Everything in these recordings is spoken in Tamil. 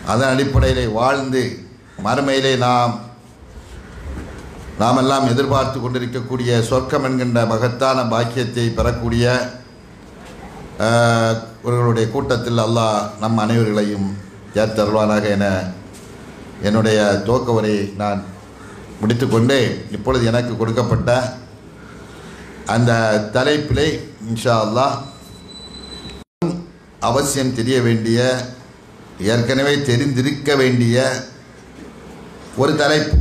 அதன் அடிப்படையிலே வாழ்ந்து மறுமையிலே நாம் நாம் எல்லாம் எதிர்பார்த்து கொண்டிருக்கக்கூடிய சொர்க்கம் என்கின்ற மகத்தான பாக்கியத்தை பெறக்கூடிய ஆஹ், இவர்களுடைய கூட்டத்தில் அல்லாஹ் நம் அனைவர்களையும் ஏற்றருள்வானாக என என்னுடைய துவக்க உரையை நான் முடித்துக்கொண்டு இப்பொழுது எனக்கு கொடுக்கப்பட்ட அந்த தலைப்பிலே இன்ஷா அல்லாஹ் அவசியம் தெரிய வேண்டிய ஏற்கனவே தெரிந்திருக்க வேண்டிய ஒரு தலைப்பு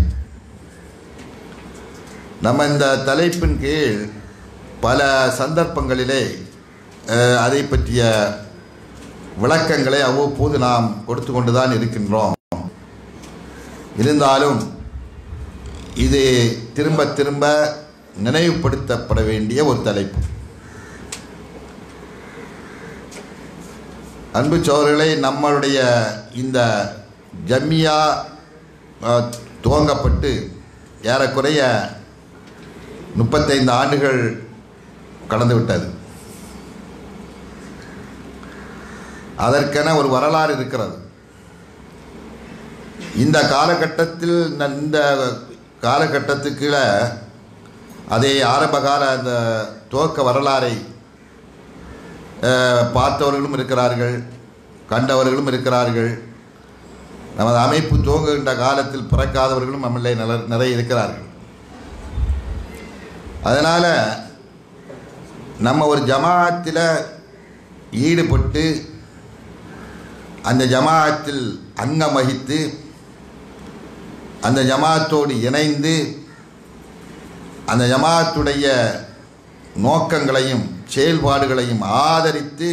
நம்ம இந்த தலைப்பின் கீழ் பல சந்தர்ப்பங்களிலே அஹ், அதை பற்றிய விளக்கங்களை அவ்வப்போது நாம் கொடுத்து கொண்டு தான் இருக்கின்றோம் இருந்தாலும் இது திரும்ப திரும்ப நினைவுபடுத்தப்பட வேண்டிய ஒரு தலைப்பு அன்பு சோழர்களை நம்மளுடைய இந்த ஜம்மியா அஹ், துவங்கப்பட்டு ஏறக்குறைய முப்பத்தைந்து ஆண்டுகள் கடந்து விட்டது அதற்கென ஒரு வரலாறு இருக்கிறது இந்த காலகட்டத்தில் ந- இந்த காலகட்டத்துக்குள்ள அதை ஆரம்பகால அந்த துவக்க வரலாறை அஹ், பார்த்தவர்களும் இருக்கிறார்கள் கண்டவர்களும் இருக்கிறார்கள் நமது அமைப்பு துவங்குகின்ற காலத்தில் பிறக்காதவர்களும் நம்மளே நில நிறைய இருக்கிறார்கள் அதனால் நம்ம ஒரு ஜமாத்தில் ஈடுபட்டு அந்த ஜமாத்தில் அங்கம் வகித்து அந்த ஜமாத்தோடு இணைந்து அந்த ஜமாத்துடைய நோக்கங்களையும் செயல்பாடுகளையும் ஆதரித்து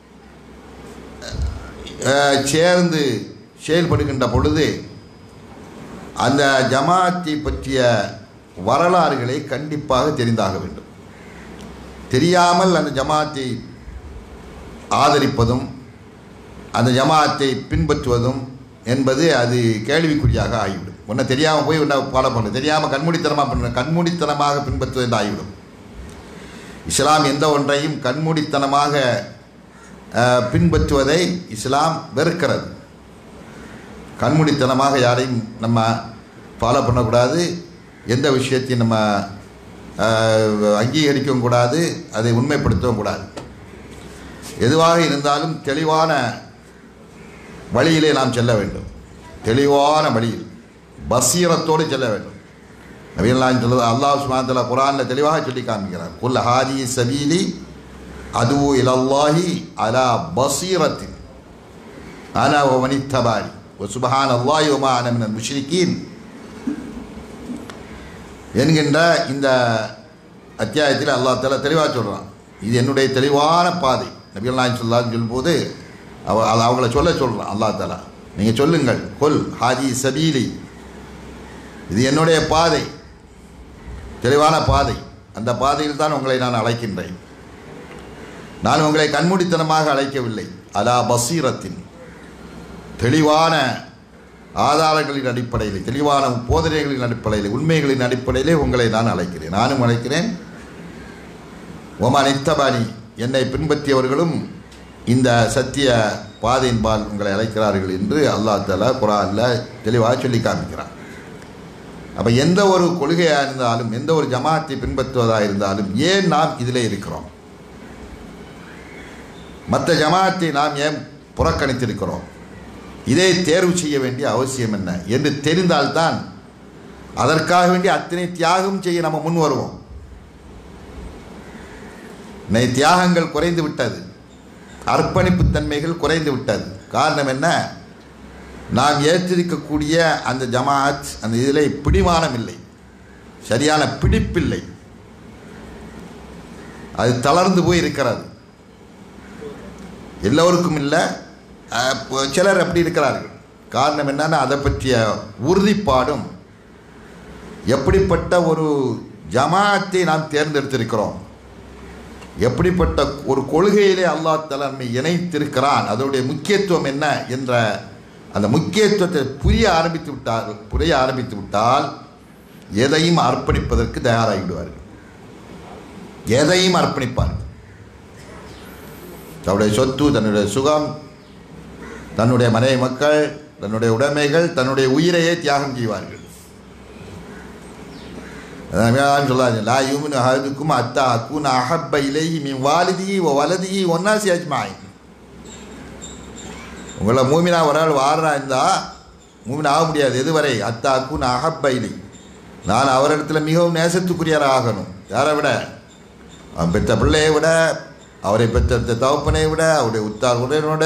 அஹ், சேர்ந்து செயல்படுகின்ற பொழுது அந்த ஜமாத்தை பற்றிய வரலாறுகளை கண்டிப்பாக தெரிந்தாக வேண்டும் தெரியாமல் அந்த ஜமாத்தை ஆதரிப்பதும் அந்த ஜமாத்தை பின்பற்றுவதும் என்பது அது கேள்விக்குறியாக ஆகிவிடும் ஒன்றை தெரியாமல் போய் ஒன்றை ஃபாலோ பண்ணு தெரியாமல் கண்மூடித்தனமாக பண்ண கண்மூடித்தனமாக பின்பற்றுவது என்று ஆகிவிடும் இஸ்லாம் எந்த ஒன்றையும் கண்மூடித்தனமாக அஹ், பின்பற்றுவதை இஸ்லாம் வெறுக்கிறது கண்மூடித்தனமாக யாரையும் நம்ம ஃபாலோ பண்ணக்கூடாது எந்த விஷயத்தையும் நம்ம அஹ், அங்கீகரிக்கவும் கூடாது அதை உண்மைப்படுத்தவும் கூடாது எதுவாக இருந்தாலும் தெளிவான வழியிலே நாம் செல்ல வேண்டும் தெளிவான வழியில் பசீரத்தோடு செல்ல வேண்டும் நவீனலாம் சொல்லுது அல்லாஹ் சுமாத்தில் குரானில் தெளிவாக சொல்லி காமிக்கிறார் குல் ஹாதி சபீலி அது இலல்லாஹி அலா பசீரத்தின் ஆனா ஒமனி தபாரி ஒ சுபஹான் அல்லாஹி ஒமா அனமின் முஷ்ரிகீன் என்கின்ற இந்த அத்தியாயத்தில் அல்லாஹ் தஆலா தெளிவாக சொல்கிறான் இது என்னுடைய தெளிவான பாதை நபிகள் நாயகம் சொல்லான்னு சொல்லும்போது அவ அது அவங்கள சொல்ல சொல்கிறான் அல்லாஹ் தாலா நீங்கள் சொல்லுங்கள் கொல் ஹாஜி சபீலி இது என்னுடைய பாதை தெளிவான பாதை அந்த பாதையில் தான் உங்களை நான் அழைக்கின்றேன் நான் உங்களை கண்மூடித்தனமாக அழைக்கவில்லை அலா பசீரத்தின் தெளிவான ஆதாரங்களின் அடிப்படையில் தெளிவான போதனைகளின் அடிப்படையில் உண்மைகளின் அடிப்படையிலே உங்களை நான் அழைக்கிறேன் நானும் அழைக்கிறேன் ஒமா நித்தபானி என்னை பின்பற்றியவர்களும் இந்த சத்திய பாதையின்பால் உங்களை அழைக்கிறார்கள் என்று அல்லாஹ் தஆலா குரானில் தெளிவாக சொல்லி காமிக்கிறான் அப்போ எந்த ஒரு கொள்கையாக இருந்தாலும் எந்த ஒரு ஜமாத்தை பின்பற்றுவதாக இருந்தாலும் ஏன் நாம் இதில் இருக்கிறோம் மற்ற ஜமாத்தை நாம் ஏன் புறக்கணித்திருக்கிறோம் இதை தேர்வு செய்ய வேண்டிய அவசியம் என்ன என்று தெரிந்தால்தான் அதற்காக வேண்டி அத்தனை தியாகம் செய்ய நம்ம முன் வருவோம் இன்னைக்கு தியாகங்கள் குறைந்து விட்டது அர்ப்பணிப்பு தன்மைகள் குறைந்து விட்டது காரணம் என்ன நாம் ஏற்றிருக்கக்கூடிய அந்த ஜமாத் அந்த இதில் பிடிமானம் இல்லை சரியான பிடிப்பில்லை அது தளர்ந்து போய் இருக்கிறது எல்லோருக்கும் இல்லை அஹ், இப்போ சிலர் அப்படி இருக்கிறார்கள் காரணம் என்னன்னா அதை பற்றிய உறுதிப்பாடும் எப்படிப்பட்ட ஒரு ஜமாத்தை நாம் தேர்ந்தெடுத்திருக்கிறோம் எப்படிப்பட்ட ஒரு கொள்கையிலே அல்லாஹ் தஆலா நம்மை இணைத்திருக்கிறான் அதனுடைய முக்கியத்துவம் என்ன என்ற அந்த முக்கியத்துவத்தை புரிய ஆரம்பித்து விட்டால் புரிய ஆரம்பித்து விட்டால் எதையும் அர்ப்பணிப்பதற்கு தயாராகிவிடுவார்கள் எதையும் அர்ப்பணிப்பார்கள் தன்னுடைய சொத்து தன்னுடைய சுகம் தன்னுடைய மனைவி மக்கள் தன்னுடைய உடைமைகள் தன்னுடைய உயிரையே தியாகம் செய்வார்கள் அதான் சொல்லாது லா யூமின் அஹதுக்கும் அத்தா அக்கூன் அஹப்ப இலைஹி மின் வாலிதிஹி வ வலதிஹி ஒன்னாசி அஜ்மாயின் உங்களை மூமினா ஒரு ஆள் வாரா இருந்தா மூமின் ஆக முடியாது எதுவரை அத்தா அக்கூன் அஹப்ப இலை நான் அவரிடத்துல மிகவும் நேசத்துக்குரியராக ஆகணும் யாரை விட அவன் பெற்ற பிள்ளையை விட அவரை பெற்ற தகப்பனை விட அவருடைய உத்தார் உடனோட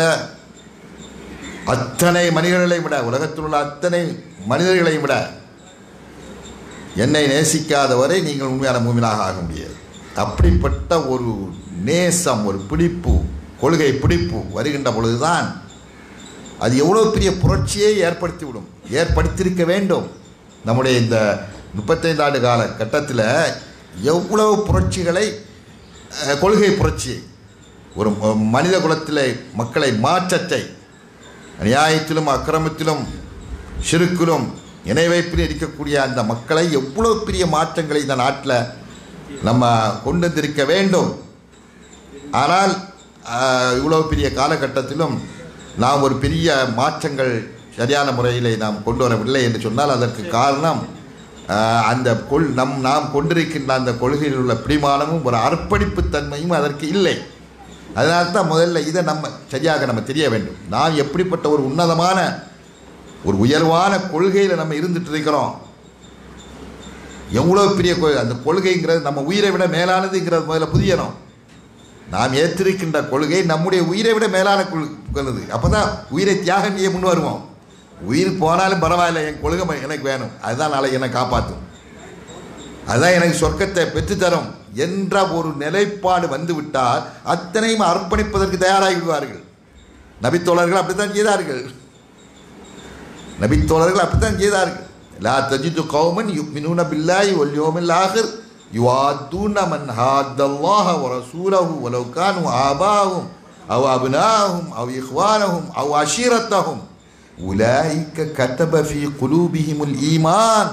அத்தனை மனிதர்களையும் விட உலகத்தில் உள்ள அத்தனை மனிதர்களையும் விட என்னை நேசிக்காதவரை நீங்கள் உண்மையான மூமினாக ஆக முடியாது அப்படிப்பட்ட ஒரு நேசம் ஒரு பிடிப்பு கொள்கை பிடிப்பு வருகின்ற பொழுதுதான் அது எவ்வளோ பெரிய புரட்சியை ஏற்படுத்திவிடும் ஏற்படுத்தியிருக்க வேண்டும் நம்முடைய இந்த முப்பத்தைந்து ஆண்டு கால கட்டத்தில் எவ்வளவு புரட்சிகளை அஹ், கொள்கை புரட்சி ஒரு ம- மனித குலத்திலே மக்களை மாற்றத்தை அநியாயத்திலும் அக்கிரமத்திலும் சிறுக்கிலும் இணை வைப்பில் இருக்கக்கூடிய அந்த மக்களை எவ்வளோ பெரிய மாற்றங்களை இந்த நாட்டில் நம்ம கொண்டு வந்திருக்க வேண்டும் ஆனால் ஆஹ், இவ்வளவு பெரிய காலகட்டத்திலும் நாம் ஒரு பெரிய மாற்றங்கள் சரியான முறையில் நாம் கொண்டு வரவில்லை என்று சொன்னால் அதற்கு காரணம் ஆஹ், அந்த கொள் நம் நாம் கொண்டிருக்கின்ற அந்த கொள்கையில் உள்ள பிடிமானமும் ஒரு அர்ப்பணிப்பு தன்மையும் அதற்கு இல்லை அதனால தான் முதல்ல இதை நம்ம சரியாக நம்ம தெரிய வேண்டும் நாம் எப்படிப்பட்ட ஒரு உன்னதமான ஒரு உயர்வான கொள்கையில் நம்ம இருந்துட்டு இருக்கிறோம் எவ்வளோ பெரிய கொள்கை அந்த கொள்கைங்கிறது நம்ம உயிரை விட மேலானதுங்கிறது முதல்ல புரியணும் நாம் ஏற்றிருக்கின்ற கொள்கை நம்முடைய உயிரை விட மேலான கொள் கொள்ளுது அப்போ தான் உயிரை தியாகம் செய்ய முன் வருவோம் உயிர் போனாலும் பரவாயில்ல என் கொள்கை ம- எனக்கு வேணும் அதுதான் நாளைக்கு என்னை காப்பாற்றும் அதுதான் எனக்கு சொர்க்கத்தை பெற்றுத்தரும் என்ற ஒரு நிலைப்பாடு வந்துவிட்டால் அத்தனையும் அர்ப்பணிப்பதற்கு தயாராகி விடுவார்கள் நபித்தோழர்கள் அப்படித்தான் செய்தார்கள் நபித்தோழர்கள் அப்படித்தான் செய்தார்கள் லா தஜிது கௌமன் யுக்மினூன பில்லாஹி வல் யௌமில் ஆகிர் யுவாத்தூன மன் ஹாத்தல்லாஹ வ ரசூலஹு வலவ் கானு ஆபாஹும் அவ் அப்னாஹும் அவ் இஹ்வானஹும் அவ் அஷீரத்தஹும் உலாயிக்க கதப ஃபீ குலூபிஹிமுல் ஈமான்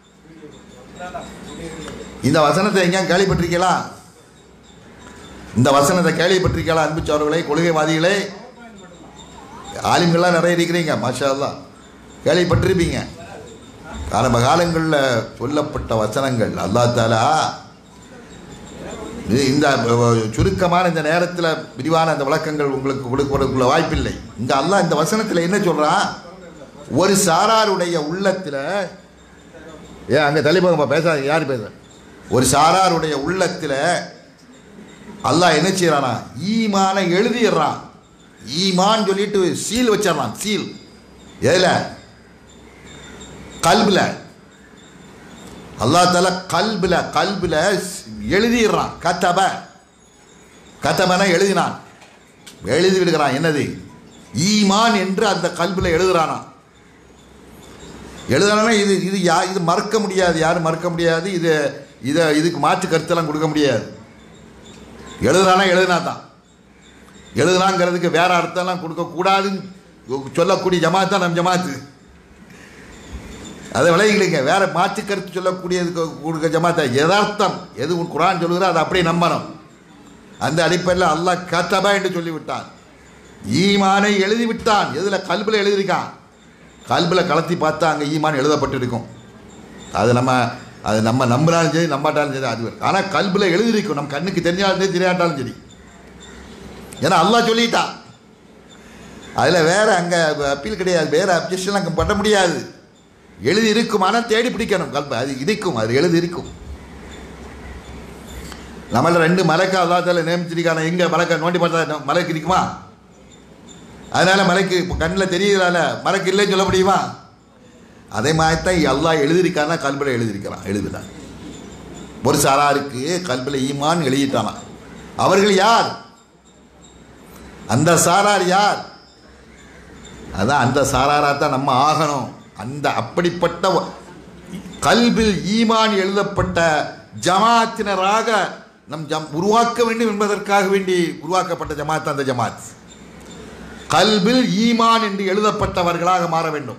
இந்த வசனத்தை எங்கேயும் கேள்விப்பட்டிருக்கீங்களா இந்த வசனத்தை கேள்விப்பட்டிருக்கீங்களா அன்பு சோழர்களே கொள்கைவாதிகளே ஆலிம்கள்லாம் நிறைய இருக்கிறீங்க மாஷா அல்லாஹ் கேள்விப்பட்டிருப்பீங்க ஆரம்ப காலங்களில் சொல்லப்பட்ட வசனங்கள் அல்லாஹ் தாலா இது இந்த அஹ், சுருக்கமான இந்த நேரத்தில் விரிவான அந்த விளக்கங்கள் உங்களுக்கு கொடுக்கறதுக்குள்ள வாய்ப்பில்லை இந்த அல்லாஹ் இந்த வசனத்தில் என்ன சொல்கிறான் ஒரு சாராருடைய உள்ளத்தில் ஏன் அங்கே தலைப்பகமா பேசாத யார் பேச ஒரு சாராருடைய உள்ளத்தில் அல்லாஹ் என்ன செய்யறானா ஈமானை எழுதிடுறான் ஈமான் சொல்லிட்டு சீல் வச்சிடறான் சீல் எதில் கல்பில் அல்லாஹ் தால கல்பில் கல்பில் எழுதிடுறான் கத்தப கத்தபன எழுதினான் எழுதி விடுகிறான் என்னது ஈமான் என்று அந்த கல்பில் எழுதுறானா எழுதுறானா இது இது யா இது மறக்க முடியாது யாரும் மறக்க முடியாது இது இதை இதுக்கு மாற்று கருத்தெல்லாம் கொடுக்க முடியாது எழுதுறானா எழுதுனா தான் எழுதுனாங்கிறதுக்கு வேற அர்த்தம்லாம் கொடுக்கக்கூடாதுன்னு சொல்லக்கூடிய ஜமாத் தான் நம்ம ஜமாத்து அதை விளையிடுங்க வேற மாற்று கருத்து சொல்லக்கூடியதுக்கு கொடுக்க ஜமாத்தா யதார்த்தம் எது உன் குரான் சொல்லுகிறோ அதை அப்படியே நம்பணும் அந்த அடிப்படையில் அல்லாஹ் கத்தபா என்று சொல்லிவிட்டான் ஈமானை எழுதி விட்டான் எதில் கல்பில் எழுதியிருக்கான் கல்பில் கலத்தி பார்த்தா அங்கே ஈமான் எழுதப்பட்டிருக்கும் அது நம்ம அது நம்ம நம்பினாலும் சரி நம்பாட்டாலும் சரி அது ஆனால் கல்பில் எழுதியிருக்கும் நம்ம கண்ணுக்கு தெரிஞ்சாலும் சரி தெரியாட்டாலும் சரி ஏன்னா அல்லாஹ் சொல்லிட்டான் அதில் வேற அங்கே அப்பீல் கிடையாது வேற அப்ஜெக்ஷன் அங்கே பண்ண முடியாது எழுதி இருக்கும் ஆனால் தேடி பிடிக்கணும் கல்ப அது இருக்கும் அது எழுதி இருக்கும் நம்மள ரெண்டு மலைக்கு அல்லாத்தால நியமிச்சிருக்கான எங்கே மலைக்க நோண்டி பார்த்தா மலைக்கு இருக்குமா அதனால மலைக்கு இப்போ கண்ணில் தெரியுதால மலைக்கு இல்லைன்னு சொல்ல முடியுமா அதே மாதிரி தான் அல்லாஹ் எழுதியிருக்கானா கல்பில் எழுதியிருக்கிறான் எழுதுதான் ஒரு சாராருக்கு கல்பில் ஈமான் எழுதிட்டானா அவர்கள் யார் அந்த சாரார் யார் அதான் அந்த சாராராக தான் நம்ம ஆகணும் அந்த அப்படிப்பட்ட ஒ- கல்பில் ஈமான் எழுதப்பட்ட ஜமாத்தினராக நம் ஜம் உருவாக்க வேண்டும் என்பதற்காக வேண்டி உருவாக்கப்பட்ட ஜமாத் அந்த ஜமாத் கல்பில் ஈமான் என்று எழுதப்பட்டவர்களாக மாற வேண்டும்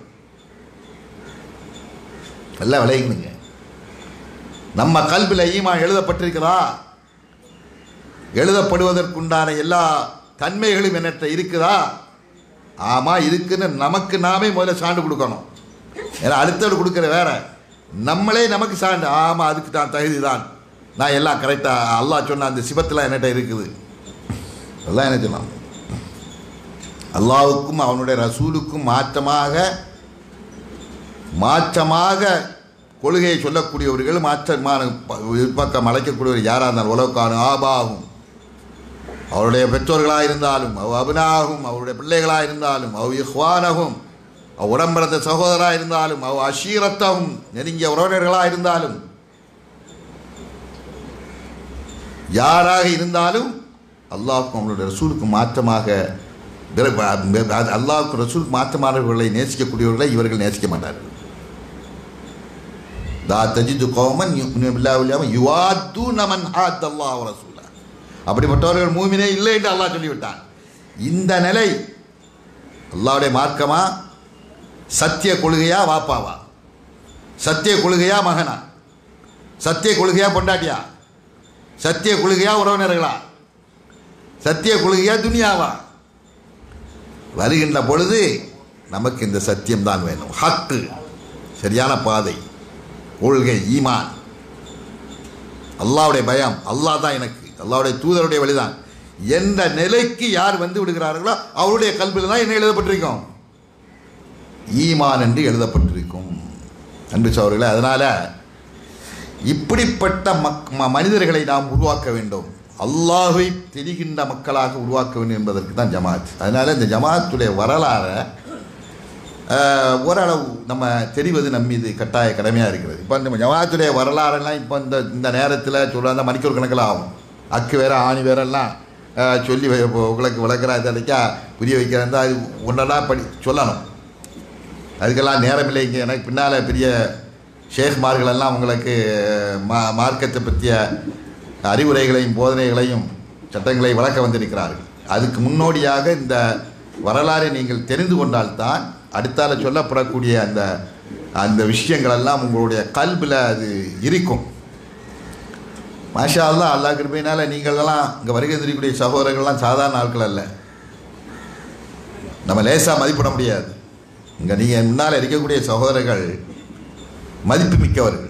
நல்லா விளையுங்க நம்ம கல்பில் ஈமான் எழுதப்பட்டிருக்கிறா எழுதப்படுவதற்குண்டான எல்லா தன்மைகளும் என்னற்ற இருக்குதா ஆமாம் இருக்குன்னு நமக்கு நாமே முதல்ல சான்று கொடுக்கணும் ஏன்னா அடுத்தவர் கொடுக்குற வேற நம்மளே நமக்கு சான்று ஆமாம் அதுக்கு தான் தகுதி தான் நான் எல்லாம் கரெக்டாக அல்லாஹ் சொன்ன அந்த சிபத்தில் என்கிட்ட இருக்குது அதெல்லாம் என்ன சொன்னான் அல்லாவுக்கும் அவனுடைய ரசூலுக்கும் மாற்றமாக மாற்றமாக கொள்கையை சொல்லக்கூடியவர்கள் மாற்றமான ப- பக்கம் அழைக்கக்கூடியவர் யாராக இருந்தாலும் உலகான ஆபாகும் அவருடைய பெற்றோர்களாக இருந்தாலும் அவ் அபினாகும் அவருடைய பிள்ளைகளாக இருந்தாலும் அவ் இஹ்வானகும் அவ் உடம்பிறந்த சகோதராக இருந்தாலும் அவ் அஷீரத்தகும் நெருங்கிய உறவினர்களாக இருந்தாலும் யாராக இருந்தாலும் அல்லாஹ்வுக்கும் அவனுடைய ரசூலுக்கும் மாற்றமாக பிற- அது அல்லாஹ்வுக்கும் ரசூலுக்கு மாற்றமானவர்களை நேசிக்கக்கூடியவர்களை இவர்கள் நேசிக்க மாட்டார்கள் தா தஜிது கோமன் யுவாத்து நமன் ஹாத் அல்லாஹ் ரசூலா அப்படிப்பட்டவர்கள் மூமினே இல்லை என்று அல்லாஹ் சொல்லிவிட்டான் இந்த நிலை அல்லாஹ்வுடைய மார்க்கமா சத்திய கொள்கையா வாப்பாவா சத்திய கொள்கையா மகனா சத்திய கொள்கையா பொண்டாட்டியா சத்திய கொள்கையா உறவினர்களா சத்திய கொள்கையா துனியாவா வருகின்ற பொழுது நமக்கு இந்த சத்தியம் தான் வேணும் ஹக்கு சரியான பாதை கொள்கை ஈமான் அல்லாவுடைய பயம் அல்லாஹ் தான் எனக்கு அல்லாவுடைய தூதருடைய வழிதான் எந்த நிலைக்கு யார் வந்து விடுகிறார்களோ அவருடைய கல்வியில் தான் என்ன எழுதப்பட்டிருக்கும் ஈமான் என்று எழுதப்பட்டிருக்கும் அன்பு சோழர்களே அதனால் இப்படிப்பட்ட மக் ம- மனிதர்களை நாம் உருவாக்க வேண்டும் அல்லாஹை தெரிகின்ற மக்களாக உருவாக்க வேண்டும் என்பதற்கு தான் ஜமாத் அதனால் இந்த ஜமாத்துடைய வரலாறை ஆஹ், ஓரளவு நம்ம தெரிவது நம் மீது கட்டாய கடமையாக இருக்கிறது இப்போ இந்த ஜமாத்துடைய வரலாறெல்லாம் இப்போ இந்த இந்த நேரத்தில் சொல்ல மணிக்கூர் கணக்கில் ஆகும் அக்கு வேற ஆணி வேறெல்லாம் ஆஹ், சொல்லி வை- இப்போ உங்களுக்கு விளக்குறா இதழைக்கா புரிய வைக்கிறதா அது ஒன்றா படி சொல்லணும் அதுக்கெல்லாம் நேரம் இல்லை இங்கே எனக்கு பின்னால் பெரிய ஷேக்மார்கள் எல்லாம் உங்களுக்கு மா மார்க்கத்தை பற்றிய அறிவுரைகளையும் போதனைகளையும் சட்டங்களை வளர்க்க வந்திருக்கிறார்கள் அதுக்கு முன்னோடியாக இந்த வரலாறை நீங்கள் தெரிந்து கொண்டால்தான் அடுத்தால சொல்லப்படக்கூடிய அந்த அந்த விஷயங்கள் எல்லாம் உங்களுடைய கல்பில் அது இருக்கும் மாஷா அல்லா அல்லா கிருபையினால நீங்களெல்லாம் இங்கே வருகை தெரியக்கூடிய சகோதரர்கள்லாம் சாதாரண ஆட்கள் அல்ல நம்ம லேசாக மதிப்பிட முடியாது இங்கே நீங்கள் முன்னால் இருக்கக்கூடிய சகோதரர்கள் மதிப்பு மிக்கவர்கள்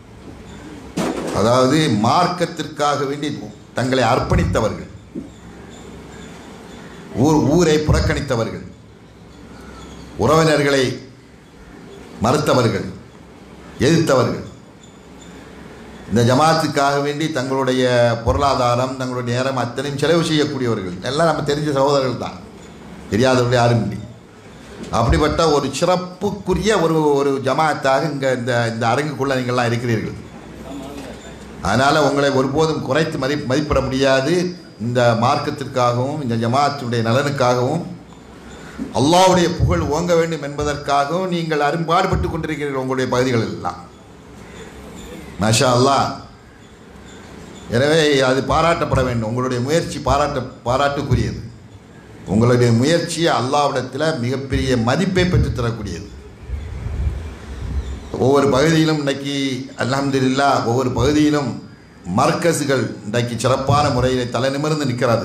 அதாவது மார்க்கத்திற்காக வேண்டி தங்களை அர்ப்பணித்தவர்கள் ஊர் ஊரை புறக்கணித்தவர்கள் உறவினர்களை மறுத்தவர்கள் எதிர்த்தவர்கள் இந்த ஜமாத்துக்காக வேண்டி தங்களுடைய பொருளாதாரம் தங்களுடைய நேரம் அத்தனையும் செலவு செய்யக்கூடியவர்கள் எல்லாம் நம்ம தெரிஞ்ச சகோதரர்கள் தான் தெரியாதவர்கள் யாரும் இல்லை அப்படிப்பட்ட ஒரு சிறப்புக்குரிய ஒரு ஒரு ஜமாத்தாக இங்கே இந்த இந்த அரங்குக்குள்ளே நீங்கள்லாம் இருக்கிறீர்கள் அதனால் உங்களை ஒருபோதும் குறைத்து மதி மதிப்பிட முடியாது இந்த மார்க்கத்திற்காகவும் இந்த ஜமாத்துடைய நலனுக்காகவும் அல்லாஹ்வுடைய புகழ் ஓங்க வேண்டும் என்பதற்காகவும் நீங்கள் அரும்பாடுபட்டு கொண்டிருக்கிறீர்கள் உங்களுடைய பகுதிகள் எல்லாம் மாஷா அல்லாஹ் எனவே அது பாராட்டப்பட வேண்டும் உங்களுடைய முயற்சி பாராட்ட பாராட்டுக்குரியது உங்களுடைய முயற்சி அல்லாவிடத்தில் மிகப்பெரிய மதிப்பை பெற்றுத் தரக்கூடியது ஒவ்வொரு பகுதியிலும் இன்னைக்கு அல்ஹம்துலில்லா ஒவ்வொரு பகுதியிலும் மர்க்கஸுகள் இன்றைக்கு சிறப்பான முறையில் தலை நிமிர்ந்து நிற்கிறது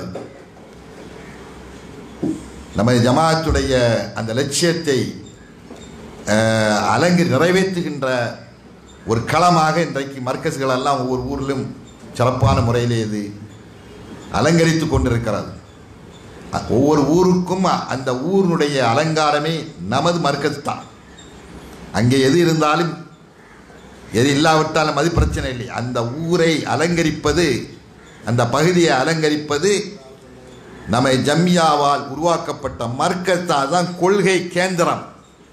நம்ம ஜமாத்துடைய அந்த லட்சியத்தை அஹ், அலங்கு நிறைவேற்றுகின்ற ஒரு களமாக இன்றைக்கு மர்க்கஸ்கள் எல்லாம் ஒவ்வொரு ஊரிலும் சிறப்பான முறையிலே இது அலங்கரித்து கொண்டிருக்கிறது அ- ஒவ்வொரு ஊருக்கும் அ- அந்த ஊரினுடைய அலங்காரமே நமது மர்க்கஸ் தான் அங்கே எது இருந்தாலும் எது இல்லாவிட்டாலும் அது பிரச்சனை இல்லை அந்த ஊரை அலங்கரிப்பது அந்த பகுதியை அலங்கரிப்பது நம்ம ஜம்யாவால் உருவாக்கப்பட்ட மர்க்கஸ் தான் அதான் கொள்கை கேந்திரம்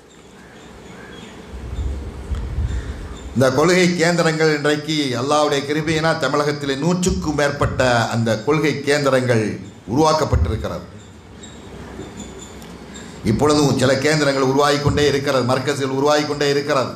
இந்த கொள்கை கேந்திரங்கள் இன்றைக்கு அல்லாவுடைய கிருபையினா தமிழகத்தில் நூற்றுக்கும் மேற்பட்ட அந்த கொள்கை கேந்திரங்கள் உருவாக்கப்பட்டிருக்கிறது இப்பொழுதும் சில கேந்திரங்கள் உருவாகிக் கொண்டே இருக்கிறது மர்க்கஸ்கள் உருவாகிக் கொண்டே இருக்கிறது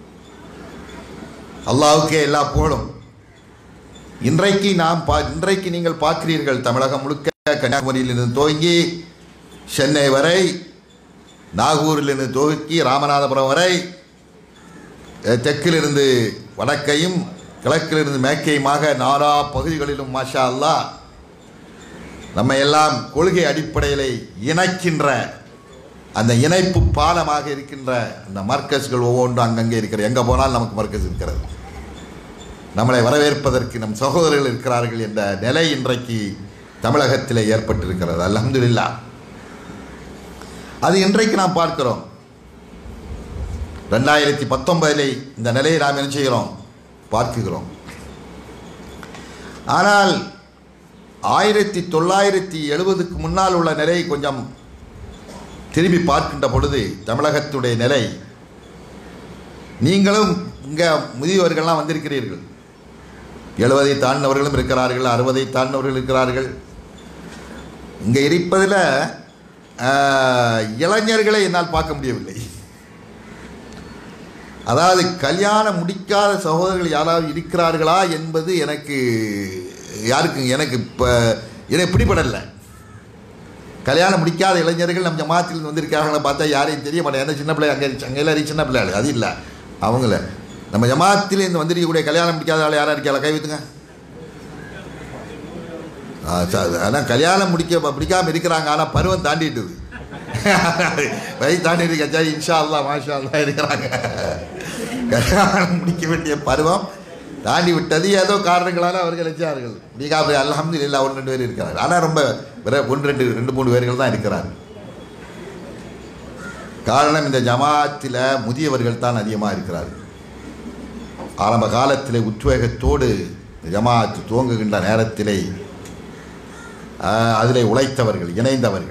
அல்லாவுக்கே எல்லா புகழும் இன்றைக்கு நாம் பா இன்றைக்கு நீங்கள் பார்க்கிறீர்கள் தமிழகம் முழுக்க கன்னியாகுமரியிலிருந்து துவங்கி சென்னை வரை நாகூரிலிருந்து துவக்கி ராமநாதபுரம் வரை அஹ், தெற்கிலிருந்து வடக்கையும் கிழக்கிலிருந்து மேற்கையுமாக நாலா பகுதிகளிலும் மாஷா அல்லாஹ் நம்ம எல்லாம் கொள்கை அடிப்படையில் இணைக்கின்ற அந்த இணைப்பு பாலமாக இருக்கின்ற அந்த மர்க்கஸ்கள் ஒவ்வொன்றும் அங்கங்கே இருக்கிறது எங்கே போனாலும் நமக்கு மர்க்கஸ் இருக்கிறது நம்மளை வரவேற்பதற்கு நம் சகோதரர்கள் இருக்கிறார்கள் என்ற நிலை இன்றைக்கு தமிழகத்தில் ஏற்பட்டிருக்கிறது அல்ஹம்துலில்லாஹ் அது இன்றைக்கு நாம் பார்க்கிறோம் ரெண்டாயிரத்தி பத்தொன்பதிலே இந்த நிலையை நாம் என்ன செய்கிறோம் பார்க்குகிறோம் ஆனால் ஆயிரத்தி தொள்ளாயிரத்தி எழுபதுக்கு முன்னால் உள்ள நிலை கொஞ்சம் திரும்பி பார்க்கின்ற பொழுது தமிழகத்துடைய நிலை நீங்களும் இங்கே முதியவர்கள்லாம் வந்திருக்கிறீர்கள் எழுபதை தாண்டினவர்களும் இருக்கிறார்கள் அறுபதை தாண்டினவர்கள் இருக்கிறார்கள் இங்கே இருப்பதில் ஆஹ், இளைஞர்களை என்னால் பார்க்க முடியவில்லை அதாவது கல்யாணம் முடிக்காத சகோதரர்கள் யாராவது இருக்கிறார்களா என்பது எனக்கு யாருக்கு எனக்கு இப்போ எனக்கு பிடிபடலை கல்யாணம் முடிக்காத இளைஞர்கள் நம்ம ஜமாத்தில் வந்திருக்காங்களா பார்த்தா யாரையும் தெரிய மாட்டேன் ஏன்னா சின்ன பிள்ளை அங்கே அங்கே எல்லாரும் சின்ன பிள்ளைகள் அது இல்லை அவங்கள நம்ம ஜமாத்தில் இருந்து வந்திருக்கக்கூடிய கல்யாணம் முடிக்காத ஆள் யாராக இருக்காளா கை வைத்துங்க ஆனால் கல்யாணம் முடிக்க பிடிக்காமல் இருக்கிறாங்க ஆனால் பருவம் தாண்டிட்டுது வயசு தாண்டி இருக்கா இன்ஷா அல்லா மாஷா அல்லா இருக்கிறாங்க கல்யாணம் முடிக்க வேண்டிய பருவம் தாண்டி விட்டது ஏதோ காரணங்களால் அவர்கள் வச்சார்கள் நீங்க அல்ஹம்து இல்லா ஒன்று ரெண்டு பேர் இருக்கிறார்கள் ஆனால் ரொம்ப வேற ஒன்று ரெண்டு ரெண்டு மூணு பேர்கள் தான் இருக்கிறார்கள் காரணம் இந்த ஜமாத்தில் முதியவர்கள் தான் அதிகமாக இருக்கிறார்கள் ஆரம்ப காலத்திலே உத்வேகத்தோடு இந்த ஜமாத் துவங்குகின்ற நேரத்திலே அதிலே உழைத்தவர்கள் இணைந்தவர்கள்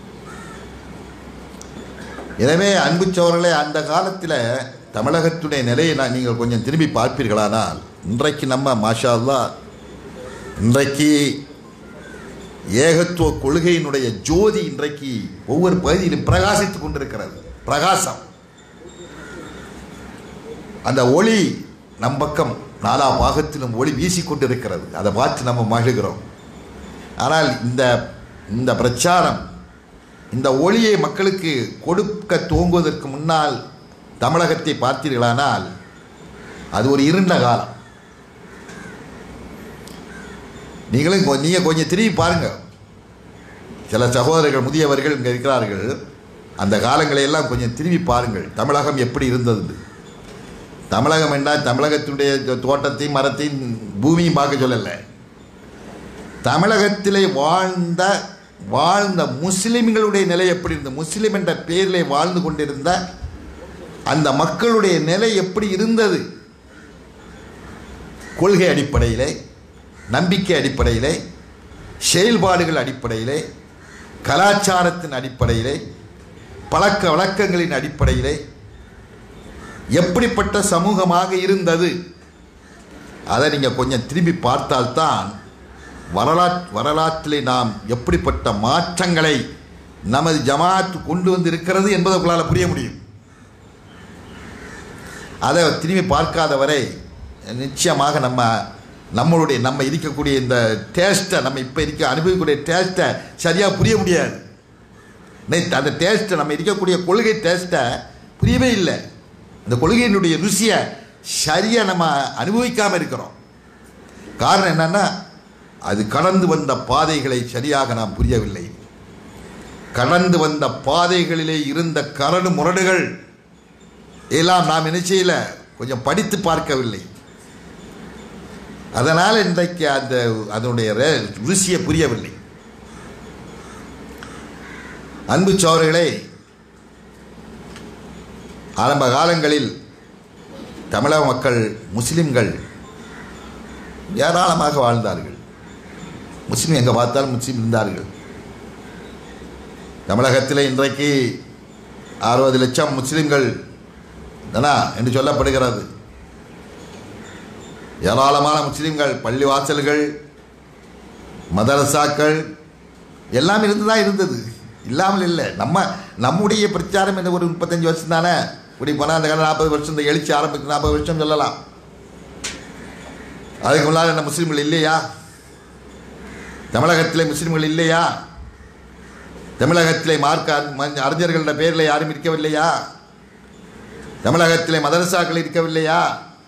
எனவே அன்பு சோழர்களே அந்த காலத்தில் தமிழகத்துடைய நிலையை நான் நீங்கள் கொஞ்சம் திரும்பி பார்ப்பீர்களானால் இன்றைக்கு நம்ம மாஷா அல்லாஹ் இன்றைக்கு ஏகத்துவ கொள்கையினுடைய ஜோதி இன்றைக்கு ஒவ்வொரு பகுதியிலும் பிரகாசித்துக் கொண்டிருக்கிறது பிரகாசம் அந்த ஒளி நம் பக்கம் நாலா பாகத்திலும் ஒளி வீசிக்கொண்டிருக்கிறது அதை பார்த்து நம்ம மகிழ்கிறோம் ஆனால் இந்த இந்த பிரச்சாரம் இந்த ஒளியை மக்களுக்கு கொடுக்க துவங்குவதற்கு முன்னால் தமிழகத்தை பார்த்தீர்களானால் அது ஒரு இருண்ட காலம் நீங்களும் கொ- நீங்க கொஞ்சம் திரும்பி பாருங்க சில சகோதரர்கள் முதியவர்கள் இங்கே இருக்கிறார்கள் அந்த காலங்களை எல்லாம் கொஞ்சம் திரும்பி பாருங்கள் தமிழகம் எப்படி இருந்தது தமிழகம் என்றால் தமிழகத்தினுடைய தோ- தோட்டத்தையும் மரத்தையும் பூமியும் பார்க்க சொல்லலை தமிழகத்திலே வாழ்ந்த வாழ்ந்த முஸ்லிம்களுடைய நிலை எப்படி இருந்தது முஸ்லிம் என்ற பெயரிலே வாழ்ந்து கொண்டிருந்த அந்த மக்களுடைய நிலை எப்படி இருந்தது கொள்கை அடிப்படையிலே நம்பிக்கை அடிப்படையிலே செயல்பாடுகள் அடிப்படையிலே கலாச்சாரத்தின் அடிப்படையிலே பழக்க வழக்கங்களின் அடிப்படையிலே எப்படிப்பட்ட சமூகமாக இருந்தது அதை நீங்கள் கொஞ்சம் திரும்பி பார்த்தால்தான் வரலாற் வரலாற்றிலே நாம் எப்படிப்பட்ட மாற்றங்களை நமது ஜமாத் கொண்டு வந்திருக்கிறது என்பதை உங்களால் புரிய முடியும் அதை திரும்பி பார்க்காத வரை நிச்சயமாக நம்ம நம்மளுடைய நம்ம இருக்கக்கூடிய இந்த டேஸ்ட்டை நம்ம இப்போ இருக்க அனுபவிக்கக்கூடிய டேஸ்ட்டை சரியாக புரிய முடியாது நே- அந்த டேஸ்ட்டை நம்ம இருக்கக்கூடிய கொள்கை டேஸ்ட்டை புரியவே இல்லை அந்த கொள்கையினுடைய ருசியை சரியாக நம்ம அனுபவிக்காமல் இருக்கிறோம் காரணம் என்னன்னா அது கடந்து வந்த பாதைகளை சரியாக நாம் புரியவில்லை கடந்து வந்த பாதைகளிலே இருந்த கரடு முரடுகள் எல்லாம் நாம் என்ன செய்யல கொஞ்சம் படித்து பார்க்கவில்லை அதனால் இன்றைக்கு அந்த அதனுடைய ரே- ருசியை புரியவில்லை அன்பு சோழர்களே ஆரம்ப காலங்களில் தமிழக மக்கள் முஸ்லிம்கள் ஏராளமாக வாழ்ந்தார்கள் முஸ்லீம் எங்கே பார்த்தாலும் முஸ்லீம் இருந்தார்கள் தமிழகத்தில் இன்றைக்கு அறுபது லட்சம் முஸ்லிம்கள் தானா என்று சொல்லப்படுகிறது ஏராளமான முஸ்லிம்கள் பள்ளிவாசல்கள் மதரசாக்கள் எல்லாம் இருந்து தான் இருந்தது இல்லாமல் இல்லை நம்ம நம்முடைய பிரச்சாரம் என்ன ஒரு முப்பத்தஞ்சு வருஷம் தானே இப்படி போனால் அந்த காலம் நாற்பது வருஷம் இந்த எழுச்சி ஆரம்பித்து நாற்பது வருஷம் சொல்லலாம் அதுக்கு முன்னால் என்ன முஸ்லீம்கள் இல்லையா தமிழகத்திலே முஸ்லீம்கள் இல்லையா தமிழகத்திலே மார்க்க அறி- ம- அறிஞர்கள பேரில் யாரும் இருக்கவில்லையா தமிழகத்திலே மதரசாக்கள் இருக்கவில்லையா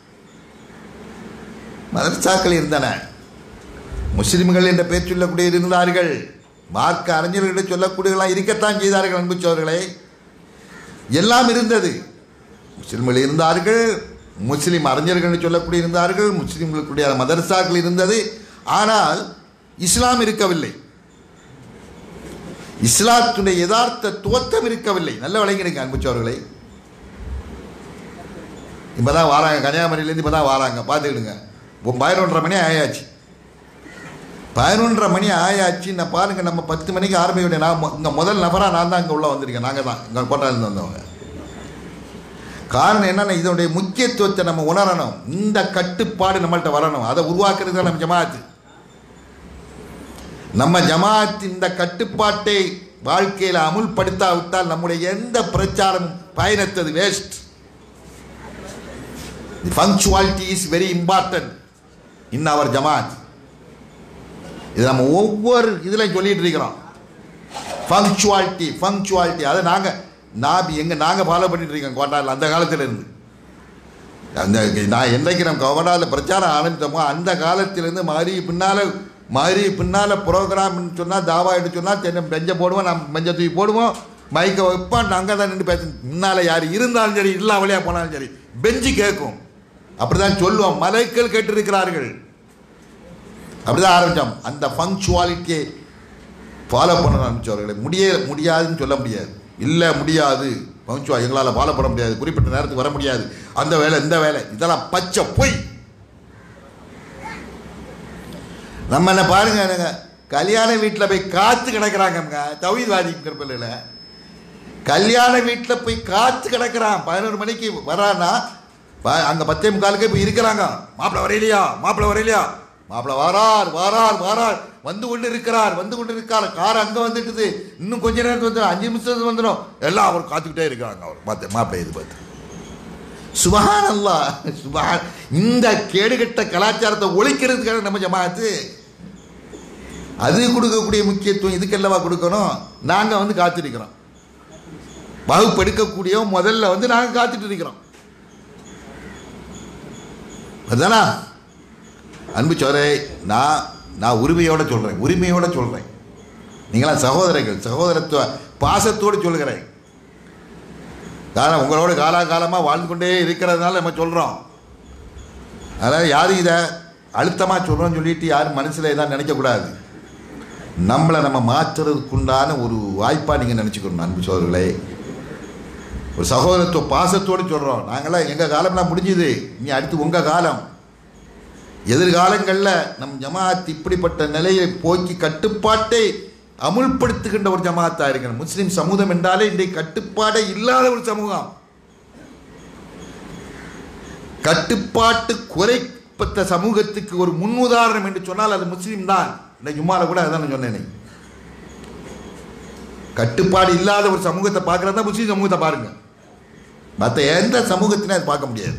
மதரசாக்கள் இருந்தன முஸ்லிம்கள் என்ற பேர் சொல்லக்கூடிய இருந்தார்கள் மார்க்க அறிஞர்களிடம் சொல்லக்கூடியவர்களாக இருக்கத்தான் செய்தார்கள் அன்பு சோழர்களே எல்லாம் இருந்தது முஸ்லிம்கள் இருந்தார்கள் முஸ்லிம் அறிஞர்கள் சொல்லக்கூடிய இருந்தார்கள் முஸ்லிம்களுடைய மதரசாக்கள் இருந்தது ஆனால் இஸ்லாம் இருக்கவில்லை இஸ்லாத்துடைய யதார்த்த துவக்கம் இருக்கவில்லை நல்ல விளங்கிடுங்க அன்புச்சவர்களை இப்போ தான் வாராங்க கன்னியாகுமரியிலேருந்து இப்போ தான் வாராங்க பார்த்துக்கிடுங்க இப்போ பதினொன்றரை மணி ஆயாச்சு பதினொன்றரை மணி ஆயாச்சு நான் பாருங்கள் நம்ம பத்து மணிக்கு ஆரம்பிக்க நான் இங்கே முதல் நபராக நான் தான் இங்கே உள்ளே வந்திருக்கேன் நாங்கள் தான் இங்கே கோட்டாலேருந்து வந்தவங்க காரணம் என்னன்னா இதனுடைய முக்கியத்துவத்தை நம்ம உணரணும் இந்த கட்டுப்பாடு நம்மள்ட்ட வரணும் அதை உருவாக்குறது தான் நம்ம ஜமாத்து நம்ம ஜமாத் இந்த கட்டுப்பாட்டை வாழ்க்கையில் அமுல்படுத்தாவிட்டால் நம்முடைய எந்த பிரச்சாரமும் பயனத்தது waste the functionality is very important in our Jamaat இது நம்ம ஒவ்வொரு இதில் சொல்லிட்டு இருக்கிறோம் ஃபங்க்சுவாலிட்டி ஃபங்க்சுவாலிட்டி அதை நாங்கள் நான் எங்கே நாங்கள் ஃபாலோ பண்ணிட்டு இருக்கோம் கோட்டாரில் அந்த காலத்தில் இருந்து அந்த நான் என்றைக்கு நம்ம கோட்டாரில் பிரச்சாரம் ஆரம்பித்தோமோ அந்த காலத்திலேருந்து மாறி பின்னால் மாறி பின்னால் ப்ரோக்ராம்னு சொன்னால் தாவா எடுத்து சொன்னால் தென்னை பெஞ்சை போடுவோம் நம்ம பெஞ்சை தூக்கி போடுவோம் மைக்கை வைப்போம் நாங்கள் தான் நின்று பேச முன்னால் யார் இருந்தாலும் சரி இல்லா வழியாக போனாலும் சரி பெஞ்சு கேட்கும் அப்படி தான் சொல்லுவோம் மலைக்கள் கேட்டிருக்கிறார்கள் அப்படி தான் ஆரம்பித்தோம் அந்த ஃபங்க்சுவாலிட்டியை ஃபாலோ பண்ண ஆரம்பித்தவர்களை முடிய முடியாதுன்னு சொல்ல முடியாது இல்லை முடியாது பங்க்சுவா எங்களால் ஃபாலோ பண்ண முடியாது குறிப்பிட்ட நேரத்துக்கு வர முடியாது அந்த வேலை இந்த வேலை இதெல்லாம் பச்சை பொய் நம்ம என்ன பாருங்க என்னங்க கல்யாண வீட்டில் போய் காத்து கிடக்கிறாங்க தவிவாதிங்கிற பிள்ளைல கல்யாண வீட்டில் போய் காத்து கிடக்கிறான் பதினோரு மணிக்கு வரானா அங்கே பத்தே முக்காலுக்கு இப்போ இருக்கிறாங்க மாப்பிள்ளை வரையிலையா மாப்பிள்ளை வரையிலையா மாப்பிள்ளை வாரார் வாரார் வாரார் வந்து கொண்டு இருக்கிறார் வந்து கொண்டு இருக்கார் கார் அங்கே வந்துட்டுது இன்னும் கொஞ்ச நேரத்துக்கு வந்துடும் அஞ்சு நிமிஷத்துக்கு வந்துடும் எல்லாம் அவர் காத்துக்கிட்டே இருக்கிறாங்க அவர் பார்த்து மாப்பிள்ளை இது பார்த்து சுபஹான் அல்லா சுபஹான் இந்த கேடுகட்ட கலாச்சாரத்தை ஒழிக்கிறதுக்காக நம்ம ஜமாத்து அது கொடுக்கக்கூடிய முக்கியத்துவம் இதுக்கெல்லவா கொடுக்கணும் நாங்கள் வந்து காத்திருக்கிறோம் வகுப்பு எடுக்கக்கூடிய முதல்ல வந்து நாங்கள் காத்துட்டு இருக்கிறோம் அதுதானா அன்பு சோரை நான் நான் உரிமையோட சொல்கிறேன் உரிமையோட சொல்கிறேன் நீங்களாம் சகோதரர்கள் சகோதரத்துவ பாசத்தோடு சொல்கிறேன் காரணம் உங்களோட காலாகாலமாக வாழ்ந்து கொண்டே இருக்கிறதுனால நம்ம சொல்கிறோம் அதனால் யாரும் இதை அழுத்தமாக சொல்கிறோம்னு சொல்லிட்டு யாரும் மனசில் இதான் நினைக்கக்கூடாது நம்மளை நம்ம மாற்றுறதுக்குண்டான ஒரு வாய்ப்பாக நீங்கள் நினச்சிக்கணும் அன்பு சோதர்களே ஒரு சகோதரத்துவ பாசத்தோடு சொல்கிறோம் நாங்களாம் எங்கள் காலம்லாம் முடிஞ்சுது இனி அடுத்து உங்கள் காலம் எதிர்காலங்களில் நம் ஜமாத் இப்படிப்பட்ட நிலையை போக்கி கட்டுப்பாட்டை அமுல்படுத்துகின்ற ஒரு ஜமாத்தாக இருக்கணும் முஸ்லீம் சமூகம் என்றாலே இன்றைக்கு கட்டுப்பாடே இல்லாத ஒரு சமூகம் கட்டுப்பாட்டு குறைப்பட்ட சமூகத்துக்கு ஒரு முன்னுதாரணம் என்று சொன்னால் அது முஸ்லீம் தான் இந்த ஜும்மால கூட அதான் சொன்னேன் கட்டுப்பாடு இல்லாத ஒரு சமூகத்தை பார்க்கறதா முஸ்லீம் சமூகத்தை பாருங்க மற்ற எந்த சமூகத்திலையும் அது பார்க்க முடியாது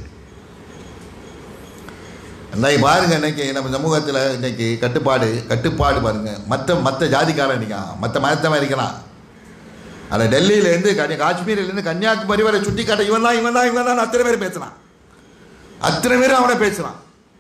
இன்னைக்கு பாருங்க இன்னைக்கு நம்ம சமூகத்தில் இன்னைக்கு கட்டுப்பாடு கட்டுப்பாடு பாருங்க மற்ற மற்ற ஜாதிக்காரன் இருக்கான் மற்ற மதத்தவன் இருக்கிறான் அதில் டெல்லியிலேருந்து கன்னியா காஷ்மீர்லேருந்து கன்னியாகுமரி வரை சுட்டி காட்ட இவன் தான் இவன் தான் இவன் தான் அத்தனை பேர் பேசுகிறான் அத்தனை பேர் அவனை பேசுகிறான்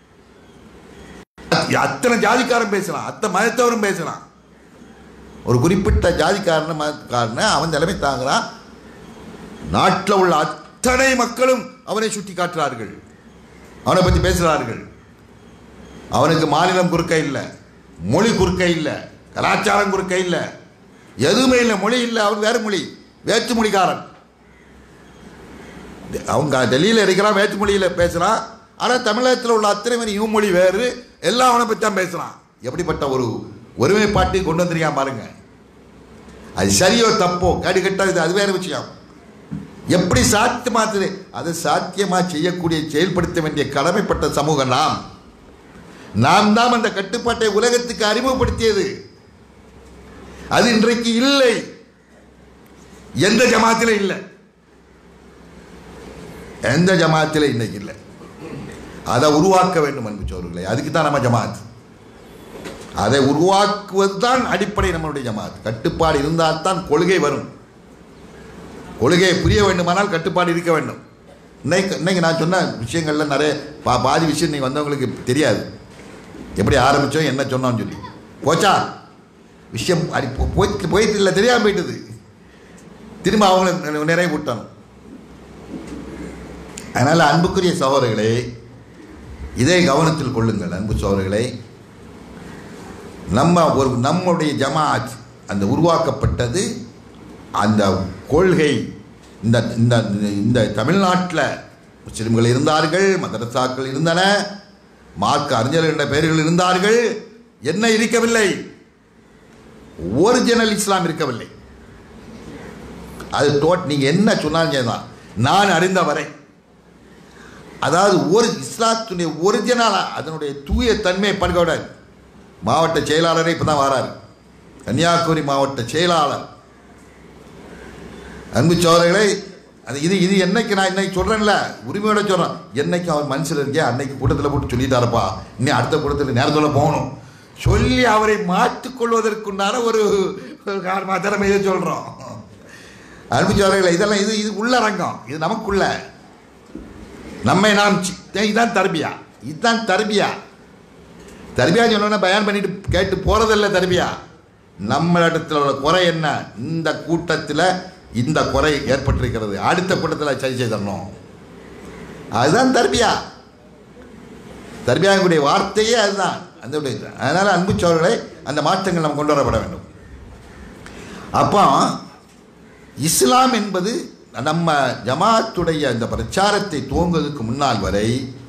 அத்தனை ஜாதிக்காரன் பேசுகிறான் அத்தனை மதத்தவரும் பேசுகிறான் ஒரு குறிப்பிட்ட ஜாதிக்காரன் மதக்காரனை அவன் தலைமை தாங்குறான் நாட்டில் உள்ள அத்தனை மக்களும் அவனை சுட்டி காட்டுறார்கள் அவனை பற்றி பேசுகிறார்கள் அவனுக்கு மாநிலம் குறுக்க இல்லை மொழி குறுக்க இல்லை கலாச்சாரம் குறுக்க இல்லை எதுவுமே இல்லை மொழி இல்லை அவன் வேறு மொழி வேற்று மொழிக்காரன் அவங்க டெல்லியில் இருக்கிறான் வேற்று மொழியில் பேசுகிறான் ஆனால் தமிழகத்தில் உள்ள அத்தனை பேர் இவன் மொழி வேறு எல்லாம் அவனை பற்றி தான் பேசுகிறான் எப்படிப்பட்ட ஒரு ஒருமைப்பாட்டை கொண்டு வந்திருக்கான் பாருங்க அது சரியோ தப்போ கடி கட்டா இது அது வேறு விஷயம் எப்படி சாத்தியமாக்குது அதை சாத்தியமாக செய்யக்கூடிய செயல்படுத்த வேண்டிய கடமைப்பட்ட சமூகம் நாம் நாம் தான் அந்த கட்டுப்பாட்டை உலகத்துக்கு அறிமுகப்படுத்தியது அது இன்றைக்கு இல்லை எந்த ஜமாத்திலும் இல்லை எந்த ஜமாத்திலும் இன்னைக்கு இல்லை அதை உருவாக்க வேண்டும் அன்பு சோர்களே அதுக்கு தான் நம்ம ஜமாத் அதை உருவாக்குவது தான் அடிப்படை நம்மளுடைய ஜமாத் கட்டுப்பாடு இருந்தால் தான் கொள்கை வரும் கொள்கையை புரிய வேண்டுமானால் கட்டுப்பாடு இருக்க வேண்டும் இன்னைக்கு இன்னைக்கு நான் சொன்ன விஷயங்கள்ல நிறைய பா பாதி விஷயம் நீங்கள் வந்தவங்களுக்கு தெரியாது எப்படி ஆரம்பித்தோம் என்ன சொன்னோம்னு சொல்லி போச்சா விஷயம் அடி போயிட்டு போயிட்டு இல்லை தெரியாமல் போயிட்டது திரும்ப அவங்கள நிறைய விட்டணும் அதனால் அன்புக்குரிய சகோதரர்களே இதை கவனத்தில் கொள்ளுங்கள் அன்பு சகோதரர்களே நம்ம ஒரு நம்முடைய ஜமாத் அந்த உருவாக்கப்பட்டது அந்த கொள்கை இந்த இந்த இந்த தமிழ்நாட்டில் முஸ்லிம்கள் இருந்தார்கள் மதரசாக்கள் இருந்தன மார்க்க அறிஞர்கள் என்ற பெயர்கள் இருந்தார்கள் என்ன இருக்கவில்லை ஒரிஜினல் இஸ்லாம் இருக்கவில்லை அது டோட் நீங்கள் என்ன சொன்னாலும் சரிதான் நான் அறிந்த வரை அதாவது ஒரு இஸ்லாத்துடைய ஒரிஜினல் அதனுடைய தூய தன்மையை பார்க்க விடாது மாவட்ட செயலாளரே இப்போ தான் வராரு கன்னியாகுமரி மாவட்ட செயலாளர் அன்பு சோதரைகளை அது இது இது என்னைக்கு நான் இன்னைக்கு சொல்கிறேன்ல உரிமையோட சொல்கிறேன் என்னைக்கு அவர் மனசில் இருக்கே அன்னைக்கு கூட்டத்தில் போட்டு சொல்லிட்டாரப்பா இன்னும் அடுத்த கூட்டத்தில் நேரத்தில் போகணும் சொல்லி அவரை மாற்றிக்கொள்வதற்குண்டான ஒரு ஒரு காரணமாக திறமை இதை சொல்கிறோம் அன்பு சோதரைகளை இதெல்லாம் இது இது உள்ளரங்கம் இது நமக்குள்ள நம்மை நாம் சி- இதுதான் தர்பியா இதுதான் தர்பியா தர்பியா சொன்னோன்னா பயான் பண்ணிட்டு கேட்டு போகிறதில்ல தர்பியா நம்மளிடத்தில் உள்ள குறை என்ன இந்த கூட்டத்தில் இந்த குறை ஏற்பட்டிருக்கிறது அடுத்த கூட்டத்தில் சரி செய்தரணும் அதுதான் தர்பியா தர்பியாவுடைய வார்த்தையே அதுதான் அந்த உடைய- அதனால் அன்பு சோழர்களை அந்த மாற்றங்கள் நம்ம கொண்டு வரப்பட வேண்டும் அப்போ இஸ்லாம் என்பது நம்ம ஜமாத்துடைய அந்த பிரச்சாரத்தை துவங்குவதற்கு முன்னால் வரை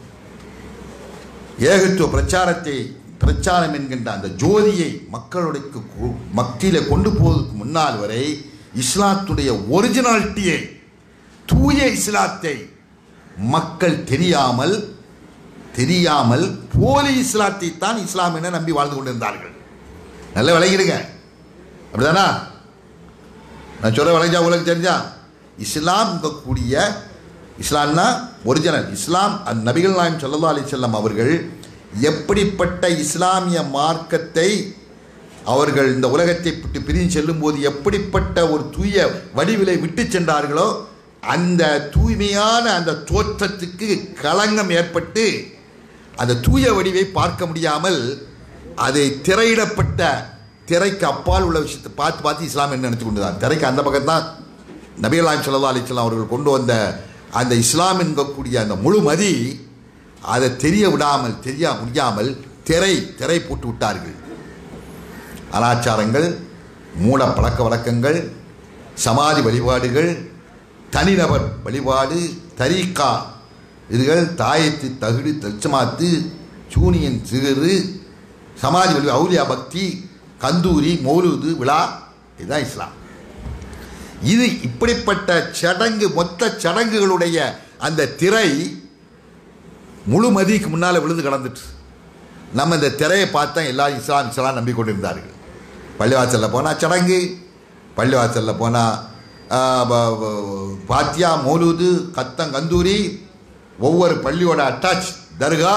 ஏகத்துவ பிரச்சாரத்தை பிரச்சாரம் என்கின்ற அந்த ஜோதியை மக்களுடைய கு- மத்தியில கொண்டு போவதற்கு முன்னால் வரை இஸ்லாத்துடைய ஒரிஜினாலிட்டியை தூய இஸ்லாத்தை மக்கள் தெரியாமல் தெரியாமல் போலி இஸ்லாத்தை தான் இஸ்லாம் என நம்பி வாழ்ந்து கொண்டிருந்தார்கள் நல்ல விளங்கிடுங்க அப்படிதானா நான் சொல்ல விளைஞ்சா உங்களுக்கு தெரிஞ்சா இஸ்லாம் கூடிய இஸ்லாம்னா ஒரிஜினல் இஸ்லாம் அந்த நபிகள் நாயம் ஸல்லல்லாஹு அலைஹி வஸல்லம் அவர்கள் எப்படிப்பட்ட இஸ்லாமிய மார்க்கத்தை அவர்கள் இந்த உலகத்தை விட்டு பிரிஞ்சு செல்லும்போது எப்படிப்பட்ட ஒரு தூய வடிவிலை விட்டு சென்றார்களோ அந்த தூய்மையான அந்த தோற்றத்துக்கு களங்கம் ஏற்பட்டு அந்த தூய வடிவை பார்க்க முடியாமல் அதை திரையிடப்பட்ட திரைக்கு அப்பால் உள்ள விஷயத்தை பார்த்து பார்த்து இஸ்லாம் என்ன நினைத்து கொண்டுதான் திரைக்கு அந்த பக்கம் தான் நபிகளாம் சல்லா அலிஸ்லாம் அவர்கள் கொண்டு வந்த அந்த இஸ்லாம் என்கக்கூடிய அந்த முழுமதி அதை தெரிய விடாமல் தெரிய முடியாமல் திரை திரை போட்டு விட்டார்கள் கலாச்சாரங்கள் மூட பழக்க வழக்கங்கள் சமாதி வழிபாடுகள் தனிநபர் வழிபாடு தரீக்கா இதுகள் தாயத்து தகுடு தச்சமாத்து சூனியன் சிறு சமாதி வழி அவுலியா பக்தி கந்தூரி மௌலூது விழா இதுதான் இஸ்லாம் இது இப்படிப்பட்ட சடங்கு மொத்த சடங்குகளுடைய அந்த திரை முழு மதிக்கு முன்னால் விழுந்து கிடந்துட்டு நம்ம இந்த திரையை பார்த்தா எல்லாரும் இஸ்லாம் இஸ்லாம் நம்பிக்கொண்டிருந்தார்கள் பள்ளிவாசலில் போனால் சடங்கு பள்ளிவாசலில் போனால் பாத்தியா மௌலூது கத்தம் கந்தூரி ஒவ்வொரு பள்ளியோட அட்டாச் தர்கா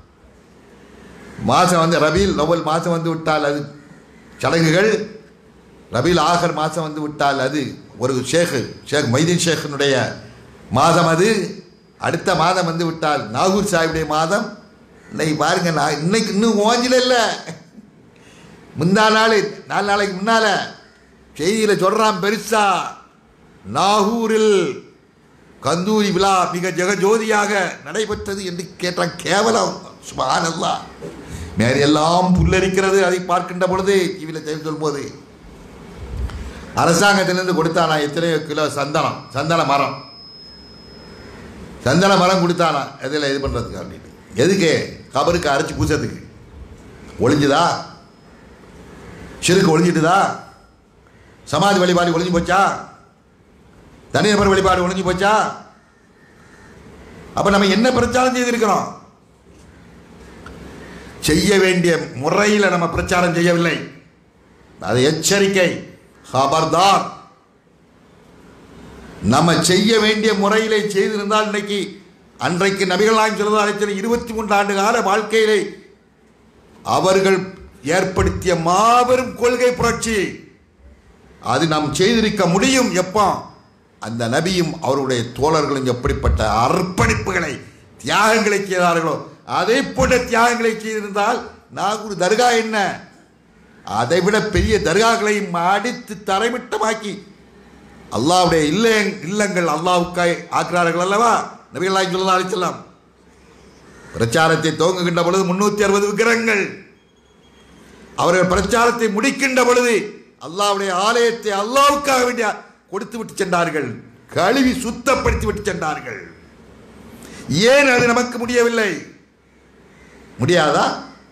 மாதம் வந்து ரபீல் நவல் மாதம் வந்து விட்டால் அது சடங்குகள் ரபீல் ஆகர் மாதம் வந்து விட்டால் அது ஒரு ஷேக் ஷேக் மைதீன் ஷேഖിனுடைய மாதம் அது அடுத்த மாதம் வந்து விட்டால் நாகூர் சாஹிபுடைய மாதம் இன்னைக்கு பாருங்க நான் இன்னைக்கு இன்னும் ஓஞ்சில இல்லை முந்தா நாள் நாலு நாளைக்கு முன்னால செய்தியில் சொல்கிறான் பெருசா நாகூரில் கந்தூரி விழா மிக ஜெகஜோதியாக நடைபெற்றது என்று கேட்டான் கேவலம் சுபானல்லா மேலெல்லாம் புல்லரிக்கிறது அதை பார்க்கின்ற பொழுது டிவியில் செய்தி சொல்லும்போது அரசாங்கத்திலிருந்து கொடுத்தானா எத்தனையோ கிலோ சந்தனம் சந்தன மரம் சந்தன மரம் கொடுத்தானா எதில் இது பண்ணுறதுக்கு அப்படின்னு எதுக்கு கபருக்கு அரைச்சி பூசத்துக்கு ஒளிஞ்சுதா சிறுக்கு ஒளிஞ்சிட்டுதா சமாதி வழிபாடு ஒளிஞ்சு போச்சா தனிநபர் வழிபாடு ஒளிஞ்சு போச்சா அப்ப நம்ம என்ன பிரச்சாரம் செய்திருக்கிறோம் செய்ய வேண்டிய முறையில் நம்ம பிரச்சாரம் செய்யவில்லை அது எச்சரிக்கை ஹபர்தார் நம்ம செய்ய வேண்டிய முறையிலே செய்திருந்தால் இன்னைக்கு அன்றைக்கு நபிகள் நாயகம் சொல்லதா அழைச்சல் இருபத்தி மூன்று ஆண்டு கால வாழ்க்கையிலே அவர்கள் ஏற்படுத்திய மாபெரும் கொள்கை புரட்சி அது நாம் செய்திருக்க முடியும் எப்போ அந்த நபியும் அவருடைய தோழர்களும் எப்படிப்பட்ட அர்ப்பணிப்புகளை தியாகங்களை செய்தார்களோ அதே போன்ற தியாகங்களை செய்திருந்தால் நாகூர் தர்கா என்ன அதை விட பெரிய தர்காக்களையும் அடித்து தரைமிட்டமாக்கி அல்லாவுடைய இல்ல இல்லங்கள் அல்லாவுக்காய் ஆக்குறார்கள் அல்லவா நபிகளாய் சொல்லா அலிச்சலாம் பிரச்சாரத்தை துவங்குகின்ற பொழுது முன்னூத்தி அறுபது விக்கிரகங்கள் அவர்கள் பிரச்சாரத்தை முடிக்கின்ற பொழுது அல்லாவுடைய ஆலயத்தை அல்லாவுக்காக வேண்டிய கொடுத்து விட்டு சென்றார்கள் கழுவி சுத்தப்படுத்தி விட்டு சென்றார்கள் ஏன் அது நமக்கு முடியவில்லை முடியாதா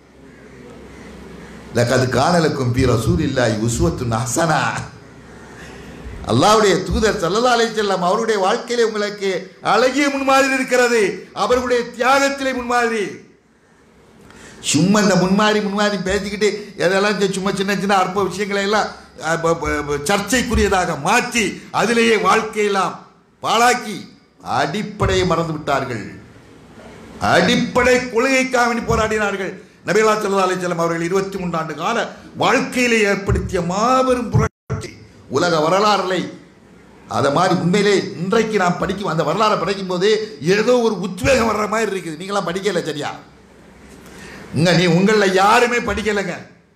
லக்கது காணலுக்கும் பி ரசூலில்லாஹி உஸ்வத்துன் ஹசனா அல்லாஹ்வுடைய தூதர் ஸல்லல்லாஹு அலைஹி வஸல்லம் அவருடைய வாழ்க்கையிலே உங்களுக்கு அழகிய முன்மாதிரி இருக்கிறது அவர்களுடைய தியாகத்திலே முன்மாதிரி சும்மா இந்த முன்மாதிரி முன்மாதிரி பேசிக்கிட்டு எதெல்லாம் இந்த சும்மா சின்ன சின்ன அற்ப விஷயங்களை எல்லாம் அஹ், ப- ப- ப- சர்ச்சைக்குரியதாக மாற்றி அதிலேயே வாழ்க்கையெல்லாம் பாழாக்கி அடிப்படையை மறந்து விட்டார்கள் அடிப்படை கொள்கைக்காக வேண்டி போராடினார்கள் நபிகளா சல்லா அலிசல்லாம் அவர்கள் இருபத்தி மூன்று ஆண்டு கால வாழ்க்கையிலே ஏற்படுத்திய மாபெரும் புரட்சி உலக வரலாறுகளை அதை மாதிரி உண்மையிலே இன்றைக்கு நாம் படிக்கும் அந்த வரலாறை படிக்கும் போதே ஏதோ ஒரு உத்வேகம் வர்ற மாதிரி இருக்குது நீங்களாம் படிக்கல சரியா இங்க நீ உங்களில் யாருமே படிக்கலைங்க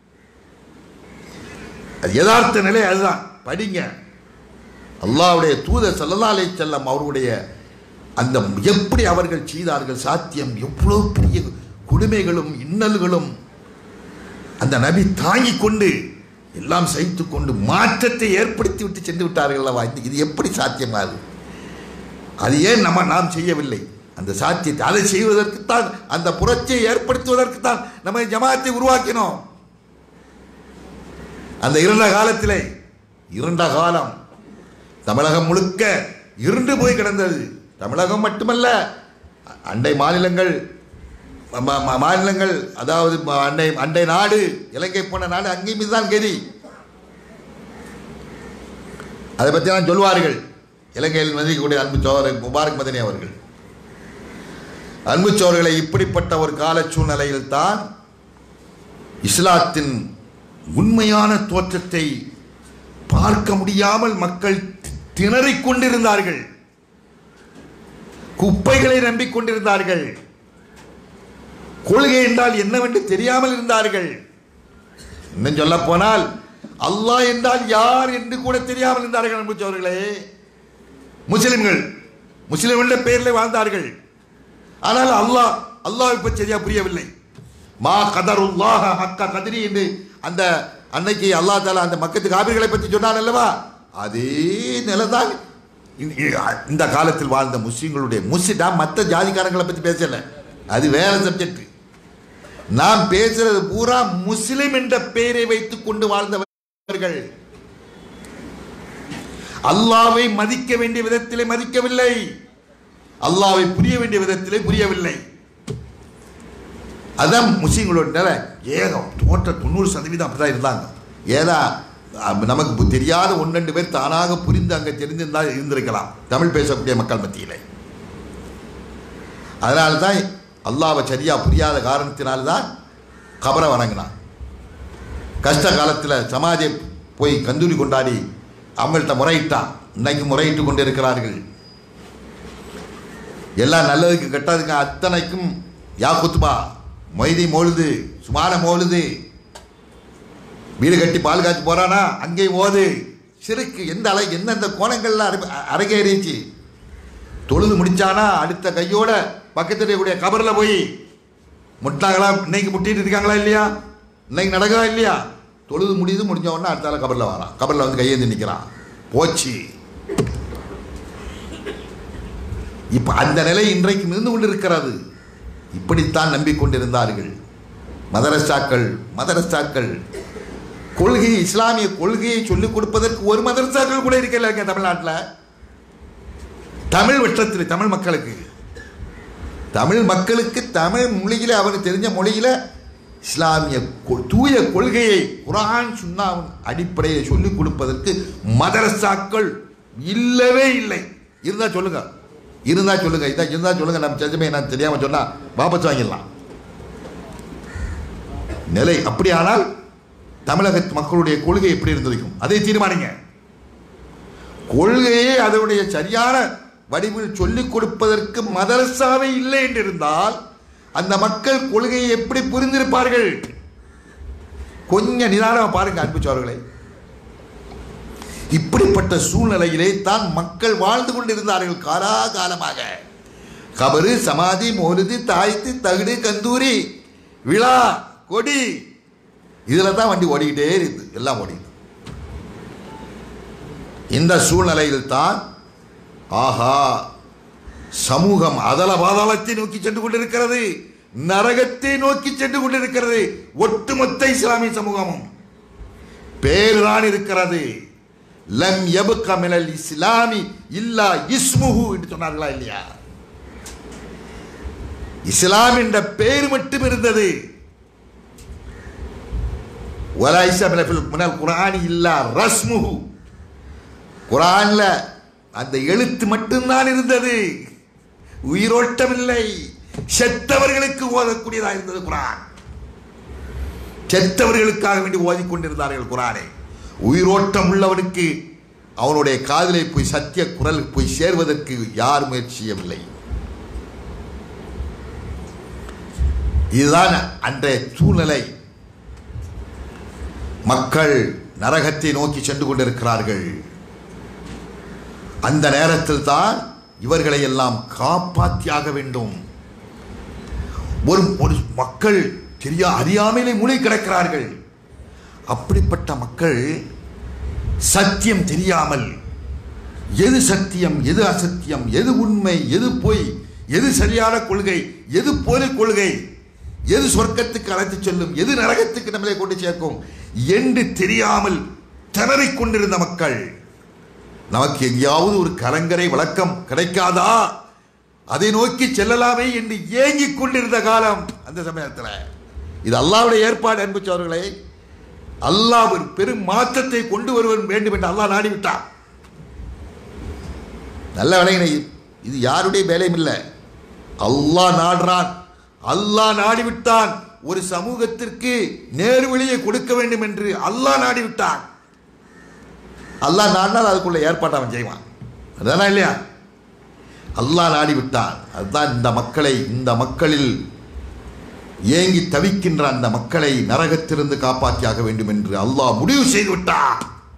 அது யதார்த்த நிலை அதுதான் படிங்க அல்லாஹ்வுடைய தூதர் ஸல்லல்லாஹு அலைஹி செல்லம் அவருடைய அந்த எப்படி அவர்கள் செய்தார்கள் சாத்தியம் எவ்வளவு பெரிய கொடுமைகளும் இன்னல்களும் அந்த நபி தாங்கிக் கொண்டு எல்லாம் சகித்து கொண்டு மாற்றத்தை ஏற்படுத்தி விட்டு சென்று விட்டார்கள் அல்லவா இது- இது எப்படி சாத்தியமாகுது அது ஏன் நம்ம நாம் செய்யவில்லை அந்த சாத்தியத்தை அதை செய்வதற்குத்தான் அந்த புரட்சியை ஏற்படுத்துவதற்குத்தான் நம்ம ஜமாத்தை உருவாக்கினோம் அந்த இருண்ட காலத்திலே இருண்ட காலம் தமிழகம் முழுக்க இருண்டு போய் கிடந்தது தமிழகம் மட்டுமல்ல அண்டை மாநிலங்கள் ம- ம- மாநிலங்கள் அதாவது ம- அண்டை அண்டை நாடு இலங்கை போன நாடு அங்கேயும் இதுதான் கதி அதை பற்றிலாம் சொல்வார்கள் இலங்கையில் மதிக்கக்கூடிய அன்பு சோழர் முபாரக் மதனி அவர்கள் அன்பு சோழர்களை இப்படிப்பட்ட ஒரு கால சூழ்நிலையில் தான் இஸ்லாத்தின் உண்மையான தோற்றத்தை பார்க்க முடியாமல் மக்கள் தி- திணறிக் கொண்டிருந்தார்கள் குப்பைகளை நம்பிக்கொண்டிருந்தார்கள் கொள்கை என்றால் என்னவென்று தெரியாமல் இருந்தார்கள் இன்னும் சொல்ல போனால் அல்லாஹ் என்றால் யார் என்று கூட தெரியாமல் இருந்தார்கள் அன்பு சோழர்களே முஸ்லிம்கள் முஸ்லிம்கள் பெயரில் வாழ்ந்தார்கள் ஆனால் அல்லாஹ் அல்லாஹ் இப்ப சரியா புரியவில்லை மா கதருல்லாஹ ஹக்க கதிரி என்று அந்த அன்னைக்கு அல்லாஹ் தாலா அந்த மக்கத்து காபிர்களை பற்றி சொன்னான் அல்லவா அதே நிலைதான் இந்த- இந்த காலத்தில் வாழ்ந்த முஸ்லிம்களுடைய முஸ்லிம் நான் மற்ற ஜாதிக்காரங்களை பற்றி பேசல அது வேற சப்ஜெக்ட் நாம் பேசுறது பூரா முஸ்லிம் என்ற பெயரை வைத்துக் கொண்டு வாழ்ந்தவர்கள் அல்லாவை மதிக்க வேண்டிய விதத்திலே மதிக்கவில்லை அல்லாவை புரிய வேண்டிய விதத்திலே புரியவில்லை அதான் முஸ்லீம்களோட நிலை ஏகம் தோற்ற தொண்ணூறு சதவீதம் அப்படிதான் இருந்தாங்க ஏதா அஹ், நமக்கு பு- தெரியாத ஒன்று ரெண்டு பேர் தானாக புரிந்து அங்கே தெரிந்திருந்தால் இருந்திருக்கலாம் தமிழ் பேசக்கூடிய மக்கள் மத்தியிலே அதனால தான் அல்லாவை சரியா புரியாத காரணத்தினால்தான் கபரை வணங்கினான் கஷ்ட காலத்தில் சமாஜை போய் கந்தூரி கொண்டாடி அவங்கள்ட்ட முறையிட்டான் இன்னைக்கு முறையிட்டு கொண்டு இருக்கிறார்கள் எல்லாம் நல்லதுக்கு கெட்டதுக்கு அத்தனைக்கும் யா குத்துபா மொய்தி மோழுது சுமான மோழுது வீடு கட்டி பால் காய்ச்சி போறானா அங்கே ஓது சிறுக்கு எந்த அலை எந்தெந்த கோணங்கள்ல அரை அரங்கேறிச்சு தொழுது முடிச்சானா அடுத்த கையோட பக்கத்தில் இருக்கக்கூடிய கபரில் போய் முட்டாங்களா இன்னைக்கு முட்டிட்டு இருக்காங்களா இல்லையா இன்னைக்கு நடக்குதா இல்லையா தொழுது முடியுது முடிஞ்ச உடனே அடுத்த ஆள் கபரில் வரான் கபரில் வந்து கையேந்தி நிற்கிறான் போச்சு இப்ப அந்த நிலை இன்றைக்கு இருந்து கொண்டிருக்கிறது இப்படித்தான் நம்பிக்கொண்டிருந்தார்கள் மதரசாக்கள் மதரசாக்கள் கொள்கை இஸ்லாமிய கொள்கையை சொல்லிக் கொடுப்பதற்கு ஒரு மதரசாக்கள் கூட இருக்கல தமிழ்நாட்டில் தமிழ் வட்டத்தில் தமிழ் மக்களுக்கு தமிழ் மக்களுக்கு தமிழ் மொழியில அவனுக்கு தெரிஞ்ச மொழியில இஸ்லாமிய கொ- தூய கொள்கையை குரான் சுன்னாவின் அடிப்படையை சொல்லிக் கொடுப்பதற்கு மதரசாக்கள் இல்லவே இல்லை இருந்தா சொல்லுங்க இருந்தா சொல்லுங்க இதான் இருந்தா சொல்லுங்க நம்ம செஞ்சமே நான் தெரியாம சொன்னா வாபஸ் வாங்கிடலாம் நிலை அப்படியானால் தமிழக மக்களுடைய கொள்கை எப்படி இருந்திருக்கும் அதை தீர்மானிங்க கொள்கையை அதனுடைய சரியான வடிவில் சொல்லிக் கொடுப்பதற்கு மதரசாவே இல்லை என்றிருந்தால் அந்த மக்கள் கொள்கையை எப்படி புரிந்திருப்பார்கள் கொஞ்சம் நிதானமா பாருங்க அன்பு சோழர்களை இப்படிப்பட்ட சூழ்நிலையிலே தான் மக்கள் வாழ்ந்து கொண்டிருந்தார்கள் காலாகாலமாக கபரு சமாதி மோருதி தாய்த்து தகுடு கந்தூரி விழா கொடி இதில் தான் வண்டி ஓடிக்கிட்டே இருக்குது எல்லாம் ஓடிக்குது இந்த சூழ்நிலையில் தான் ஆஹா சமூகம் அதல பாதாளத்தை நோக்கி சென்று கொண்டிருக்கிறது நரகத்தை நோக்கி சென்று கொண்டிருக்கிறது ஒட்டுமொத்த இஸ்லாமிய சமூகமும் பேர்தான் இருக்கிறது லம் யபுக மினல் இஸ்லாமி இல்லா இஸ்முஹு என்று சொன்னார்களா இல்லையா இஸ்லாம் என்ற பெயர் மட்டும் இருந்தது வலாயிசா மினல் மினல் குரானி இல்லா ரஸ்முஹு குரான்ல அந்த எழுத்து மட்டும்தான் இருந்தது உயிரோட்டம் இல்லை செத்தவர்களுக்கு ஓதக்கூடியதாக இருந்தது குரான் செத்தவர்களுக்காக வேண்டி ஓதிக்கொண்டிருந்தார்கள் குரானை உயிரோட்டம் உள்ளவனுக்கு அவனுடைய காதிலே போய் சத்திய குரல் போய் சேர்வதற்கு யார் முயற்சி செய்யவில்லை இதுதான் அன்றைய சூழ்நிலை மக்கள் நரகத்தை நோக்கி சென்று கொண்டிருக்கிறார்கள் அந்த நேரத்தில் தான் இவர்களை எல்லாம் காப்பாற்றியாக வேண்டும் ஒரு ஒரு மக்கள் தெரியா அறியாமையிலே மூளை கிடக்கிறார்கள் அப்படிப்பட்ட மக்கள் சத்தியம் தெரியாமல் எது சத்தியம் எது அசத்தியம் எது உண்மை எது பொய் எது சரியான கொள்கை எது போலி கொள்கை எது சொர்க்கத்துக்கு அழைத்துச் செல்லும் எது நரகத்துக்கு நம்மளை கொண்டு சேர்க்கும் என்று தெரியாமல் திணறிக் கொண்டிருந்த மக்கள் நமக்கு எங்கேயாவது ஒரு கலங்கரை விளக்கம் கிடைக்காதா அதை நோக்கி செல்லலாமே என்று ஏங்கிக் கொண்டிருந்த காலம் அந்த சமயத்தில் இது அல்லாவுடைய ஏற்பாடு அன்புச்சவர்களே அல்லாஹ் ஒரு பெரும் மாற்றத்தை கொண்டு வருவன் வேண்டும் என்று அல்லாஹ் நாடிவிட்டான் நல்ல விளையினை இது யாருடைய வேலையும் இல்லை அல்லாஹ் நாடுறான் அல்லாஹ் நாடிவிட்டான் ஒரு சமூகத்திற்கு நேர்வழியை கொடுக்க வேண்டும் என்று அல்லாஹ் நாடிவிட்டான் அல்லாஹ் நாடினால் அதுக்குள்ள ஏற்பாட்டை அவன் செய்வான் அதுதானா இல்லையா அல்லாஹ் நாடி விட்டான் அதுதான் இந்த மக்களை இந்த மக்களில் ஏங்கி தவிக்கின்ற அந்த மக்களை நரகத்திலிருந்து காப்பாற்றியாக வேண்டும் என்று அல்லாஹ் முடிவு செய்து விட்டான்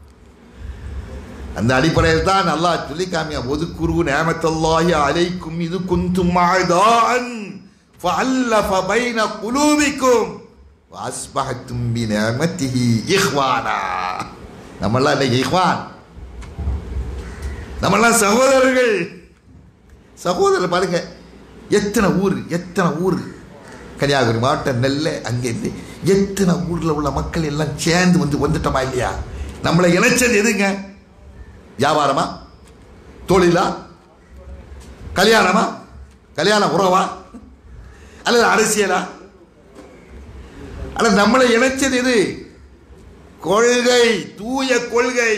அந்த அடிப்படையில் தான் அல்லாஹ் சொல்லி காமியா ஒதுக்குரு நேமத்தல்லாஹி அலைக்கும் இது குந்தும் ஆழ்தான் فألف بين قلوبكم وأصبحتم بنعمته إخوانا நம்மெல்லாம் இன்னைக்கு இஹ்வான் நம்மெல்லாம் சகோதரர்கள் சகோதரர் பாருங்க எத்தனை ஊர் எத்தனை ஊர் கன்னியாகுமரி மாவட்டம் நெல்லை அங்கே இருந்து எத்தனை ஊரில் உள்ள மக்கள் எல்லாம் சேர்ந்து வந்து வந்துட்டோமா இல்லையா நம்மளை இணைச்சது எதுங்க வியாபாரமா தொழிலா கல்யாணமா கல்யாண உறவா அல்லது அரசியலா அல்லது நம்மளை இணைச்சது எது கொள்கை தூய கொள்கை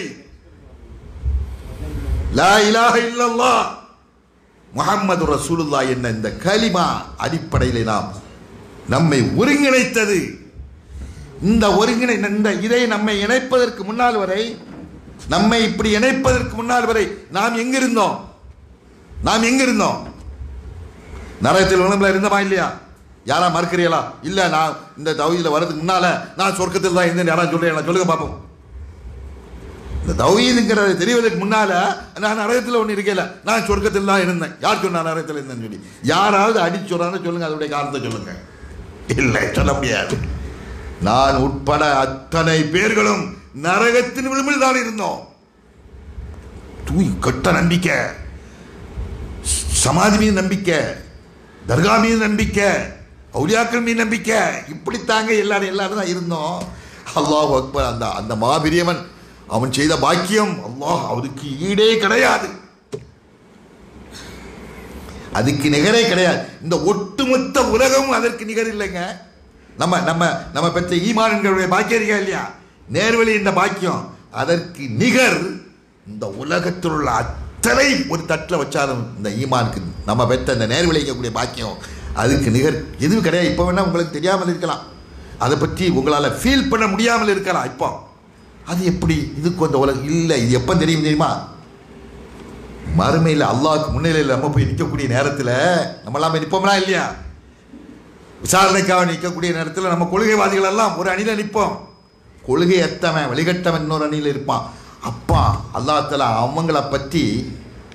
லா இலாஹ இல்லல்லாஹ் முகம்மது ரசூலுல்லா என்ன இந்த கலிமா அடிப்படையில் நாம் நம்மை ஒருங்கிணைத்தது இந்த ஒருங்கிணை இந்த இதை நம்மை இணைப்பதற்கு முன்னால் வரை நம்மை இப்படி இணைப்பதற்கு முன்னால் வரை நாம் எங்கிருந்தோம் நாம் எங்கிருந்தோம் நரகத்தில் உணவுல இருந்தமா இல்லையா யாரா மறுக்கிறீங்களா இல்ல நான் இந்த தௌஹீதுல வர்றதுக்கு முன்னால நான் சொர்க்கத்தில் தான் இருந்தேன் யாரா சொல்றேன் சொல்லுங்க பார்ப்போம் இந்த தௌஹீதுங்கிறது தெரிவதற்கு முன்னால நான் நரகத்தில் ஒன்று இருக்கல நான் சொர்க்கத்தில் தான் இருந்தேன் யார் சொன்னா நரகத்தில் இருந்தேன்னு சொல்லி யாராவது அடிச்சு சொல்றான்னு சொல்லுங்க அதனுடைய காரணத்தை சொல்லுங்க இல்லை சொல்ல முடியாது நான் உட்பட அத்தனை பேர்களும் நரகத்தின் விளிம்பில் தான் இருந்தோம் தூய் கட்ட நம்பிக்கை சமாதி மீது நம்பிக்கை தர்கா மீது நம்பிக்கை அவுலியாக்கள் மீது நம்பிக்கை இப்படித்தாங்க எல்லாரும் எல்லாரும் தான் இருந்தோம் அல்லாஹ் அக்பர் அந்த அந்த மாபிரியவன் அவன் செய்த பாக்கியம் அல்லாஹ் அவருக்கு ஈடே கிடையாது அதுக்கு நிகரே கிடையாது இந்த ஒட்டுமொத்த உலகமும் அதற்கு நிகர் இல்லைங்க நம்ம நம்ம நம்ம பெற்ற ஈமான்களுடைய பாக்கியம் இருக்கா இல்லையா நேர்வழி என்ற பாக்கியம் அதற்கு நிகர் இந்த உலகத்தில் உள்ள அத்தனை ஒரு தட்டில் வச்சாலும் இந்த ஈமானுக்கு நம்ம பெற்ற இந்த நேர்வழி இருக்கக்கூடிய பாக்கியம் அதுக்கு நிகர் எதுவும் கிடையாது இப்போ வேணா உங்களுக்கு தெரியாமல் இருக்கலாம் அதை பற்றி உங்களால் ஃபீல் பண்ண முடியாமல் இருக்கலாம் இப்போ அது எப்படி இதுக்கு அந்த உலகம் இல்லை இது எப்போ தெரியும் தெரியுமா மறுமையில் அல்லாஹ்க்கு முன்னிலையில் நம்ம போய் நிற்கக்கூடிய நேரத்தில் நம்ம எல்லாம் போய் நிற்போம்னா இல்லையா விசாரணைக்காக நிற்கக்கூடிய நேரத்தில் நம்ம கொள்கைவாதிகள் எல்லாம் ஒரு அணியில் நிற்போம் கொள்கை எத்தவன் வழிகட்டவன் இன்னொரு அணியில் இருப்பான் அப்பா அல்லாஹ் தஆலா அவங்கள பற்றி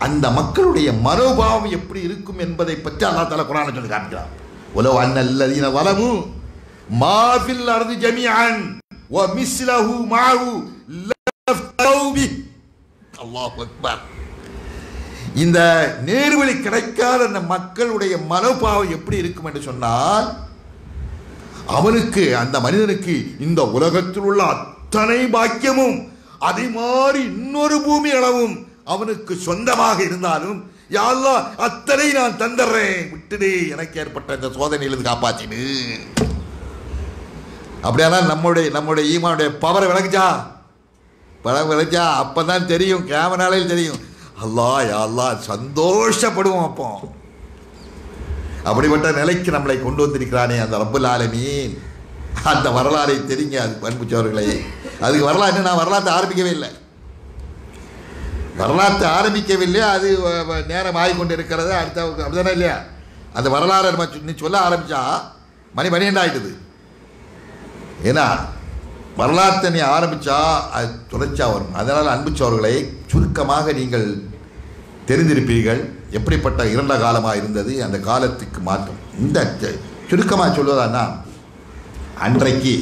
அந்த மக்களுடைய மனோபாவம் எப்படி இருக்கும் என்பதை பற்றி அல்லா தலா குரான சொல்லி காட்டுகிறார் உலோ அன்னல்லதீன வலமு மாஃபில் அர்து ஜமீஅன் வ மிஸ்லஹு மாஹு லஃப்தௌ பி அல்லாஹ் அக்பர் இந்த நேர்வழி கிடைக்காத அந்த மக்களுடைய மனோபாவம் எப்படி இருக்கும் என்று சொன்னால் அவனுக்கு அந்த மனிதனுக்கு இந்த உலகத்தில் உள்ள அத்தனை பாக்கியமும் அதே மாதிரி இன்னொரு பூமி அளவும் அவனுக்கு சொந்தமாக இருந்தாலும் யாழ்லா அத்தனை நான் தந்துடுறேன் விட்டுடு எனக்கு ஏற்பட்ட இந்த சோதனையிலிருந்து காப்பாத்தினு அப்படியானால் நம்முடைய நம்முடைய ஈமானுடைய பவரை விளக்குச்சா படம் விளைச்சா அப்பதான் தெரியும் கேமராலையில் தெரியும் அல்லா யா அல்லா சந்தோஷப்படுவோம் அப்போ அப்படிப்பட்ட நிலைக்கு நம்மளை கொண்டு வந்திருக்கிறானே அந்த ரப்புல் ஆலமீன் அந்த வரலாறை தெரியுங்க அது பண்புச்சவர்களே அதுக்கு வரலாறு நான் வரலாற்றை ஆரம்பிக்கவே இல்லை வரலாற்றை ஆரம்பிக்கவில்லை அது வ- வ- நேரம் ஆகிக்கொண்டு இருக்கிறது அடுத்த அப்படிதானே இல்லையா அந்த வரலாறு நம்ம சொ- நீ சொல்ல ஆரம்பிச்சா மணி பன்னிரெண்டு ஆயிட்டுது ஏன்னா வரலாற்றை நீ ஆரம்பிச்சா அது தொடர்ச்சியா வரும் அதனால் அன்புச்சவர்களை சுருக்கமாக நீங்கள் தெரிந்திருப்பீர்கள் எப்படிப்பட்ட இரண்ட காலமாக இருந்தது அந்த காலத்துக்கு மாற்றம் இந்த த- சுருக்கமாக சொல்வதானா அன்றைக்கு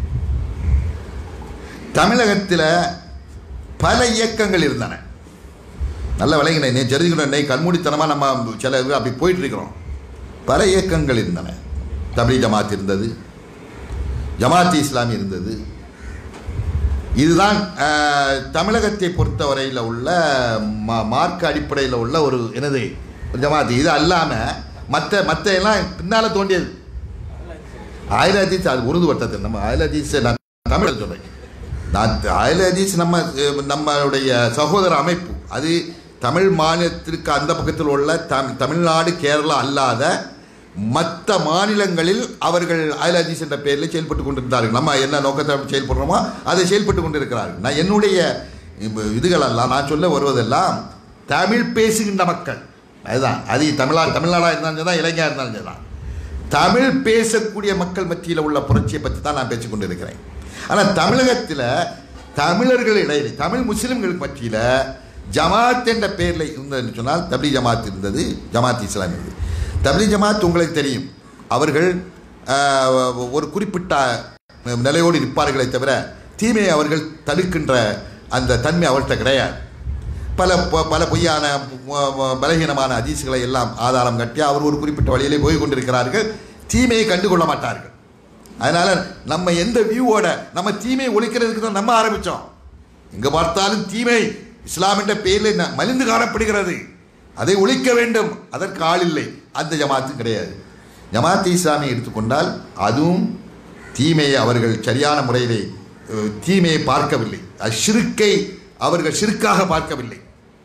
தமிழகத்தில் பல இயக்கங்கள் இருந்தன நல்ல விளங்கினேன் நீ தெரிஞ்சுக்கணும் கண்மூடித்தனமாக நம்ம சில இது அப்படி போயிட்டு இருக்கிறோம் பல இயக்கங்கள் இருந்தன தமிழ் ஜமாத் இருந்தது ஜமாத் இஸ்லாமி இருந்தது இதுதான் அஹ், தமிழகத்தை பொறுத்தவரையில் உள்ள மா- மார்க்க அடிப்படையில் உள்ள ஒரு என்னது ஒரு ஜமாத் இது அல்லாமல் மற்ற மற்ற எல்லாம் பின்னால் தோண்டியது ஆயில ஹதீஸ் அது உருது வட்டத்தில் நம்ம ஆயில ஹதீஸ் நான் தமிழ் சொல்கிறேன் நான் ஆயில ஹதீஸ் நம்ம அஹ், நம்மளுடைய சகோதர அமைப்பு அது தமிழ் மாநிலத்திற்கு அந்த பக்கத்தில் உள்ள தம் தமிழ்நாடு கேரளா அல்லாத மற்ற மாநிலங்களில் அவர்கள் ஆயில ஹதீஸ் என்ற பெயரில் செயல்பட்டு கொண்டிருந்தார்கள் நம்ம என்ன நோக்கத்தை செயல்படுறோமோ அதை செயல்பட்டு கொண்டிருக்கிறார்கள் நான் என்னுடைய இப்ப இதுகளெல்லாம் நான் சொல்ல வருவதெல்லாம் தமிழ் பேசுகின்ற மக்கள் அதுதான் அது தமிழ்நாடு தமிழ்நாடாக இருந்தாலும் சரி தான் இளைஞராக இருந்தாலும் சரி தான் தமிழ் பேசக்கூடிய மக்கள் மத்தியில் உள்ள புரட்சியை பற்றி தான் நான் பேசிக் கொண்டிருக்கிறேன் ஆனால் தமிழகத்தில் தமிழர்கள் இடையிலே தமிழ் முஸ்லிம்களுக்கு மத்தியில் ஜமாத் என்ற பெயரில் இருந்ததுன்னு சொன்னால் தப்லி ஜமாத் இருந்தது ஜமாத் இஸ்லாம் இருந்தது தப்லி ஜமாத் உங்களுக்கு தெரியும் அவர்கள் ஆஹ், ஒரு குறிப்பிட்ட நிலையோடு நிற்பார்களே தவிர தீமையை அவர்கள் தடுக்கின்ற அந்த தன்மை அவர்கிட்ட கிடையாது பல ப- பல பொய்யான ம- ம- பலகீனமான அதிசுகளை எல்லாம் ஆதாரம் கட்டி அவர் ஒரு குறிப்பிட்ட வழியிலே போய் கொண்டிருக்கிறார்கள் தீமையை கண்டுகொள்ள மாட்டார்கள் அதனால நம்ம எந்த வியூவோட நம்ம தீமையை ஒழிக்கிறதுக்கு தான் நம்ம ஆரம்பித்தோம் எங்கே பார்த்தாலும் தீமை இஸ்லாம் என்ற பெயரில் ந- மலிந்து காணப்படுகிறது அதை ஒழிக்க வேண்டும் அதற்கு ஆள் இல்லை அந்த ஜமாத்தும் கிடையாது ஜமாத் இஸ்லாமை எடுத்துக்கொண்டால் அதுவும் தீமையை அவர்கள் சரியான முறையிலே அஹ், தீமையை பார்க்கவில்லை அஷ்ருக்கை அவர்கள் ஷிருக்காக பார்க்கவில்லை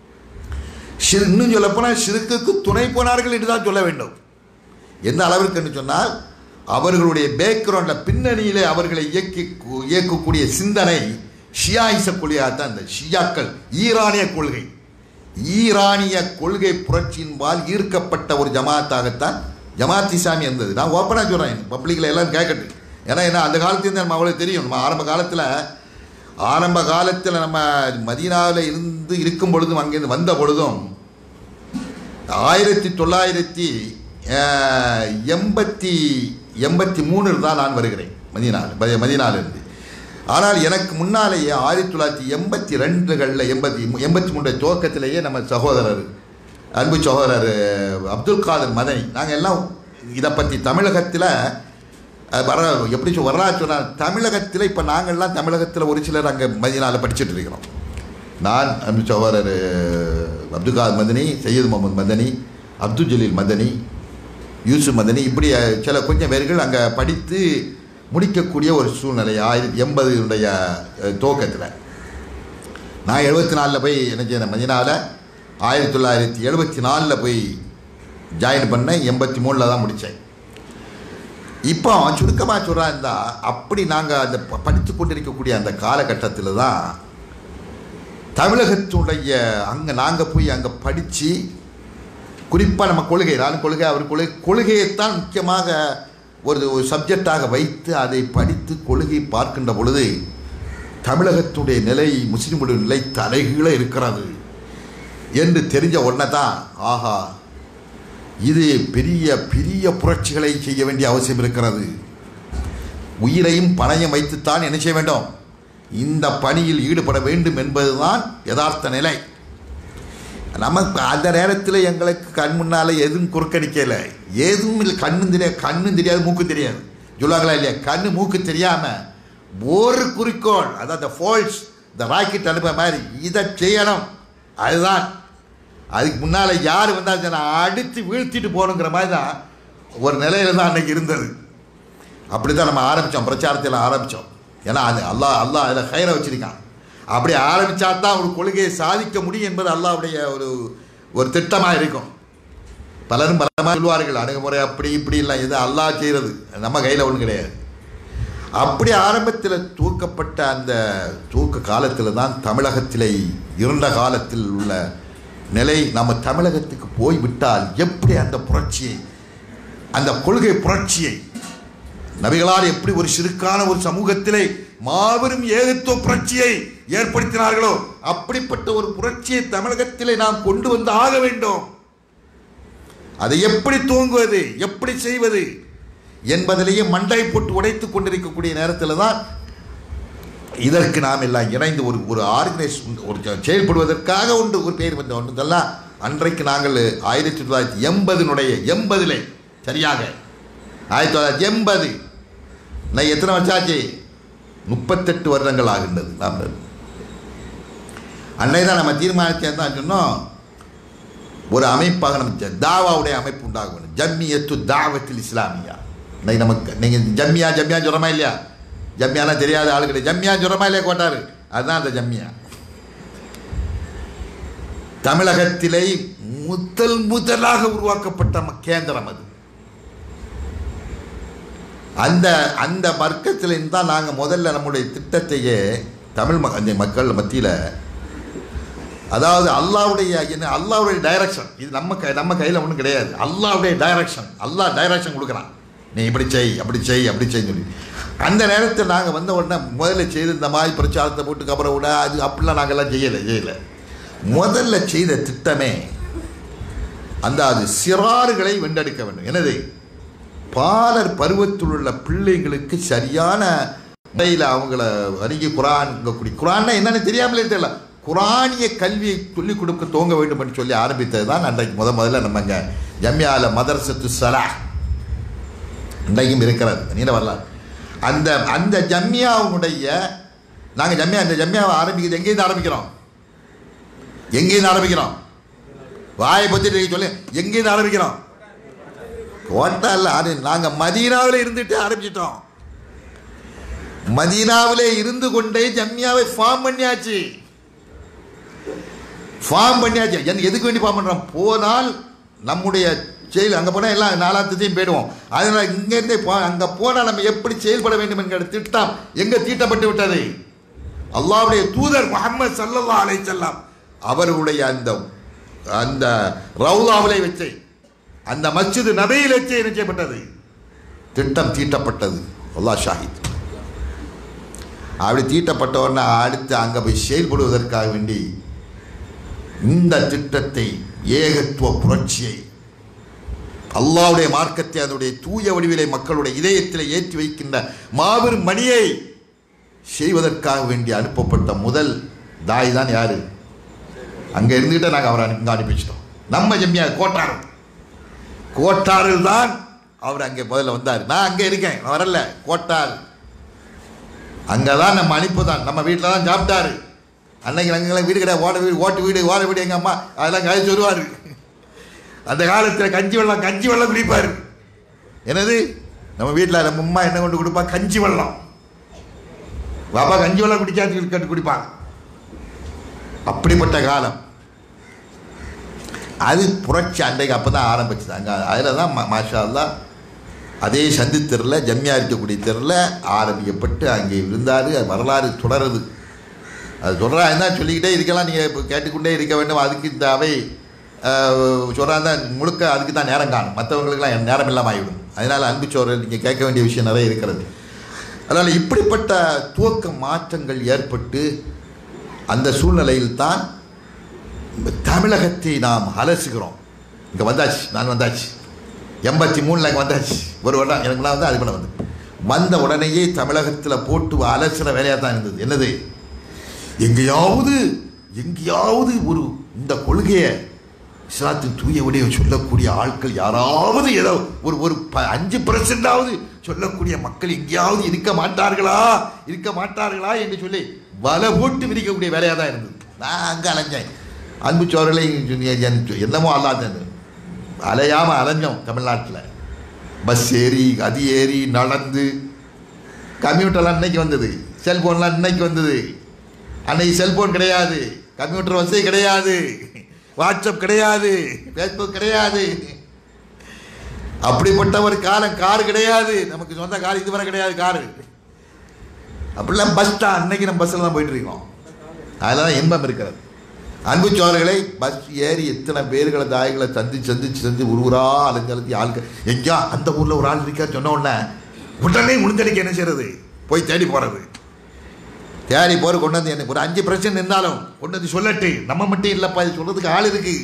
ஷிர் இன்னும் சொல்லப்போனால் ஷிருக்குக்கு துணை போனார்கள் என்று தான் சொல்ல வேண்டும் எந்த அளவிற்கு என்று சொன்னால் அவர்களுடைய பேக்ரவுண்டில் பின்னணியிலே அவர்களை இயக்கி இயக்கக்கூடிய சிந்தனை ஷியாயிச கொள்கையாகத்தான் இந்த ஷியாக்கள் ஈரானிய கொள்கை ஈரானிய கொள்கை புரட்சியின்பால் ஈர்க்கப்பட்ட ஒரு ஜமாத்தாகத்தான் ஜமாத் இஸ்லாமி இருந்தது நான் ஓப்பனாக சொல்கிறேன் பப்ளிக்கில் எல்லாம் கேட்கட்டு ஏன்னா என்ன அந்த காலத்துலேருந்து நம்ம அவ்வளோ தெரியும் நம்ம ஆரம்ப காலத்தில் ஆரம்ப காலத்தில் நம்ம மதீனாவில் இருந்து இருக்கும் பொழுதும் அங்கேருந்து வந்த பொழுதும் ஆயிரத்தி தொள்ளாயிரத்தி அஹ், எண்பத்தி எண்பத்தி மூணில் தான் நான் வருகிறேன் மதினால மதினாலிருந்து ஆனால் எனக்கு முன்னாலேயே ஆயிரத்தி தொள்ளாயிரத்தி எண்பத்தி ரெண்டுகளில் எண்பத்தி எண்பத்தி மூன்றை துவக்கத்திலேயே நம்ம சகோதரர் அன்பு சகோதரர் அப்துல் காதர் மதனி நாங்கள் எல்லாம் இதை பற்றி தமிழகத்தில் அஹ், வர எப்படி சொல் வரலாறு சொன்னால் தமிழகத்தில் இப்போ நாங்கள்லாம் தமிழகத்தில் ஒரு சிலர் அங்கே மதினால படிச்சுட்டு இருக்கிறோம் நான் அன்பு சகோதரர் அப்துல் காதர் மதனி சையது முகமது மதனி அப்துல் ஜலீல் மதனி யூசுப் மதனி இப்படி அஹ், சில கொஞ்சம் பேர்கள் அங்கே படித்து முடிக்கக்கூடிய ஒரு சூழ்நிலை ஆயிரத்தி எண்பதுடைய துவக்கத்தில் நான் எழுபத்தி நாலில் போய் என்ன செய்தேன் மதினாவில் ஆயிரத்தி தொள்ளாயிரத்தி எழுபத்தி நாலில் போய் ஜாயின் பண்ணேன் எண்பத்தி மூணில் தான் முடித்தேன் இப்போ சுருக்கமாக சொல்கிறா இருந்தால் அப்படி நாங்கள் அந்த ப- படித்து கொண்டிருக்கக்கூடிய அந்த காலகட்டத்தில் தான் தமிழகத்துடைய அங்கே நாங்கள் போய் அங்கே படித்து குறிப்பாக நம்ம கொள்கை நான் கொள்கை அவர் கொள்கை கொள்கையைத்தான் முக்கியமாக ஒரு ஒரு சப்ஜெக்டாக வைத்து அதை படித்து கொள்கை பார்க்கின்ற பொழுது தமிழகத்துடைய நிலை முஸ்லிமுடைய நிலை தலைகீழ இருக்கிறது என்று தெரிஞ்ச உடனே தான் ஆஹா இது பெரிய பெரிய புரட்சிகளை செய்ய வேண்டிய அவசியம் இருக்கிறது உயிரையும் பணையும் வைத்துத்தான் என்ன செய்ய வேண்டும் இந்த பணியில் ஈடுபட வேண்டும் என்பதுதான் யதார்த்த நிலை நமக்கு அந்த நேரத்தில் எங்களுக்கு கண் முன்னால் எதுவும் குறுக்கடிக்கல எதுவும் இல்லை கண்ணும் தெரியாது கண்ணும் தெரியாது மூக்கு தெரியாது சொல்லுவாங்களா இல்லையா கண்ணு மூக்கு தெரியாமல் ஒரு குறிக்கோள் அதான் இந்த ஃபோல்ஸ் இந்த ராக்கெட் அனுப்புற மாதிரி இதை செய்யணும் அதுதான் அதுக்கு முன்னால் யார் வந்தால் நான் அடித்து வீழ்த்திட்டு போகணுங்கிற மாதிரி தான் ஒரு நிலையில தான் அன்னைக்கு இருந்தது அப்படி தான் நம்ம ஆரம்பித்தோம் பிரச்சாரத்தில் ஆரம்பித்தோம் ஏன்னா அது அல்லாஹ் அல்லாஹ் அதில் கயிறை வச்சிருக்கான் அப்படி ஆரம்பித்தா தான் ஒரு கொள்கையை சாதிக்க முடியும் என்பது அல்லாஹ்வுடைய ஒரு ஒரு திட்டமாக இருக்கும் பலரும் பலமாக சொல்வார்கள் அணுகுமுறை அப்படி இப்படி இல்லை இது அல்லாஹ் செய்கிறது நம்ம கையில் ஒன்றும் கிடையாது அப்படி ஆரம்பத்தில் தூக்கப்பட்ட அந்த தூக்க காலத்தில் தான் தமிழகத்திலே இருண்ட காலத்தில் உள்ள நிலை நம்ம தமிழகத்துக்கு போய்விட்டால் எப்படி அந்த புரட்சியை அந்த கொள்கை புரட்சியை நபிகளார் எப்படி ஒரு சிறுக்கான ஒரு சமூகத்திலே மாபெரும் ஏகத்துவ புரட்சியை ஏற்படுத்தினார்களோ அப்படிப்பட்ட ஒரு புரட்சியை தமிழகத்திலே நாம் கொண்டு வந்து ஆக வேண்டும் அதை எப்படி தூங்குவது எப்படி செய்வது என்பதிலேயே மண்டை போட்டு உடைத்துக் கொண்டிருக்கக்கூடிய நேரத்தில் தான் இதற்கு நாம் எல்லாம் இணைந்து ஒரு ஒரு ஆர்கனைஸ் ஒரு செயல்படுவதற்காக உண்டு ஒரு பேர் வந்த ஒன்று இதெல்லாம் அன்றைக்கு நாங்கள் ஆயிரத்தி தொள்ளாயிரத்தி எண்பதினுடைய எண்பதிலே சரியாக ஆயிரத்தி தொள்ளாயிரத்தி எண்பது நான் எத்தனை வருஷாச்சு முப்பத்தெட்டு வருடங்கள் ஆகின்றது நாம் அன்னை தான் நம்ம தீர்மானித்தேன் தான் சொன்னோம் ஒரு அமைப்பாக நம்ம தாவாவுடைய அமைப்பு உண்டாக வேண்டும் ஜம்மியத்து தாவத்தில் இஸ்லாமியா இன்னைக்கு நமக்கு நீங்கள் ஜம்மியா ஜம்மியா சொல்கிறமா இல்லையா ஜம்மியாலாம் தெரியாத ஆளு கிடையாது ஜம்மியா சொல்கிறமா இல்லையா கோட்டாரு அதுதான் அந்த ஜம்மியா தமிழகத்திலே முதல் முதலாக உருவாக்கப்பட்ட ம- கேந்திரம் அது அந்த அந்த வர்க்கத்தில் தான் நாங்கள் முதல்ல நம்முடைய திட்டத்தையே தமிழ் ம அந்த மக்கள் மத்தியில் அதாவது அல்லாவுடைய என்ன அல்லாவுடைய டைரக்ஷன் இது நம்ம கை நம்ம கையில் ஒன்றும் கிடையாது அல்லாவுடைய டைரக்ஷன் அல்லாஹ் டைரக்ஷன் கொடுக்குறான் நீ இப்படி செய் அப்படி செய் அப்படி செய்ன்னு சொல்லி அந்த நேரத்தில் நாங்கள் வந்த உடனே முதல்ல செய்து இந்த மாதிரி பிரச்சாரத்தை போட்டு கபரை விட அது அப்படிலாம் நாங்கள்லாம் செய்யலை செய்யலை முதல்ல செய்த திட்டமே அந்த அது சிறார்களை வென்றெடுக்க வேண்டும் எனது பாலர் பருவத்தில் உள்ள பிள்ளைங்களுக்கு சரியான முறையில் அவங்கள அணுகி குரான் கூடி குரான்னா என்னன்னு தெரியாமலே தெரியல குரானிய கல்வியை சொல்லிக் கொடுக்க துவங்க வேண்டும் என்று சொல்லி ஆரம்பித்தது தான் அன்றைக்கு முத முதல்ல நம்ம இங்கே ஜம்யால மதரசத்து சலா இன்றைக்கும் இருக்கிறது நீல வரலாறு அந்த அந்த ஜம்யாவுடைய நாங்கள் ஜம்யா அந்த ஜம்யாவை ஆரம்பிக்கிறது எங்கேருந்து ஆரம்பிக்கிறோம் எங்கேருந்து ஆரம்பிக்கிறோம் வாயை பற்றி நீங்க சொல்லு எங்கேருந்து ஆரம்பிக்கிறோம் கோட்டால அது நாங்கள் மதீனாவில் இருந்துட்டு ஆரம்பிச்சிட்டோம் மதீனாவிலே இருந்து கொண்டே ஜம்யாவை ஃபார்ம் பண்ணியாச்சு ஃபார்ம் பண்ணியாச்சு என் எதுக்கு வேண்டி ஃபார்ம் பண்ணுறோம் போனால் நம்முடைய செயல் அங்கே போனால் எல்லாம் நாலாத்தையும் போயிடுவோம் அதனால் இங்கேருந்தே போ அங்கே போனால் நம்ம எப்படி செயல்பட வேண்டும் என்கிற திட்டம் எங்கே தீட்டப்பட்டு விட்டது அல்லாஹ்வுடைய தூதர் முகமது சல்லல்லா அலை செல்லாம் அவர்களுடைய அந்த அந்த ரவுலாவிலே வச்சு அந்த மஸ்ஜிது நபையில் வச்சு என்ன செய்யப்பட்டது திட்டம் தீட்டப்பட்டது அல்லாஹ் ஷாஹித் அப்படி தீட்டப்பட்ட உடனே அடுத்து அங்கே போய் செயல்படுவதற்காக வேண்டி இந்த திட்டத்தை ஏகத்துவ புரட்சியை அல்லாவுடைய மார்க்கத்தை அதனுடைய தூய வடிவிலே மக்களுடைய இதயத்தில் ஏற்றி வைக்கின்ற மாபெரும் மணியை செய்வதற்காக வேண்டி அனுப்பப்பட்ட முதல் தாய் தான் யாரு அங்கே இருந்துகிட்டு நாங்கள் அவரை அனுப்பி அனுப்பி வச்சிட்டோம் நம்ம ஜம்மியா கோட்டாறு கோட்டாறில் தான் அவர் அங்கே முதல்ல வந்தார் நான் அங்கே இருக்கேன் நான் வரல கோட்டார் அங்கே தான் நம்ம அனுப்பு தான் நம்ம வீட்டில் தான் சாப்பிட்டாரு அன்னைக்கு அங்கெல்லாம் வீடு கிடையாது ஓட வீடு ஓட்டு வீடு ஓட வீடு எங்கள் அம்மா அதெல்லாம் கழிச்சு வருவார் அந்த காலத்தில் கஞ்சி வெள்ளம் கஞ்சி வெள்ளம் குடிப்பார் என்னது நம்ம வீட்டில் நம்ம அம்மா என்ன கொண்டு கொடுப்பா கஞ்சி வெள்ளம் பாப்பா கஞ்சி வெள்ளம் குடிக்காது கட்டு குடிப்பாங்க அப்படிப்பட்ட காலம் அது புரட்சி அன்றைக்கு அப்போ தான் ஆரம்பிச்சது அங்கே அதில் தான் மா- மாஷா அல்லாஹ் அதே சந்தி தெருவில் ஜம்மியா இருக்கக்கூடிய தெருவில் ஆரம்பிக்கப்பட்டு அங்கே இருந்தார் அது வரலாறு தொடருது அது சொல்கிறா என்ன சொல்லிக்கிட்டே இருக்கலாம் நீங்கள் இப்போ கேட்டுக்கொண்டே இருக்க வேண்டும் அதுக்கு இந்த அவை சொல்கிறா தான் முழுக்க அதுக்கு தான் நேரம் காணும் மற்றவங்களுக்கெல்லாம் நேரம் இல்லாமல் ஆகிவிடும் அதனால் அன்பு சோறு நீங்கள் கேட்க வேண்டிய விஷயம் நிறைய இருக்கிறது அதனால் இப்படிப்பட்ட துவக்க மாற்றங்கள் ஏற்பட்டு அந்த சூழ்நிலையில் தான் தமிழகத்தை நாம் அலசுகிறோம் இங்கே வந்தாச்சு நான் வந்தாச்சு எண்பத்தி மூணில் இங்கே வந்தாச்சு ஒரு வருடம் எனக்கு நான் வந்து அது பண்ண வந்து வந்த உடனேயே தமிழகத்தில் போட்டு அலசுகிற வேலையாக தான் இருந்தது என்னது எங்கேயாவது எங்கேயாவது ஒரு இந்த கொள்கையை இஸ்லாத்தின் தூய விடையை சொல்லக்கூடிய ஆட்கள் யாராவது ஏதோ ஒரு ஒரு ப- அஞ்சு பர்சன்டாவது சொல்லக்கூடிய மக்கள் எங்கேயாவது இருக்க மாட்டார்களா இருக்க மாட்டார்களா என்று சொல்லி வலை போட்டு விரிக்கக்கூடிய வேலையாக தான் இருந்தது நான் அங்கே அலைஞ்சேன் அன்பு சோழலை என்னமோ அல்லாதது அலையாமல் அலைஞ்சோம் தமிழ்நாட்டில் பஸ் ஏறி அது ஏறி நடந்து கம்ப்யூட்டர்லாம் இன்னைக்கு வந்தது செல்போன்லாம் இன்னைக்கு வந்தது அன்னைக்கு செல்போன் கிடையாது கம்ப்யூட்டர் வசதி கிடையாது வாட்ஸ்அப் கிடையாது ஃபேஸ்புக் கிடையாது அப்படிப்பட்ட ஒரு காலம் கார் கிடையாது நமக்கு சொந்த கார் இதுவரை கிடையாது காரு அப்படிலாம் பஸ் தான் அன்னைக்கு நம்ம பஸ்ஸில் தான் போயிட்டு இருக்கோம் அதில் தான் இன்பம் இருக்கிறது அன்பு சோழர்களை பஸ் ஏறி எத்தனை பேர்களை தாய்களை சந்தி சந்திச்சு சந்தி ஒரு ஊரா அலைஞ்சு அலைஞ்சு ஆளுக்கு எங்கேயா அந்த ஊரில் ஒரு ஆள் இருக்கா சொன்ன உடனே உடனே முடிஞ்சடிக்க என்ன செய்யறது போய் தேடி போகிறது தேடி போகிற கொண்டு வந்து எனக்கு ஒரு அஞ்சு பிரச்சனை இருந்தாலும் கொண்டு வந்து சொல்லட்டு நம்ம மட்டும் இல்லைப்பா இது சொல்கிறதுக்கு ஆள் இருக்கு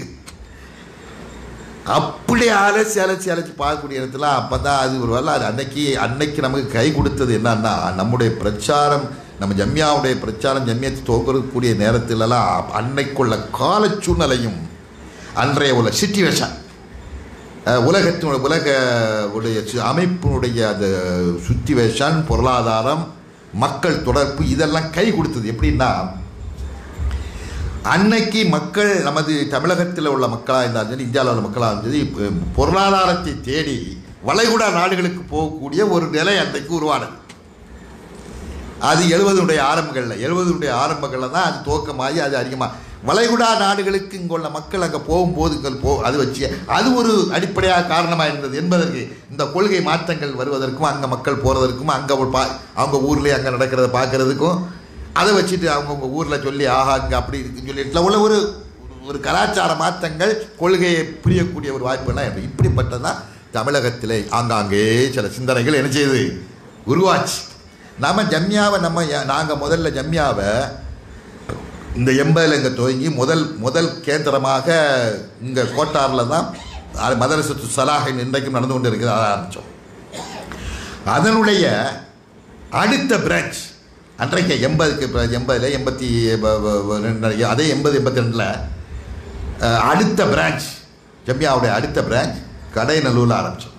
அப்படி அலசி அலசி அலசி பார்க்கக்கூடிய இடத்துல அப்போ தான் அது ஒரு வேலை அது அன்னைக்கு அன்னைக்கு நமக்கு கை கொடுத்தது என்னன்னா நம்முடைய பிரச்சாரம் நம்ம ஜம்யாவுடைய பிரச்சாரம் ஜம்யத்தை துவக்கக்கூடிய நேரத்திலலாம் அன்னைக்குள்ள கால சூழ்நிலையும் அன்றைய உள்ள சிச்சுவேஷன் உலகத்தினுடைய உலக உடைய சு- அமைப்பினுடைய அந்த சுச்சுவேஷன் பொருளாதாரம் மக்கள் தொடர்பு இதெல்லாம் கை கொடுத்தது எப்படின்னா அன்னைக்கு மக்கள் நமது தமிழகத்தில் உள்ள மக்களாக இருந்தாலும் சரி இந்தியாவில் உள்ள மக்களாக இருந்தாலும் சரி இப்ப பொருளாதாரத்தை தேடி வளைகுடா நாடுகளுக்கு போகக்கூடிய ஒரு நிலை அன்றைக்கு உருவானது அது எழுபதுடைய ஆரம்பங்களில் எழுபதுடைய ஆரம்பங்களில் தான் அது துவக்கமாகி அது அதிகமாக வளைகுடா நாடுகளுக்கு இங்கே உள்ள மக்கள் அங்கே போகும்போது இங்க போ அது வச்சு அது ஒரு அடிப்படையாக காரணமாக இருந்தது என்பதற்கு இந்த கொள்கை மாற்றங்கள் வருவதற்கும் அங்கே மக்கள் போகிறதற்கும் அங்கே ஒரு பா அவங்க ஊர்லேயே அங்கே நடக்கிறத பார்க்கறதுக்கும் அதை வச்சுட்டு அவங்கவுங்க ஊரில் சொல்லி ஆஹா இங்கே அப்படி இருக்குன்னு சொல்லிட்டு உள்ள ஒரு ஒரு கலாச்சார மாற்றங்கள் கொள்கையை புரியக்கூடிய ஒரு வாய்ப்புலாம் இருக்கு. இப்படிப்பட்டதான் தமிழகத்திலே ஆங்காங்கே சில சிந்தனைகள் என்ன செய்யுது உருவாச்சு நம்ம ஜம்யாவை நம்ம நாங்கள் முதல்ல ஜம்யாவை இந்த எண்பதில் இங்கே துவங்கி முதல் முதல் கேந்திரமாக இங்கே கோட்டாரில் தான் அது மதரசத்து சலாஹ் இன்றைக்கும் நடந்து கொண்டு இருக்குது அதை ஆரம்பித்தோம் அதனுடைய அடுத்த பிரான்ச் அன்றைக்கு எண்பதுக்கு பிற- எண்பதுல எண்பத்தி ப- ப- ப- ரெண்டு அதே எண்பது எண்பத்தி ரெண்டில் அடுத்த பிரான்ச் ஜம்யாவுடைய அடுத்த பிரான்ச் கடைநல்லூரில் ஆரம்பித்தோம்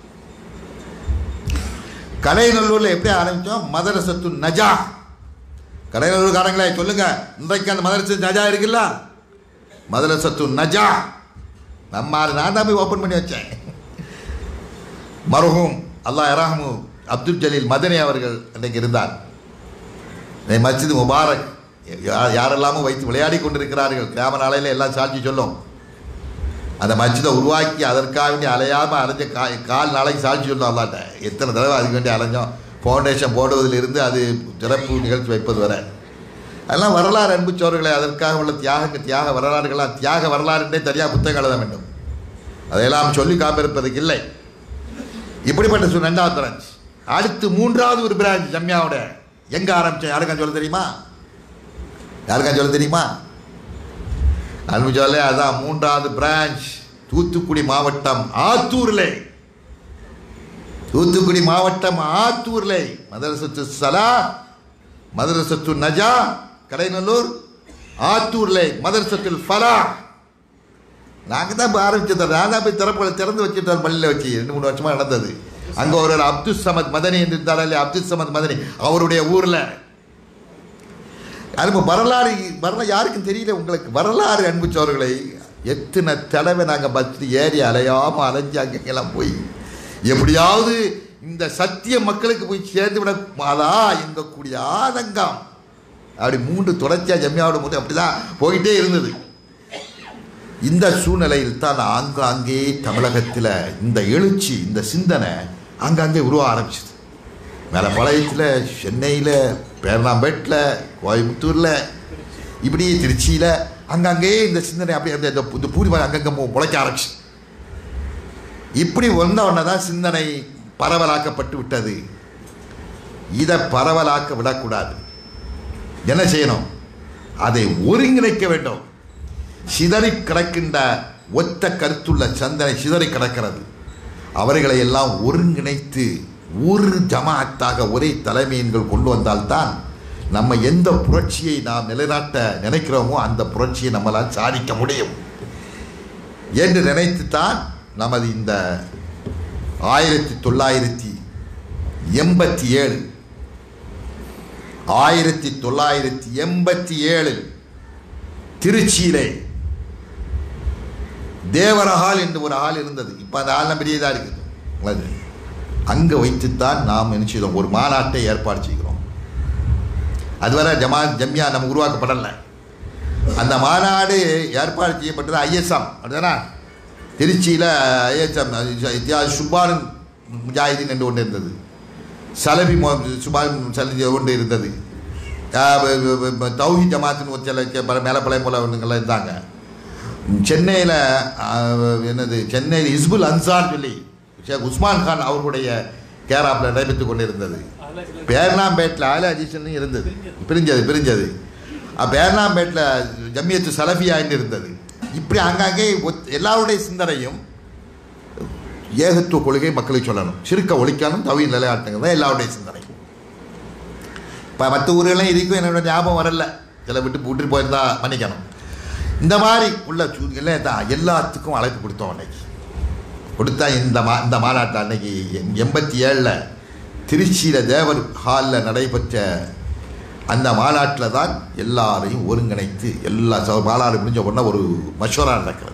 கடைநல்லூரில் எப்படி ஆரம்பித்தோம் மதரசத்து நஜா கடைநல்லூர்காரங்களே சொல்லுங்க இன்றைக்கு அந்த மதரசத்து நஜா இருக்குல்ல மதரசத்து நஜா நம்ம ஆளு நான் தான் போய் ஓப்பன் பண்ணி வச்சேன் மருகும் அல்லாஹ் இராஹமு அப்துல் ஜலீல் மதனி அவர்கள் அன்றைக்கு இருந்தார் இந்த மஸ்ஜித் முபாரக் யா- யாரெல்லாமோ வைத்து விளையாடி கொண்டிருக்கிறார்கள் கிராம நாளையில் எல்லாம் சாட்சி சொல்லும் அந்த மஸ்ஜிதை உருவாக்கி அதற்காக வேண்டி அலையாமல் அலைஞ்ச கா கால் நாளைக்கு சாட்சி சொல்லும் அல்லாட்ட எத்தனை தடவை அதுக்கு வேண்டி அலைஞ்சோம் ஃபவுண்டேஷன் போடுவதிலிருந்து அது சிறப்பு நிகழ்ச்சி வைப்பது வரை அதெல்லாம் வரலாறு அன்பு சோர்களே அதற்காக உள்ள தியாக தியாக வரலாறுகளாம் தியாக வரலாறுன்றே தனியாக புத்தகம் எழுத வேண்டும் அதையெல்லாம் சொல்லி காமிருப்பதற்கு இல்லை இப்படிப்பட்ட சு- ரெண்டாவது பிரான்ச் அடுத்து மூன்றாவது ஒரு பிரான்ச் ஜம்யாவோட எங்கே ஆரம்பித்தேன் யாருக்கா சொல்ல தெரியுமா யாருக்கா சொல்ல தெரியுமா அன்பு சொல்ல அதான் மூன்றாவது பிரான்ச் தூத்துக்குடி மாவட்டம் ஆத்தூர்லே தூத்துக்குடி மாவட்டம் ஆத்தூர்லே மதரசத்து சலா மதரசத்து நஜா கடைநல்லூர் ஆத்தூர்லே மதரசத்தில் ஃபலா நாங்கள் தான் இப்போ ஆரம்பிச்சது நான் தான் போய் திறப்புகளை திறந்து வச்சுட்டார் பள்ளியில் வச்சு ரெண்டு மூணு வருஷமாக நடந்தது அங்கே ஒரு ஒரு அப்துல் சமத் மதனி என்று இருந்தார் இல்லையா அப்துல் சமத் மதனி அவருடைய ஊரில் அது வரலாறு வரலாறு யாருக்கும் தெரியல உங்களுக்கு வரலாறு அன்புச்சவர்களை எத்தனை தடவை நாங்கள் பஸ் ஏறி அலையாமல் அலைஞ்சு அங்கெல்லாம் போய் எப்படியாவது இந்த சத்திய மக்களுக்கு போய் சேர்ந்து விட மாதா எங்கக்கூடிய ஆதங்கம் அப்படி மூன்று தொடர்ச்சியாக ஜம்மியாவோட போது அப்படி தான் போயிட்டே இருந்தது இந்த சூழ்நிலையில் தான் ஆங்காங்கே தமிழகத்தில் இந்த எழுச்சி இந்த சிந்தனை ஆங்காங்கே உருவ ஆரம்பிச்சது மேலப்பாளையத்தில் சென்னையில் பேரணாம்பேட்டில் கோயம்புத்தூரில் இப்படி திருச்சியில் அங்கங்கே இந்த சிந்தனை அப்படியே அந்த இந்த இந்த பூரி மாதிரி அங்கங்கே மு- முளைக்க ஆரம்பிச்சு இப்படி வந்த உடனே தான் சிந்தனை பரவலாக்கப்பட்டு விட்டது இதை பரவலாக்க விடக்கூடாது என்ன செய்யணும் அதை ஒருங்கிணைக்க வேண்டும் சிதறி கிடக்கின்ற ஒத்த கருத்துள்ள சந்தனை சிதறி கிடக்கிறது அவர்களை எல்லாம் ஒருங்கிணைத்து ஒரு ஜமாத்தாக ஒரே தலைமையின்கள் கொண்டு வந்தால்தான் நம்ம எந்த புரட்சியை நாம் நிலைநாட்ட நினைக்கிறோமோ அந்த புரட்சியை நம்மளால் சாதிக்க முடியும் என்று நினைத்துத்தான் நமது இந்த ஆயிரத்தி தொள்ளாயிரத்தி எண்பத்தி ஏழு ஆயிரத்தி தொள்ளாயிரத்தி எண்பத்தி ஏழில் திருச்சியிலே தேவரஹால் என்று ஒரு ஆள் இருந்தது இப்போ அந்த ஆள் பெரியதாக இருக்குது அது அங்கே வைத்துத்தான் நாம் என்ன செய்தோம் ஒரு மாநாட்டை ஏற்பாடு செய்கிறோம் அதுவரை ஜமா ஜம்யா நம்ம உருவாக்கப்படலை அந்த மாநாடு ஏற்பாடு செய்யப்பட்டது ஐஎஸ்எம் அப்படிதானா திருச்சியில் ஐஎஸ்எம் இத்தியாஸ் சுபான் முஜாஹிதீன் என்று ஒன்று இருந்தது சலபி மொ- சுபான் சலபி ஒன்று இருந்தது தௌஹி ஜமாத்துன்னு ஒரு சில கே- பல மேலப்பழை போல ஒன்றுங்கள்லாம் இருந்தாங்க சென்னையில் என்னது சென்னையில் இஸ்புல் அன்சார் சொல்லி ஷேக் உஸ்மான் கான் அவர்களுடைய கேராப்பில் நடைபெற்று கொண்டிருந்தது பேர்னாம்பேட்டில் ஆல அஜிஷன் இருந்தது பிரிஞ்சது பிரிஞ்சது அஹ் பேர்னாம்பேட்டில் ஜம்மியத்து சலஃபியான்னு இருந்தது இப்படி அங்கங்கே ஒத்- எல்லாருடைய சிந்தனையும் ஏகத்துவ கொள்கை மக்களுக்கு சொல்லணும் சிறுக்க ஒழிக்கணும் தவிர நிலையாட்டுங்க தான் எல்லாருடைய சிந்தனை இப்போ மற்ற ஊர்களெல்லாம் இதுக்கும் என்னோட ஞாபகம் வரல சில விட்டு விட்டுட்டு போயிருந்தா மன்னிக்கணும் இந்த மாதிரி உள்ள சூழ்நிலை தான் எல்லாத்துக்கும் அழைப்பு கொடுத்தோம் அன்னைக்கு கொடுத்தா இந்த மா இந்த மாநாட்டை அன்னைக்கு எண்- எண்பத்தி ஏழில் திருச்சியில் தேவர் ஹாலில் நடைபெற்ற அந்த மாநாட்டில் தான் எல்லாரையும் ஒருங்கிணைத்து எல்லா ச- மாநாடு முடிஞ்ச உடனே ஒரு மஷோரா நடக்கிறது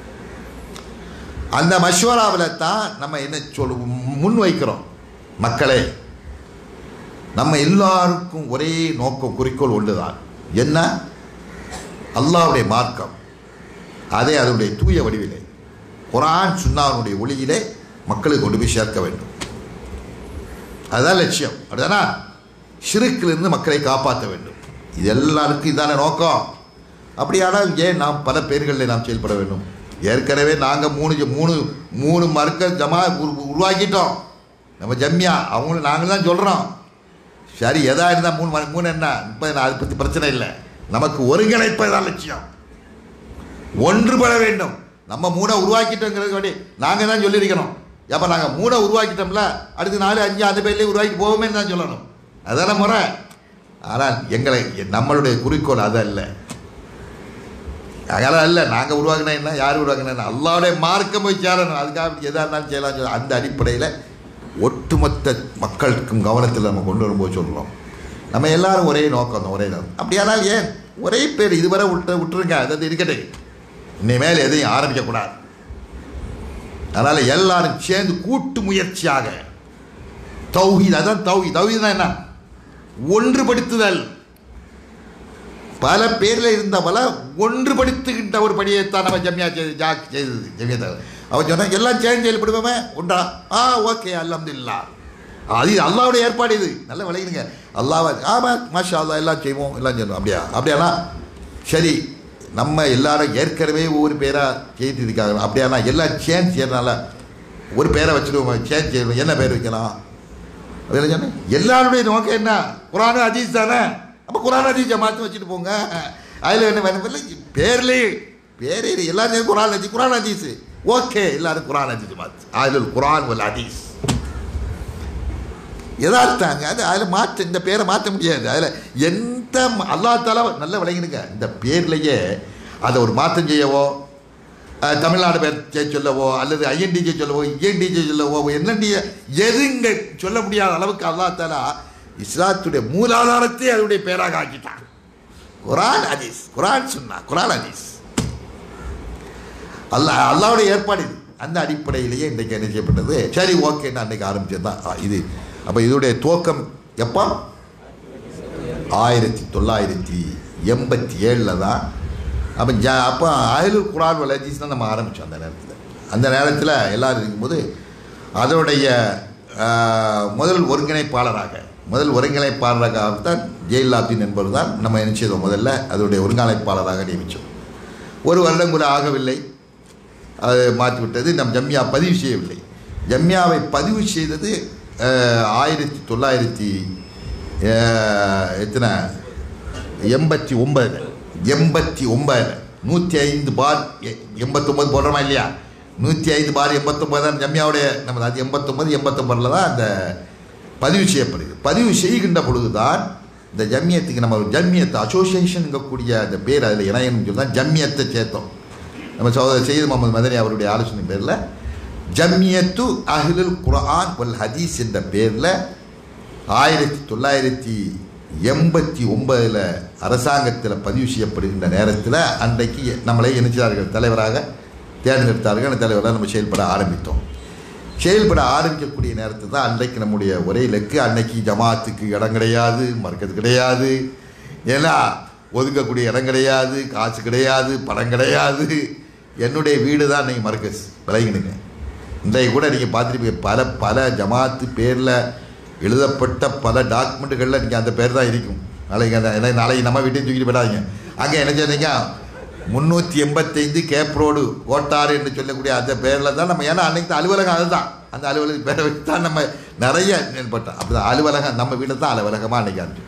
அந்த மஷோராவில் தான் நம்ம என்ன சொல் முன் வைக்கிறோம் மக்களே நம்ம எல்லாருக்கும் ஒரே நோக்கம் குறிக்கோள் ஒன்றுதான் என்ன அல்லாஹ்வுடைய மார்க்கம் அதே அதனுடைய தூய வடிவிலே குரான் சுன்னாவுடைய ஒளியிலே மக்களுக்கு கொண்டு போய் சேர்க்க வேண்டும் அதுதான் லட்சியம் அப்படிதானா ஷிருக்கிலிருந்து மக்களை காப்பாற்ற வேண்டும் இது எல்லாருக்கும் இதான நோக்கம் அப்படியானால் ஏன் நாம் பல பேர்களில் நாம் செயல்பட வேண்டும் ஏற்கனவே நாங்கள் மூணு ஜ- மூணு மூணு மறுக்க ஜமா உரு- உருவாக்கிட்டோம் நம்ம ஜம்யா அவங்களும் நாங்கள் தான் சொல்கிறோம் சரி எதா இருந்தால் மூணு மணி- மூணு என்ன இப்போ அதை பற்றி பிரச்சனை இல்லை நமக்கு ஒருங்கிணைப்பதுதான் லட்சியம் ஒன்றுபட வேண்டும் நம்ம மூணை உருவாக்கிட்டோங்கிறது வேண்டி நாங்கள் தான் சொல்லியிருக்கணும் அப்போ நாங்கள் மூணை உருவாக்கிட்டோம்ல அடுத்து நாலு அஞ்சு அந்த பேர்லேயே உருவாக்கி போவோமே தான் சொல்லணும் அதான முறை ஆனால் எங்களை நம்மளுடைய குறிக்கோள் அது அல்ல அதெல்லாம் இல்லை நாங்கள் உருவாக்கினா என்ன யார் உருவாக்கினா என்ன அல்லாவுடைய மார்க்கம் போய் சேரணும் அதுக்காக இப்படி எதாக இருந்தாலும் செய்யலாம் சொல்லி அந்த அடிப்படையில் ஒட்டுமொத்த மக்களுக்கும் கவனத்தில் நம்ம கொண்டு வரும்போது சொல்கிறோம் நம்ம எல்லாரும் ஒரே நோக்கம் தான் ஒரே நோக்கம் அப்படியானால் ஏன் ஒரே பேர் இதுவரை விட்டு விட்டுருங்க அதாவது இருக்கட்டும் இனிமேல் எதையும் ஆரம்பிக்கக்கூடாது அதனால் எல்லாரும் சேர்ந்து கூட்டு முயற்சியாக தௌஹீத் அதான் தௌஹீத் தௌஹீத் என்ன ஒன்றுபடுத்துதல் பல பேரில் இருந்தவள ஒன்றுபடுத்துகின்ற ஒரு படியைத்தான் நம்ம ஜம்யா செய்து ஜாக் செய்தது ஜமியத்தை அவன் சொன்னான் எல்லாம் சேர்ந்து செயல்படுவோமே உண்டா ஆ ஓகே அல்ஹம்துலில்லா அது இது அல்லாவுடைய ஏற்பாடு இது நல்லா விளையுங்க அல்லாவா ஆமாம் மாஷா அல்லா எல்லாம் செய்வோம் எல்லாம் செய்வோம் அப்படியா அப்படியானா சரி நம்ம எல்லாரும் ஏற்கனவே ஒவ்வொரு பேராக செய்திருக்காங்க அப்படியானா எல்லாம் சேஞ்ச் செய்யறதுனால ஒரு பேரை வச்சுருவோம் சேஞ்ச் செய்யணும் என்ன பேர் வைக்கலாம் அது என்ன சொன்னேன் எல்லாருடைய நோக்கம் என்ன குரானு ஹதீஸ் தானே அப்போ குரான் ஹதீஸை மாற்றி வச்சுட்டு போங்க அதில் என்ன வேணும் இல்லை பேர்லேயே பேரே இல்லை. எல்லாரும் குரான் ஹதீஸ் குரான் ஹதீஸ் ஓகே எல்லாரும் குரான் ஹதீஸ் மாற்று அதில் குரான் ஒரு ஹதீஸ் எதார்த்தாங்க அது அதில் மாற்ற இந்த பேரை மாற்ற முடியாது அதில் எந்த அல்லா தாலா நல்ல விளங்கினுங்க இந்த பேர்லேயே அதை ஒரு மாற்றம் செய்யவோ அஹ், தமிழ்நாடு பேர் செய்ய சொல்லவோ அல்லது ஐஎன்டிஜே சொல்லவோ இஎன்டிஜே சொல்லவோ என்என்டி எதுங்க சொல்ல முடியாத அளவுக்கு அல்லா தாலா இஸ்லாத்துடைய மூலாதாரத்தை அதனுடைய பேராக ஆக்கிட்டான் குரான் ஹதீஸ் குரான் சொன்னா குரான் ஹதீஸ் அல்லாஹ் அல்லாவுடைய ஏற்பாடு இது அந்த அடிப்படையிலேயே இன்றைக்கு என்ன செய்யப்பட்டது சரி ஓகே நான் அன்றைக்கி ஆரம்பிச்சது தான் இது அப்போ இதோடைய துவக்கம் எப்போ ஆயிரத்தி தொள்ளாயிரத்தி எண்பத்தி ஏழில் தான் அப்போ ஜ அப்போ அயலூர் குரான் வளர்ச்சிஸ் தான் நம்ம ஆரம்பித்தோம் அந்த நேரத்தில் அந்த நேரத்தில் எல்லாரும் இருக்கும்போது அதனுடைய ஆஹ், முதல் ஒருங்கிணைப்பாளராக முதல் ஒருங்கிணைப்பாளராக தான் ஜெயலலிதாபின் என்பவர் தான் நம்ம என்ன செய்தோம் முதல்ல அதனுடைய ஒருங்கிணைப்பாளராக நியமித்தோம் ஒரு வருடம் கூட ஆகவில்லை அது மாற்றிவிட்டது நம் ஜம்யா பதிவு செய்யவில்லை ஜம்யாவை பதிவு செய்தது அஹ், ஆயிரத்தி தொள்ளாயிரத்தி அஹ், எத்தனை எண்பத்தி ஒன்பதில் எண்பத்தி ஒன்பதில் நூற்றி ஐந்து பார் எ- எண்பத்தொம்பது போடுறோமா இல்லையா நூற்றி ஐந்து பார் எண்பத்தொம்பது தான் ஜம்மியாவுடைய நம்ம அது எண்பத்தொம்பது எண்பத்தொம்பதில் தான் அந்த பதிவு செய்யப்படுது பதிவு செய்கின்ற பொழுது தான் இந்த ஜம்மியத்துக்கு நம்ம ஒரு ஜம்மியத்து அசோசியேஷனுங்கக்கூடிய அந்த பேர் அதில் இணையம்னு சொல்லி தான் ஜம்மியத்தை சேர்த்தோம் நம்ம சகோதரர் செய்து முகமது மதனி அவருடைய ஆலோசனை பேரில் ஜம்மியத்து அஹ்லுல் குர்ஆன் வல் ஹதீஸ் என்ற பேரில் ஆயிரத்தி தொள்ளாயிரத்தி எண்பத்தி ஒன்பதில் அரசாங்கத்தில் பதிவு செய்யப்படுகின்ற நேரத்தில் அன்றைக்கு நம்மளை இணைச்சார்கள் தலைவராக தேர்ந்தெடுத்தார்கள் அந்த தலைவராக நம்ம செயல்பட ஆரம்பித்தோம் செயல்பட ஆரம்பிக்கக்கூடிய நேரத்தில் தான் அன்றைக்கு நம்முடைய ஒரே இலக்கு அன்னைக்கு ஜமாத்துக்கு இடம் கிடையாது மறுக்கிறது கிடையாது ஏன்னா ஒதுக்கக்கூடிய இடம் கிடையாது காசு கிடையாது பணம் கிடையாது என்னுடைய வீடு தான் அன்றைக்கி மர்க்கஸ் விலகினுங்க இன்றைக்கு கூட நீங்கள் பார்த்துருப்பீங்க பல பல ஜமாத்து பேரில் எழுதப்பட்ட பல டாக்குமெண்ட்டுகளில் நீங்கள் அந்த பேர் தான் இருக்கும் நாளைக்கு அந்த ஏன்னா நாளைக்கு நம்ம வீட்டையும் தூக்கிட்டு போயிடாதீங்க அங்கே என்ன சொன்னீங்க முந்நூற்றி எண்பத்தைந்து கேப் ரோடு ஓட்டாறு என்று சொல்லக்கூடிய அந்த பேரில் தான் நம்ம ஏன்னா அன்னைக்கு தான் அலுவலகம் அதுதான் அந்த அலுவலக பேரை வச்சு தான் நம்ம நிறைய மேற்பட்டோம் அப்படி தான் அலுவலகம் நம்ம வீட்டில் தான் அலுவலகமாக அன்றைக்கி ஆரம்பிச்சிட்டு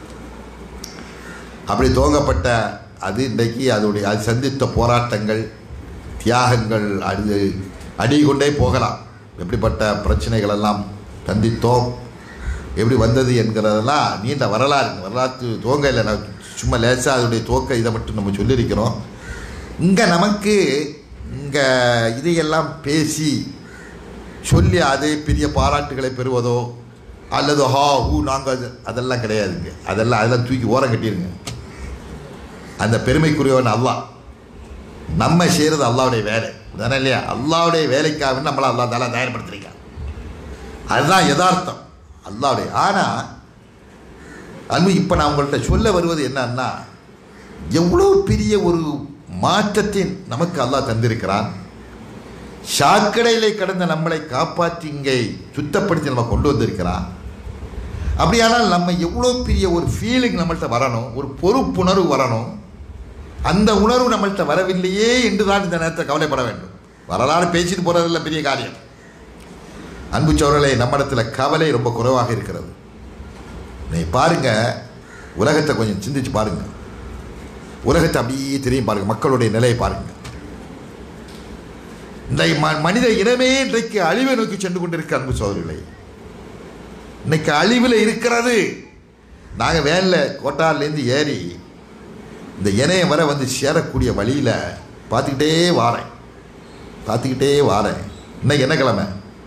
அப்படி துவங்கப்பட்ட அது இன்றைக்கு அதோடைய அது சந்தித்த போராட்டங்கள் தியாகங்கள் அது அடி கொண்டே போகலாம் எப்படிப்பட்ட பிரச்சனைகள் எல்லாம் சந்தித்தோம் எப்படி வந்தது என்கிறதெல்லாம் நீண்ட வரலாறு வரலாற்று துவங்க இல்லை நான் சும்மா லேசாக அதோடைய துவக்க இதை மட்டும் நம்ம சொல்லியிருக்கிறோம் இங்கே நமக்கு இங்கே இதையெல்லாம் பேசி சொல்லி அதே பெரிய பாராட்டுகளை பெறுவதோ அல்லது ஹா ஹூ நாங்கள் அதெல்லாம் கிடையாதுங்க அதெல்லாம் அதெல்லாம் தூக்கி ஓரம் கட்டிடுங்க அந்த பெருமைக்குரியவன் அல்லாஹ் நம்ம செய்கிறது அல்லாவுடைய வேலை தானே இல்லையா அல்லாவுடைய வேலைக்காக நம்மளை அல்லா தாலா தயார்படுத்துறீங்க அதுதான் யதார்த்தம் அல்லாவுடைய ஆனால் அன்பு இப்போ நான் உங்கள்கிட்ட சொல்ல வருவது என்னன்னா எவ்வளோ பெரிய ஒரு மாற்றத்தை நமக்கு அல்லாஹ் தந்திருக்கிறான் சாக்கடையிலே கடந்த நம்மளை காப்பாற்றி இங்கே சுத்தப்படுத்தி நம்ம கொண்டு வந்திருக்கிறான் அப்படியானால் நம்ம எவ்வளோ பெரிய ஒரு ஃபீலிங் நம்மள்கிட்ட வரணும் ஒரு பொறுப்புணர்வு வரணும் அந்த உணர்வு நம்மள்கிட்ட வரவில்லையே என்று தான் இந்த நேரத்தை கவலைப்பட வேண்டும் வரலாறு பேசிட்டு போகிறதில்ல பெரிய காரியம் அன்பு சோழர்களே நம்மிடத்தில் கவலை ரொம்ப குறைவாக இருக்கிறது நீ பாருங்க உலகத்தை கொஞ்சம் சிந்திச்சு பாருங்க உலகத்தை அப்படியே தெரியும் பாருங்க மக்களுடைய நிலையை பாருங்க இந்த ம- மனித இனமே இன்றைக்கு அழிவை நோக்கி சென்று கொண்டிருக்க அன்பு சோதரிகளை இன்னைக்கு அழிவில் இருக்கிறது நாங்கள் வேனில் கோட்டார்லேருந்து ஏறி இந்த இணையம் வர வந்து சேரக்கூடிய வழியில் பார்த்துக்கிட்டே வாரேன் பார்த்துக்கிட்டே வாரேன் இன்னைக்கு என்ன கிழமை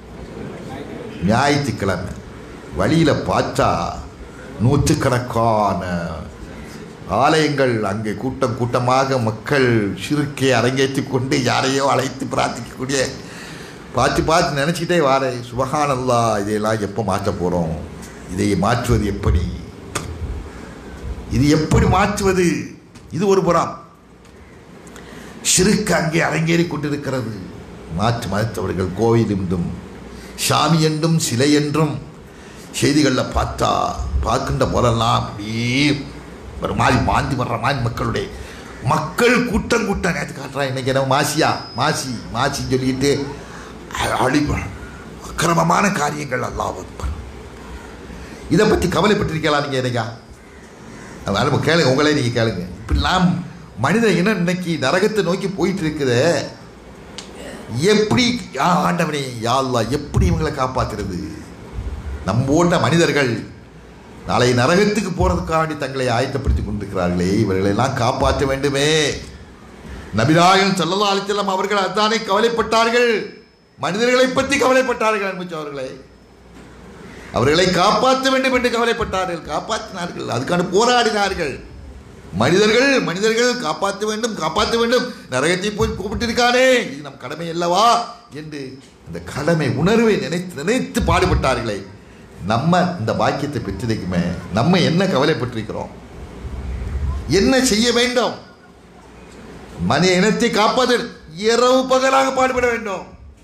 ஞாயிற்றுக்கிழமை வழியில் பார்த்தா நூற்றுக்கணக்கான ஆலயங்கள் அங்கே கூட்டம் கூட்டமாக மக்கள் சிறுக்கை அரங்கேற்றி கொண்டு யாரையோ அழைத்து பிரார்த்திக்கக்கூடிய பார்த்து பார்த்து நினச்சிக்கிட்டே வாரேன் சுபஹானல்லா இதையெல்லாம் எப்போ மாற்ற போகிறோம் இதை மாற்றுவது எப்படி இது எப்படி மாற்றுவது இது ஒரு புறம் சிறுக்கு அங்கே அரங்கேறி கொண்டிருக்கிறது மாற்று மதத்தவர்கள் கோயில் என்றும் சாமி என்றும் சிலை என்றும் செய்திகளில் பார்த்தா பார்க்கின்ற போதெல்லாம் அப்படியே ஒரு மாதிரி மாந்தி வர்ற மாதிரி மக்களுடைய மக்கள் கூட்டம் கூட்டம் நேற்று காட்டுறான் இன்னைக்கு என்ன மாசியா மாசி மாசின்னு சொல்லிட்டு அழிவு அக்கிரமமான காரியங்கள் அல்லாஹ் அக்பர் இதை பற்றி கவலைப்பட்டிருக்கலாம் நீங்கள் என்னைக்கா அதனால் நம்ம கேளுங்க உங்களே நீங்கள் கேளுங்க இப்படிலாம் மனித இனம் இன்னைக்கு நரகத்தை நோக்கி போயிட்டு இருக்குது எப்படி யா ஆண்டவனே யா அல்லாஹ் எப்படி இவங்களை காப்பாத்துறது நம்ம போன்ற மனிதர்கள் நாளை நரகத்துக்கு போகிறதுக்காண்டி தங்களை ஆயத்தப்படுத்தி கொண்டிருக்கிறார்களே இவர்களெல்லாம் காப்பாற்ற வேண்டுமே நபிநாயகன் ஸல்லல்லாஹு அலைஹி வஸல்லம் அவர்கள் அதானே கவலைப்பட்டார்கள் மனிதர்களை பற்றி கவலைப்பட்டார்கள் அன்பு அவர்களே அவர்களை காப்பாற்ற வேண்டும் என்று கவலைப்பட்டார்கள் காப்பாற்றினார்கள் அதுக்கான போராடினார்கள் மனிதர்கள் மனிதர்கள் காப்பாற்ற வேண்டும் காப்பாற்ற வேண்டும் நரகத்தை போய் கூப்பிட்டிருக்கானே இது நம் கடமை அல்லவா என்று அந்த கடமை உணர்வை நினைத்து நினைத்து பாடுபட்டார்களே நம்ம இந்த பாக்கியத்தை பெற்றிருக்குமே நம்ம என்ன கவலைப்பட்டிருக்கிறோம் என்ன செய்ய வேண்டும் மனித இனத்தை காப்பது இரவு பகலாக பாடுபட வேண்டும்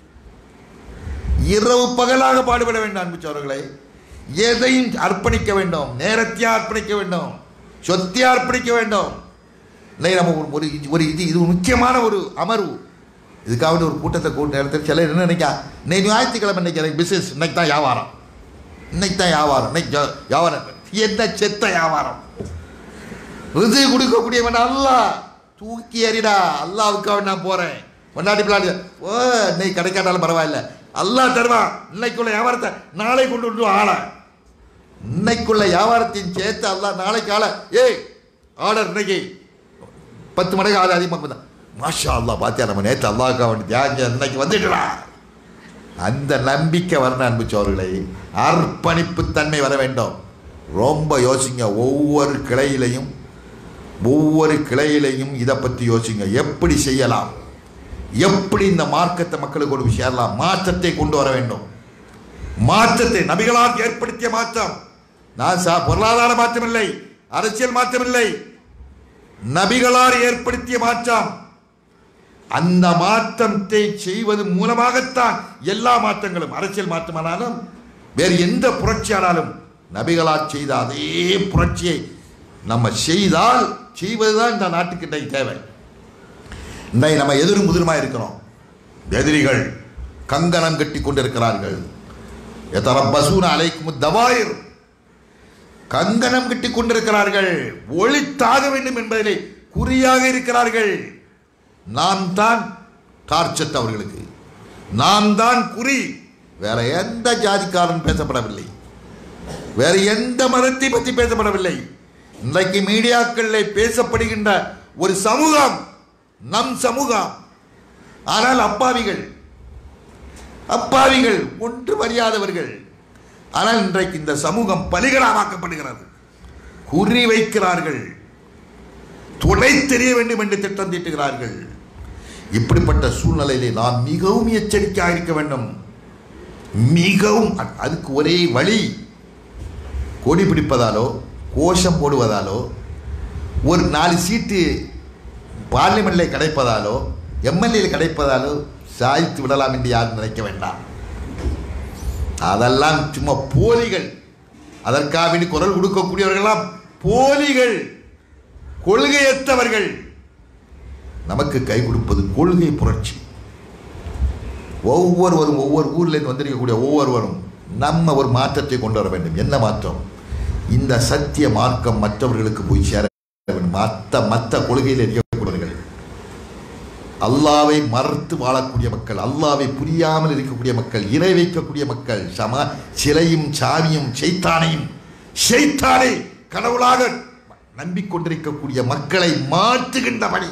இரவு பகலாக பாடுபட வேண்டும் அன்புச்சவர்களே எதையும் அர்ப்பணிக்க வேண்டும் நேரத்தையும் அர்ப்பணிக்க வேண்டும் சொத்தையும் அர்ப்பணிக்க வேண்டும் இல்லை நம்ம ஒரு ஒரு இது- ஒரு இது இது ஒரு முக்கியமான ஒரு அமர்வு இதுக்காக ஒரு கூட்டத்தை கூட்ட நேரத்தில் சில என்ன நினைக்கா இன்னைக்கு ஞாயிற்றுக்கிழமை இன்னைக்கு எனக்கு பிஸ்னஸ் இன்னைக்கு தான் வியாபாரம் இன்னைக்கு தான் வியாபாரம் இன்னைக்கு ஜா- வியாபாரம் என்ன செத்த வியாபாரம் ரிது கொடுக்கக்கூடியவன் அல்லாஹ் தூக்கி எறிடா அல்லாவுக்காக நான் போறேன் பொண்டாட்டி பிள்ளாடி ஓ இன்னைக்கு கிடைக்காட்டாலும் பரவாயில்ல அல்லாஹ் தருவான் இன்னைக்குள்ள வியாபாரத்தை நாளை கொண்டு வந்து ஆள இன்னைக்குள்ள வியாபாரத்தையும் சேர்த்து அல்லாஹ் நாளைக்கு ஆள ஏய் ஆர்டர் இன்னைக்கு பத்து மடங்கு ஆள் அதிகமாக தான் மாஷா அல்லாஹ் பாத்தியா நம்ம நேற்று அல்லாவுக்காக வேண்டி தியாகம் இன்னைக்கு வந்துட்டுடா அந்த நம்பிக்கை வரணும் அன்புச்சோர்களை அர்ப்பணிப்பு தன்மை வர வேண்டும் ரொம்ப யோசிங்க ஒவ்வொரு கிளையிலையும் ஒவ்வொரு கிளையிலையும் இதை பற்றி யோசிங்க எப்படி செய்யலாம் எப்படி இந்த மார்க்கத்தை மக்களுக்கு கொண்டு போய் சேரலாம் மாற்றத்தை கொண்டு வர வேண்டும் மாற்றத்தை நபிகளால் ஏற்படுத்திய மாற்றம் நான் சா பொருளாதார மாற்றமில்லை அரசியல் மாற்றமில்லை நபிகளால் ஏற்படுத்திய மாற்றம் அந்த மாற்றத்தை செய்வது மூலமாகத்தான் எல்லா மாற்றங்களும் அரசியல் மாற்றமானாலும் வேறு எந்த புரட்சியானாலும் நபிகளால் செய்த அதே புரட்சியை நம்ம செய்தால் செய்வதுதான் இந்த நாட்டுக்கு இன்றைக்கு தேவை இன்றைக்கு நம்ம எதிரும் முதிருமா இருக்கிறோம் எதிரிகள் கங்கணம் கட்டி கொண்டிருக்கிறார்கள் எத்தரப்பசூன அலைக்கும் தவாயிர் கங்கணம் கட்டி கொண்டிருக்கிறார்கள் ஒளித்தாக வேண்டும் என்பதிலே குறியாக இருக்கிறார்கள் நாம் தான் டார்ச்சட் அவர்களுக்கு நாம் தான் குறி வேற எந்த ஜாதிக்காரன் பேசப்படவில்லை வேற எந்த மதத்தை பற்றி பேசப்படவில்லை இன்றைக்கு மீடியாக்களில் பேசப்படுகின்ற ஒரு சமூகம் நம் சமூகம் ஆனால் அப்பாவிகள் அப்பாவிகள் ஒன்று அறியாதவர்கள் ஆனால் இன்றைக்கு இந்த சமூகம் பலிகளாமாக்கப்படுகிறது குறி வைக்கிறார்கள் துணை தெரிய வேண்டும் என்று திட்டம் தீட்டுகிறார்கள் இப்படிப்பட்ட சூழ்நிலையிலே நாம் மிகவும் எச்சரிக்கையாக இருக்க வேண்டும் மிகவும் அ- அதுக்கு ஒரே வழி கொடி பிடிப்பதாலோ கோஷம் போடுவதாலோ ஒரு நாலு சீட்டு பார்லிமெண்ட்டில் கிடைப்பதாலோ எம்எல்ஏல கிடைப்பதாலோ சாய்த்து விடலாம் என்று யாரும் நினைக்க வேண்டாம் அதெல்லாம் சும்மா போலிகள் அதற்காக வேண்டி குரல் கொடுக்கக்கூடியவர்களெல்லாம் போலிகள் கொள்கையற்றவர்கள் நமக்கு கை கொடுப்பது கொள்கை புரட்சி ஒவ்வொருவரும் ஒவ்வொரு ஊர்லேருந்து வந்திருக்கக்கூடிய ஒவ்வொருவரும் நம்ம ஒரு மாற்றத்தை கொண்டு வர வேண்டும் என்ன மாற்றம் இந்த சத்திய மார்க்கம் மற்றவர்களுக்கு போய் சேர வேண்டும் மற்ற மற்ற கொள்கையில் இருக்கக்கூடியவர்கள் அல்லாவை மறுத்து வாழக்கூடிய மக்கள் அல்லாவை புரியாமல் இருக்கக்கூடிய மக்கள் இறை வைக்கக்கூடிய மக்கள் சம சிலையும் சாமியும் செய்தானையும் செய்தானை கடவுளாக நம்பிக்கொண்டிருக்கக்கூடிய மக்களை மாற்றுகின்ற பணி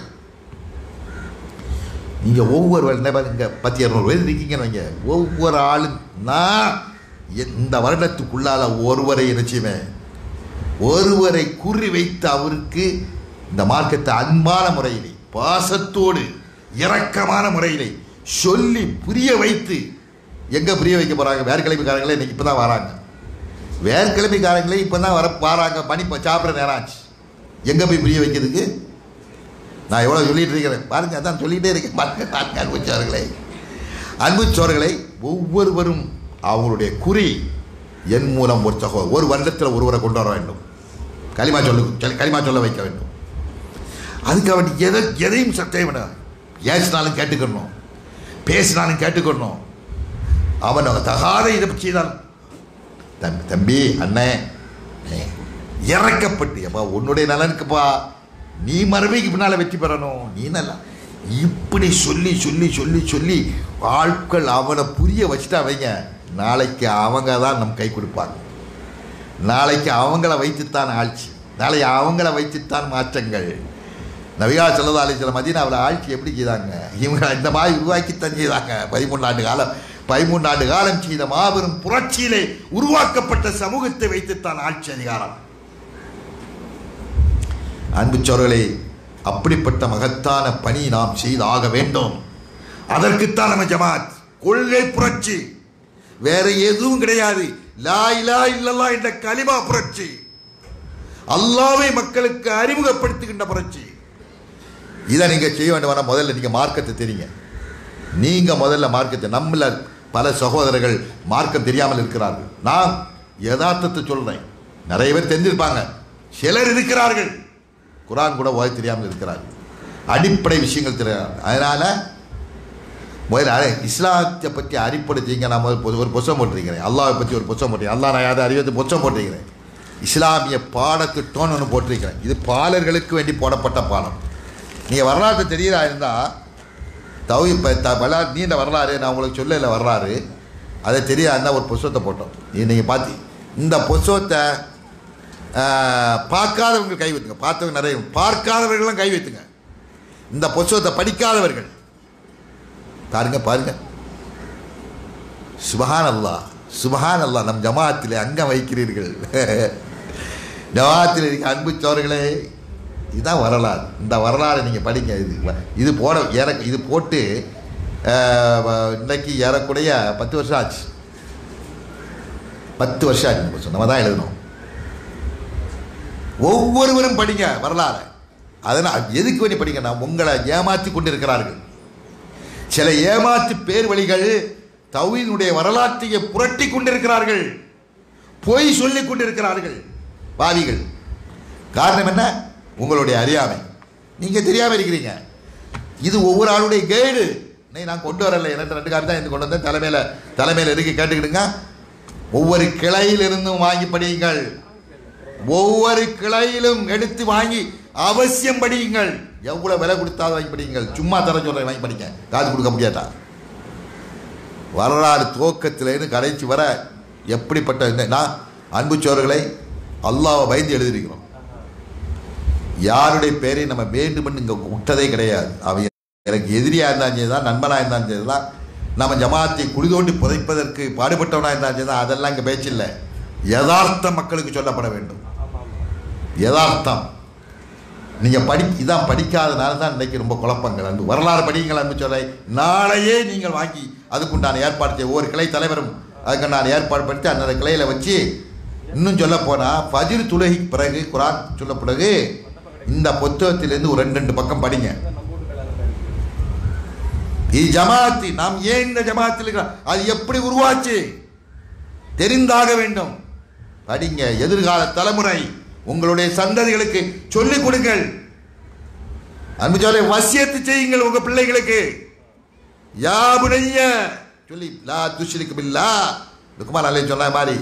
நீங்க ஒவ்வொரு இங்க பத்து இரநூறு பேர் இருக்கீங்கன்னு வைங்க ஒவ்வொரு ஆளும் நான் இந்த வருடத்துக்குள்ளால ஒருவரை நிச்சயமே ஒருவரை குறி வைத்து அவருக்கு இந்த மார்க்கத்தை அன்பான முறையிலே பாசத்தோடு இரக்கமான முறையிலே சொல்லி புரிய வைத்து எங்க புரிய வைக்க போறாங்க வேர்க்கிழமைக்காரங்களே இன்னைக்கு இப்பதான் வராங்க வேர்க்கிழமைக்காரங்களே இப்பதான் வர வராங்க பனி ப- சாப்பிட்ற நேரம் ஆச்சு எங்க போய் புரிய வைக்கிறதுக்கு நான் எவ்வளோ சொல்லிட்டு இருக்கிறேன் பாருங்க அதான் சொல்லிட்டே இருக்கேன் பாருங்க பாருங்க அன்புச்சோர்களே அன்புச்சோர்களே ஒவ்வொருவரும் அவங்களுடைய குறி என் மூலம் ஒரு சகோ ஒரு வருடத்தில் ஒருவரை கொண்டு வர வேண்டும் களிமா சொல்லு சொல்லி- களிமா சொல்ல வைக்க வேண்டும் அதுக்கு அவன் எதை எதையும் சட்டையும் வேணும் ஏசினாலும் கேட்டுக்கணும் பேசினாலும் கேட்டுக்கணும் அவன் தகாத இதை செய்தான் தம்பி தம்பி அண்ணே ஏய், இறக்கப்பட்டு அப்பா உன்னுடைய நலனுக்குப்பா நீ மறுமைக்கு பின்னால் வெற்றி பெறணும் நீ நல்லா இப்படி சொல்லி சொல்லி சொல்லி சொல்லி ஆட்கள் அவனை புரிய வச்சுட்டா வைங்க நாளைக்கு அவங்க தான் நம் கை கொடுப்பாங்க நாளைக்கு அவங்கள வைத்துத்தான் ஆட்சி நாளைக்கு அவங்கள வைத்துத்தான் மாற்றங்கள் நவிகா செல்லதா அலிசல மதீனாவில் ஆட்சி எப்படி செய்தாங்க இவங்க இந்த மாதிரி உருவாக்கித்தான் செய்தாங்க பதிமூன்று ஆண்டு காலம் பதிமூன்று ஆண்டு காலம் செய்த மாபெரும் புரட்சியிலே உருவாக்கப்பட்ட சமூகத்தை வைத்துத்தான் ஆட்சி அதிகாரம் அன்புச்சோர்களே அப்படிப்பட்ட மகத்தான பணி நாம் செய்தாக வேண்டும் அதற்குத்தான் நம்ம ஜமாத் கொள்கை புரட்சி வேற எதுவும் கிடையாது லா இலா இல்லல்லா என்ற கலிமா புரட்சி அல்லாவை மக்களுக்கு அறிமுகப்படுத்துகின்ற புரட்சி இதை நீங்க செய்ய வேண்டுமானா முதல்ல நீங்க மார்க்கத்தை தெரியுங்க நீங்க முதல்ல மார்க்கத்தை நம்மள பல சகோதரர்கள் மார்க்கம் தெரியாமல் இருக்கிறார்கள் நான் யதார்த்தத்தை சொல்றேன் நிறைய பேர் தெரிஞ்சிருப்பாங்க சிலர் இருக்கிறார்கள் குரான் கூட ஓத தெரியாமல் இருக்கிறார்கள் அடிப்படை விஷயங்கள் தெரியாது அதனால முதல்ல அரை- இஸ்லாத்தை பற்றி அடிப்படை செய்யுங்க நான் முதல் பொது- ஒரு புத்தகம் போட்டிருக்கிறேன் அல்லாவை பற்றி ஒரு புத்தகம் போட்டிருக்கேன் அல்லாஹ் நான் யாரை அறிவது புத்தகம் போட்டிருக்கிறேன் இஸ்லாமிய பாடத்திட்டம்னு ஒன்று போட்டிருக்கிறேன் இது பாலர்களுக்கு வேண்டி போடப்பட்ட பாடம் நீங்கள் வரலாற்று தெரியறா இருந்தால் தவி இப்போ த வரலாறு நீண்ட வரலாறு நான் உங்களுக்கு சொல்லல வரலாறு அதை தெரியா இருந்தால் ஒரு புஸ்தகத்தை போட்டோம் இது நீங்கள் பார்த்து இந்த புஸ்தகத்தை ஆஹ், பார்க்காதவங்க கை வைத்துங்க பார்த்தவங்க நிறைய பார்க்காதவர்களும் கை வைத்துங்க இந்த புஸ்தகத்தை படிக்காதவர்கள் பாருங்க பாருங்க சுபஹான் அல்லா சுபஹான் அல்லா நம் ஜமாத்தில் அங்கம் வைக்கிறீர்கள் ஜமாத்தில் இருக்க அன்பு சோர்களே இதுதான் வரலாறு இந்த வரலாறு நீங்கள் படிங்க இது இது போட ஏற இது போட்டு ஆஹ், வ- இன்னைக்கு ஏறக்குறைய பத்து வருஷம் ஆச்சு பத்து வருஷம் ஆச்சு இந்த புத்தகம். நம்ம தான் எழுதணும் ஒவ்வொருவரும் படிங்க வரலாறு அதனால் எதுக்கு வேண்டி படிங்க நான் உங்களை ஏமாற்றி கொண்டிருக்கிறார்கள் சில ஏமாற்று பேர் வழிகள் தௌஹீதுடைய வரலாற்றையே புரட்டி கொண்டிருக்கிறார்கள் பொய் சொல்லிக் கொண்டிருக்கிறார்கள் பாவிகள் காரணம் என்ன உங்களுடைய அறியாமை நீங்க தெரியாம இருக்கிறீங்க இது ஒவ்வொரு ஆளுடைய கைடு நீ நான் கொண்டு வரல எனக்கு ரெண்டு காப்பி தான் இது கொண்டு வந்தேன் தலைமையில தலைமையில இருக்கு கேட்டுக்கிடுங்க ஒவ்வொரு கிளையிலிருந்தும் வாங்கி படியுங்கள் ஒவ்வொரு கிளையிலும் எடுத்து வாங்கி அவசியம் படியுங்கள் எவ்வளவு விலை கொடுத்தாலும் வாங்கி படியுங்கள் சும்மா தர சொல்றேன் வாங்கி படிங்க காசு கொடுக்க முடியாதா வரலாறு துவக்கத்திலேருந்து கடைசி வர எப்படிப்பட்ட இந்த- நான் அன்பு சோர்களை அல்லாவை பயந்து எழுதியிருக்கிறோம் யாருடைய பேரை நம்ம வேண்டுமென்னு இங்கே விட்டதே கிடையாது அவன் எனக்கு எதிரியாக இருந்தாலும் சரி தான் நண்பனாக இருந்தாலும் சரி தான் நம்ம ஜமாத்தை குழி தோண்டி புதைப்பதற்கு பாடுபட்டவனாக இருந்தாலும் சரி தான் அதெல்லாம் இங்கே பேச்சில்லை யதார்த்தம் மக்களுக்கு சொல்லப்பட வேண்டும் யதார்த்தம் நீங்கள் படி இதான் படிக்காதனால தான் இன்றைக்கி ரொம்ப குழப்பங்கள் அன்பு வரலாறு படியுங்கள் அன்பு சொல்லை நாளையே நீங்கள் வாங்கி அதுக்குண்டான ஏற்பாடு செய்ய ஒவ்வொரு கிளை தலைவரும் அதுக்குண்டான ஏற்பாடு படுத்தி அந்தந்த கிளையில் வச்சு இன்னும் சொல்ல போனால் ஃபஜிர் துலகி பிறகு குரான் சொல்ல பிறகு இந்த புத்தகத்திலிருந்து ஒரு ரெண்டு ரெண்டு பக்கம் படிங்க இது ஜமாத்தி நாம் ஏன் இந்த ஜமாத்தில் இருக்கிறோம் அது எப்படி உருவாச்சு தெரிந்தாக வேண்டும் படிங்க எதிர்கால தலைமுறை உங்களுடைய சந்ததிகளுக்கு சொல்லிக் கொடுங்கள் அன்பு சொல்ல வசியத்து செய்யுங்கள் உங்க பிள்ளைகளுக்கு யாபுடைய சொல்லி லா துஷ்ரிக்கு பில்லா லுக்மான் அலை சொன்ன மாதிரி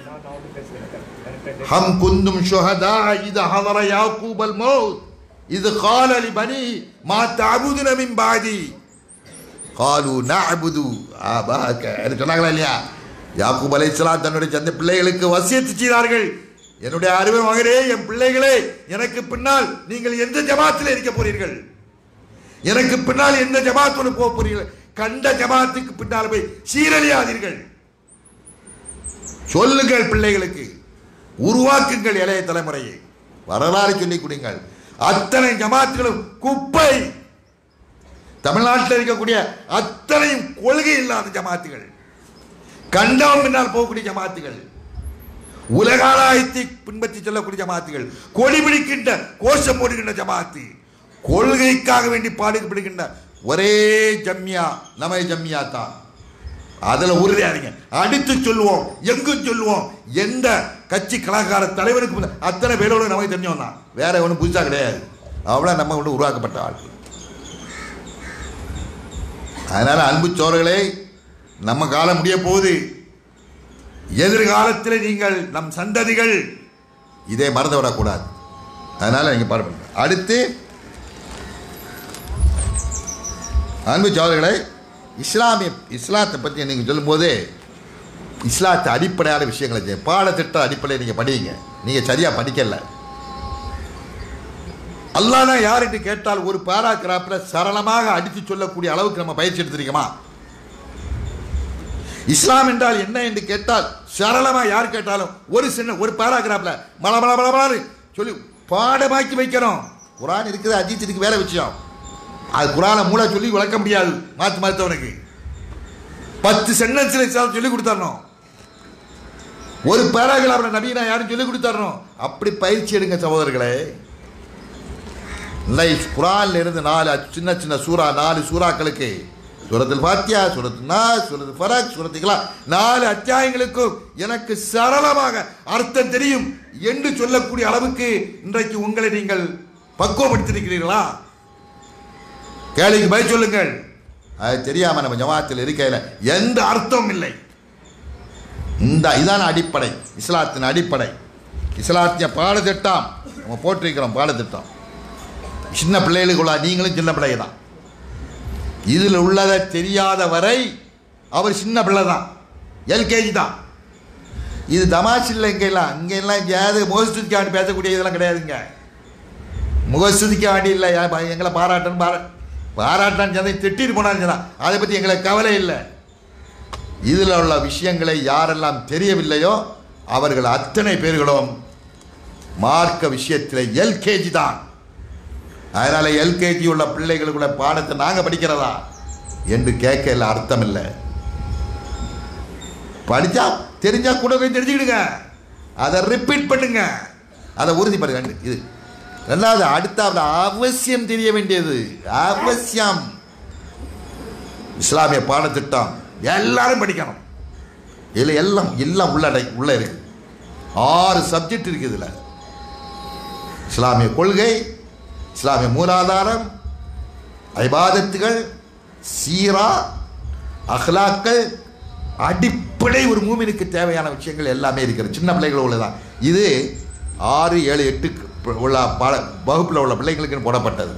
हम कुंदुम शुहदा इद हदर याकूब الموت إذ قال لبنيه ما تعبدون من بعدي قالوا نعبد آباءك என்று சொன்னாங்களா இல்லையா யாக்கூப் அலைஹிஸ்ஸலாம் தன்னுடைய சந்த பிள்ளைகளுக்கு வசியத்து செய்தார்கள் என்னுடைய அருமை மகனே என் பிள்ளைகளே எனக்கு பின்னால் நீங்கள் எந்த ஜமாத்தில் இருக்க போறீர்கள் எனக்கு பின்னால் எந்த ஜமாத்தோடு போக போறீர்கள் கண்ட ஜமாத்துக்கு பின்னால் போய் சீரழியாதீர்கள் சொல்லுங்கள் பிள்ளைகளுக்கு உருவாக்குங்கள் இளைய தலைமுறையை வரலாறு சொல்லிக் கொடுங்கள் அத்தனை ஜமாத்துகளும் குப்பை தமிழ்நாட்டில் இருக்கக்கூடிய அத்தனையும் கொள்கை இல்லாத ஜமாத்துகள் கண்டவன் பின்னால் போகக்கூடிய ஜமாத்துகள் உலகாலாயத்தை பின்பற்றி செல்லக்கூடிய ஜமாத்துகள் கொடி பிடிக்கின்ற கோஷம் போடுகின்ற ஜமாத்து கொள்கைக்காக வேண்டி பாடுபடுகின்ற ஒரே ஜம்மியா நம ஜம்மியா தான் அதில் உறுதியாருங்க அடித்து சொல்லுவோம் எங்கும் சொல்லுவோம் எந்த கட்சி கலாச்சார தலைவருக்கு முன்ன- அத்தனை பேரோட நமக்கு தெரிஞ்சவன் தான் வேற ஒன்றும் புதுசாக கிடையாது அவ்வளோ நம்ம ஒன்று உருவாக்கப்பட்ட ஆட்கள் அதனால அன்பு சோழர்களே நம்ம காலம் முடிய போகுது எதிர்காலத்தில் நீங்கள் நம் சந்ததிகள் இதை மறந்து விடக்கூடாது அதனால நீங்க பாருங்க அடுத்து அன்பு சோழர்களே இஸ்லாமிய இஸ்லாத்தை பற்றி நீங்கள் சொல்லும்போது இஸ்லாத்தை அடிப்படையான விஷயங்களை செய்ய பாடத்திட்ட அடிப்படையில் நீங்கள் படிங்க நீங்கள் சரியாக படிக்கல அல்லாஹ் தான் யார்கிட்ட கேட்டால் ஒரு பாராகிராஃபில் சரளமாக அடித்து சொல்லக்கூடிய அளவுக்கு நம்ம பயிற்சி எடுத்திருக்கோமா இஸ்லாம் என்றால் என்ன என்று கேட்டால் சரளமாக யார் கேட்டாலும் ஒரு சின்ன ஒரு பாராகிராஃபில் மல மல மல மலன்னு சொல்லி பாடமாக்கி வைக்கிறோம் குரான் இருக்குது அஜித் இருக்கு வேற விஷயம் அது குரானை மூளை சொல்லி விளக்க முடியாது மாற்று மருத்துவனுக்கு பத்து சென்டென்ஸில் சொல்லி கொடுத்தரணும் ஒரு பேராகிராஃபில் நபீனா யாரும் சொல்லி கொடுத்தரணும் அப்படி பயிற்சி எடுங்க சகோதரர்களே இல்லை குரான்ல இருந்து நாலு சின்ன சின்ன சூறா நாலு சூறாக்களுக்கு சூரத்தில் பாத்தியா சூரத்து நா சூரத்து ஃபரக் சூரத்துக்கெல்லாம் நாலு அத்தியாயங்களுக்கும் எனக்கு சரளமாக அர்த்தம் தெரியும் என்று சொல்லக்கூடிய அளவுக்கு இன்றைக்கு உங்களை நீங்கள் பக்குவப்படுத்திருக்கிறீர்களா கேள்விக்கு பதில் சொல்லுங்கள் அது தெரியாம நம்ம ஜமாத்தில் இருக்கையில் எந்த அர்த்தமும் இல்லை இந்த இதான அடிப்படை இஸ்லாத்தின் அடிப்படை இஸ்லாத்திய பாடத்திட்டம் நம்ம போட்டிருக்கிறோம் பாடத்திட்டம் சின்ன பிள்ளைகளுக்குள்ள நீங்களும் சின்ன பிள்ளைங்க தான் இதில் உள்ளதை தெரியாத வரை அவர் சின்ன பிள்ளை தான் எல்கேஜி தான் இது தமாஷ் இல்லை இங்கெல்லாம் இங்கெல்லாம் ஏது முகஸ்துதிக்க வேண்டி பேசக்கூடிய இதெல்லாம் கிடையாதுங்க முகஸ்துதிக்க வேண்டி இல்லை யா- பா- எங்களை பாராட்டணும் பாரா பாராட்டான்னு சொன்னா திட்டிட்டு போனான்னு சொன்னா அதை பற்றி எங்களுக்கு கவலை இல்லை இதில் உள்ள விஷயங்களை யாரெல்லாம் தெரியவில்லையோ அவர்கள் அத்தனை பேர்களும் மார்க்க விஷயத்தில் எல்கேஜி தான் அதனால் எல்கேஜி உள்ள பிள்ளைகளுக்குள்ள பாடத்தை நாங்கள் படிக்கிறதா என்று கேட்கல அர்த்தம் இல்லை படித்தா தெரிஞ்சா கூட போய் தெரிஞ்சுக்கிடுங்க அதை ரிப்பீட் பண்ணுங்க அதை உறுதிப்படுங்க ரெண்டு இது ரெண்டாவது அடுத்தாவது அவசியம் தெரிய வேண்டியது அவசியம் இஸ்லாமிய பாடத்திட்டம் எல்லாரும் படிக்கணும் இதில் எல்லாம் எல்லாம் உள்ளடை உள்ள இருக்கு ஆறு சப்ஜெக்ட் இருக்குது இதில் இஸ்லாமிய கொள்கை இஸ்லாமிய மூலாதாரம் ஐபாதத்துகள் சீரா அஹ்லாக்கள் அடிப்படை ஒரு மூமினுக்கு தேவையான விஷயங்கள் எல்லாமே இருக்கிறது சின்ன பிள்ளைகள் உள்ளதான் இது ஆறு ஏழு எட்டுக்கு உள்ள பாட வகுப்பில் உள்ள பிள்ளைங்களுக்கு போடப்பட்டது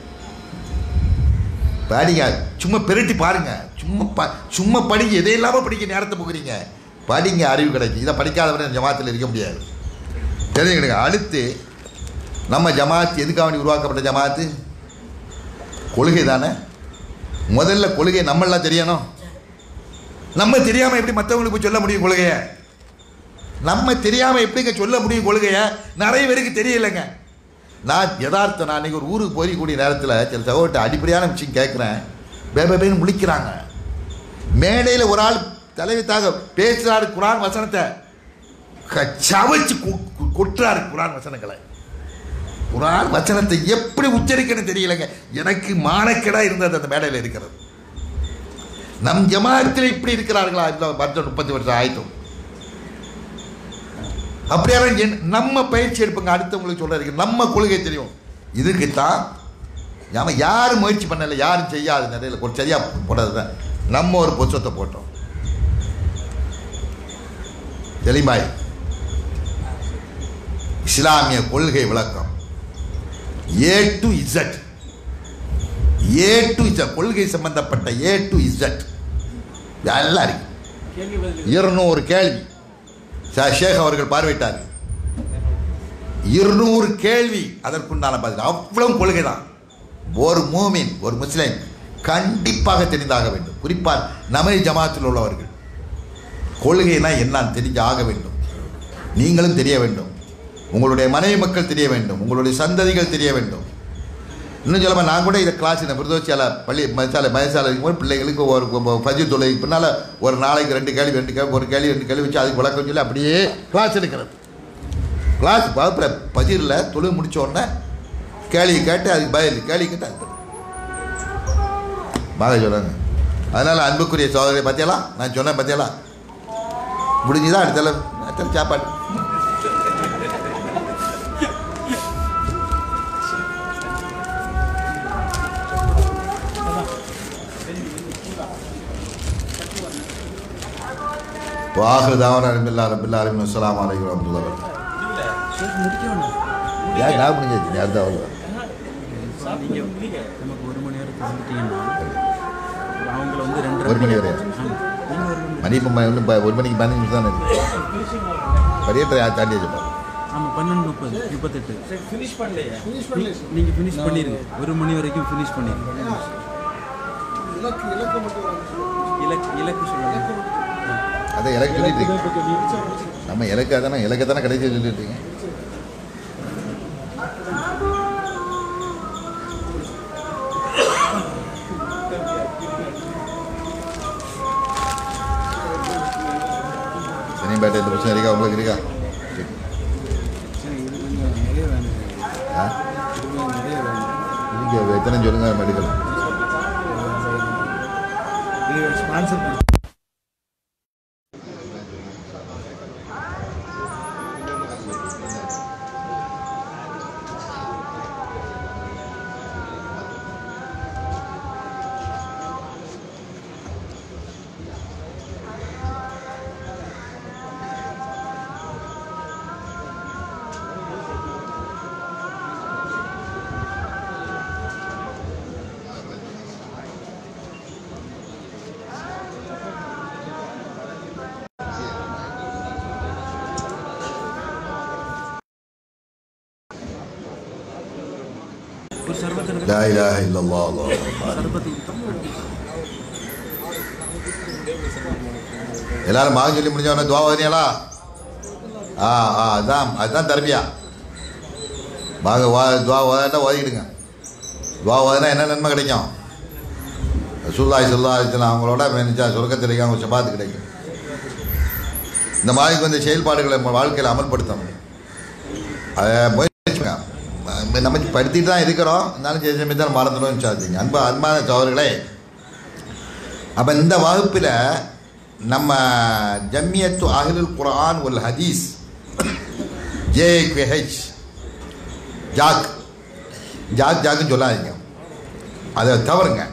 படிங்க சும்மா பெருட்டி பாருங்க சும்மா ப சும்மா படிங்க எதை இல்லாமல் படிக்க நேரத்தை போக்குறீங்க படிங்க அறிவு கிடைக்கும் இதை படிக்காதவரை ஜமாத்தில் இருக்க முடியாது தெரிஞ்சுக்கிடுங்க அடுத்து நம்ம ஜமாத் எதுக்காக வேண்டி உருவாக்கப்பட்ட ஜமாத்து கொள்கை தானே முதல்ல கொள்கை நம்மளாம் தெரியணும் நம்ம தெரியாமல் எப்படி மற்றவங்களுக்கு போய் சொல்ல முடியும் கொள்கையை நம்ம தெரியாமல் எப்படிங்க சொல்ல முடியும் கொள்கையை நிறைய பேருக்கு தெரியலைங்க நான் யதார்த்தம் நான் இன்னைக்கு ஒரு ஊருக்கு போய் நேரத்தில் சில சகோதரத்தை அடிப்படையான விஷயம் கேட்குறேன் பேபேன்னு முழிக்கிறாங்க மேடையில் ஒரு ஆள் தலைவித்தாக பேசுகிறாரு குரான் வசனத்தை க- சவைச்சு கு- கு- கொட்டுறாரு குரான் வசனங்களை குரான் வசனத்தை எப்படி உச்சரிக்கணும் தெரியலைங்க எனக்கு மானக்கேடா இருந்தது அந்த மேடையில் இருக்கிறது நம் ஜமாத்தில் இப்படி இருக்கிறார்களா இந்த வருஷம் முப்பத்தி வருஷம் ஆயிட்டும் அப்படியாலும் என் நம்ம பயிற்சி எடுப்புங்க அடுத்தவங்களுக்கு சொல்றதுக்கு நம்ம கொள்கை தெரியும் இதுக்கு தான் நாம யாரும் முயற்சி பண்ணல யாரும் செய்யாத நிலையில் ஒரு சரியா போட்டது தான் நம்ம ஒரு புத்தகத்தை போட்டோம் தெளிமாய் இஸ்லாமிய கொள்கை விளக்கம் A to Z A to Z கொள்கை சம்பந்தப்பட்ட ஏ டு இசட் எல்லாம் இருக்கு கேள்வி பதில் இருநூறு கேள்வி ச- ஷேக் அவர்கள் பார்வையிட்டார் இருநூறு கேள்வி அதற்குண்டான பதில் அவ்வளவு கொள்கை தான் ஒரு மூமின் ஒரு முஸ்லிம் கண்டிப்பாக தெரிந்தாக வேண்டும் குறிப்பாக நமது ஜமாத்தில் உள்ளவர்கள் கொள்கைனா என்னன்னு தெரிஞ்சு ஆக வேண்டும் நீங்களும் தெரிய வேண்டும் உங்களுடைய மனைவி மக்கள் தெரிய வேண்டும் உங்களுடைய சந்ததிகள் தெரிய வேண்டும் இன்னும் சொல்ல நான் கூட இதை கிளாஸ் இந்த பிரதோஷால பள்ளி மசாலை மயசாலை போது பிள்ளைங்களுக்கு ஒரு பஜி தொழிலுக்கு பின்னால் ஒரு நாளைக்கு ரெண்டு கேள்வி ரெண்டு கேள்வி ஒரு கேள்வி ரெண்டு கேள்வி வச்சு அதுக்கு விளக்கம் சொல்லி அப்படியே கிளாஸ் எடுக்கிறது கிளாஸ் வகுப்பில் பஜீரில் தொழில் முடிச்ச உடனே கேள்வி கேட்டு அதுக்கு பதில் கேள்வி கேட்டு அது பதில். வாங்க சொல்லுங்க அதனால் அன்புக்குரிய சோதனை பற்றியலாம் நான் சொன்னேன் பற்றியலாம் முடிஞ்சுதான் அடுத்த அடுத்த சாப்பாடு வாஹு தாவன அலமில்லா ரபில்லா அலிம் அஸ்லாம் வலைக்கம் வரமத்துல்லாஹி ஷேக் முடிக்க வேணும் யார் நான் முடிஞ்சாச்சு யார் தான் அவ்வளோ நீங்கள் நமக்கு ஒரு மணி நேரத்துக்கு வந்துட்டீங்கன்னா அவங்கள வந்து ரெண்டு ஒரு மணி வரையா? நீங்கள் ஒரு மணி மணி இப்போ வந்து இப்போ ஒரு மணிக்கு பதினஞ்சு நிமிஷம் தானே இருக்கு படியேற்ற யார் தாண்டி வச்சுப்பா ஆமாம் பன்னெண்டு முப்பது முப்பத்தெட்டு ஃபினிஷ் பண்ணலையா நீங்கள் ஃபினிஷ் பண்ணிடுங்க ஒரு மணி வரைக்கும் ஃபினிஷ் பண்ணிடுங்க இலக்கு இலக்கு மட்டும் இலக்கு இலக்கு சொல்லுங்கள் அதை இலக்கு சொல்லிட்டு இருக்கீங்க. நம்ம இலக்கா தானே இலக்கை தானே கடைசி சொல்லிட்டு இருக்கீங்க சனிப்பேட்டை இந்த பிரச்சனை இருக்கா உங்களுக்கு இருக்கா சரி. சரி இது கொஞ்சம் நிறைய வேணும் ஆ இது கொஞ்சம் நிறைய வேணும் இங்கே எத்தனை சொல்லுங்க மெடிக்கல் இது ஸ்பான்சர் ஒரு சர்பத் இருக்கு லா இலாஹ இல்லல்லாஹ் அல்லாஹ் அக்பர். சர்பத் கொடுத்தா எல்லாரும் மகன் சொல்லி முடிஞ்சவன துவா ஓதுனீங்களா ஆ ஆ அதான் அதுதான் தர்பியா மக வா துவா ஓதாட்டா ஓதிக்கிடுங்க துவா ஓதுனா என்ன நன்மை கிடைக்கும் சுல்லாய் சொல்லா அவங்களோட நினைச்சா சொர்க்கத்தில் இருக்க அவங்க சபாத்து கிடைக்கும் இந்த மாதிரி கொஞ்சம் செயல்பாடுகளை நம்ம வாழ்க்கையில் அமல்படுத்தணும் அதை முயற்சிங்க நம்ம படுத்திட்டு தான் இருக்கிறோம் இருந்தாலும் சில சமயத்தில் தான் மறந்துடும் சாதிங்க அன்பா அன்பான சோதர்களே அப்போ இந்த வகுப்பில் நம்ம ஜம்மியத்து அஹ்லுல் குர்ஆன் உல் ஹதீஸ் ஜேஹெச் ஜாக் ஜாக் ஜாக்குன்னு சொல்லாதீங்க அதை தவறுங்க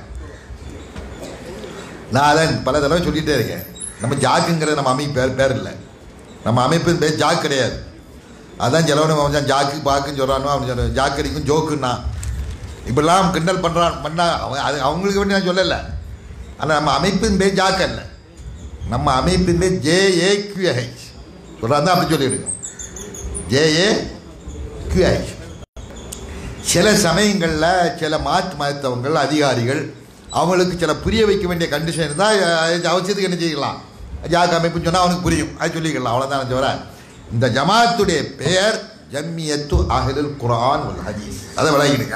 நான் அதை பல தடவை சொல்லிகிட்டே இருக்கேன் நம்ம ஜாக்குங்கிற நம்ம அமைப்பு பேர் பேர் இல்லை நம்ம அமைப்பின் பேர் ஜாக் கிடையாது அதான் சிலவனு அவன் ஜாக்கு பாக்குன்னு சொல்கிறானோ அவன் சொல்ல ஜாக் அடிக்கும் ஜோக்குன்னா இப்படிலாம் கிண்டல் பண்ணுறான் பண்ணா அவன் அது அவங்களுக்கு வேண்டி நான் சொல்லலை ஆனால் நம்ம அமைப்பின் பேர் ஜாக் அல்ல நம்ம அமைப்பின் பேர் ஜேஏ கியூஹெச் சொல்கிறான் அப்படி சொல்லிவிடுங்க ஜேஏ கியூஹெச் சில சமயங்களில் சில மாற்று மதத்தவங்கள் அதிகாரிகள் அவங்களுக்கு சில புரிய வைக்க வேண்டிய கண்டிஷன் இருந்தால் அவசியத்துக்கு என்ன செய்யலாம் ஜாக் அமைப்புன்னு சொன்னால் அவனுக்கு புரியும் அது சொல்லிக்கலாம் அவ்வளோதான் தவிர இந்த ஜமாத்துடைய பெயர் ஜம்மியத்து அஹ்லுல் குர்ஆன் வல் ஹதீஸ் அதை விளங்கிடுங்க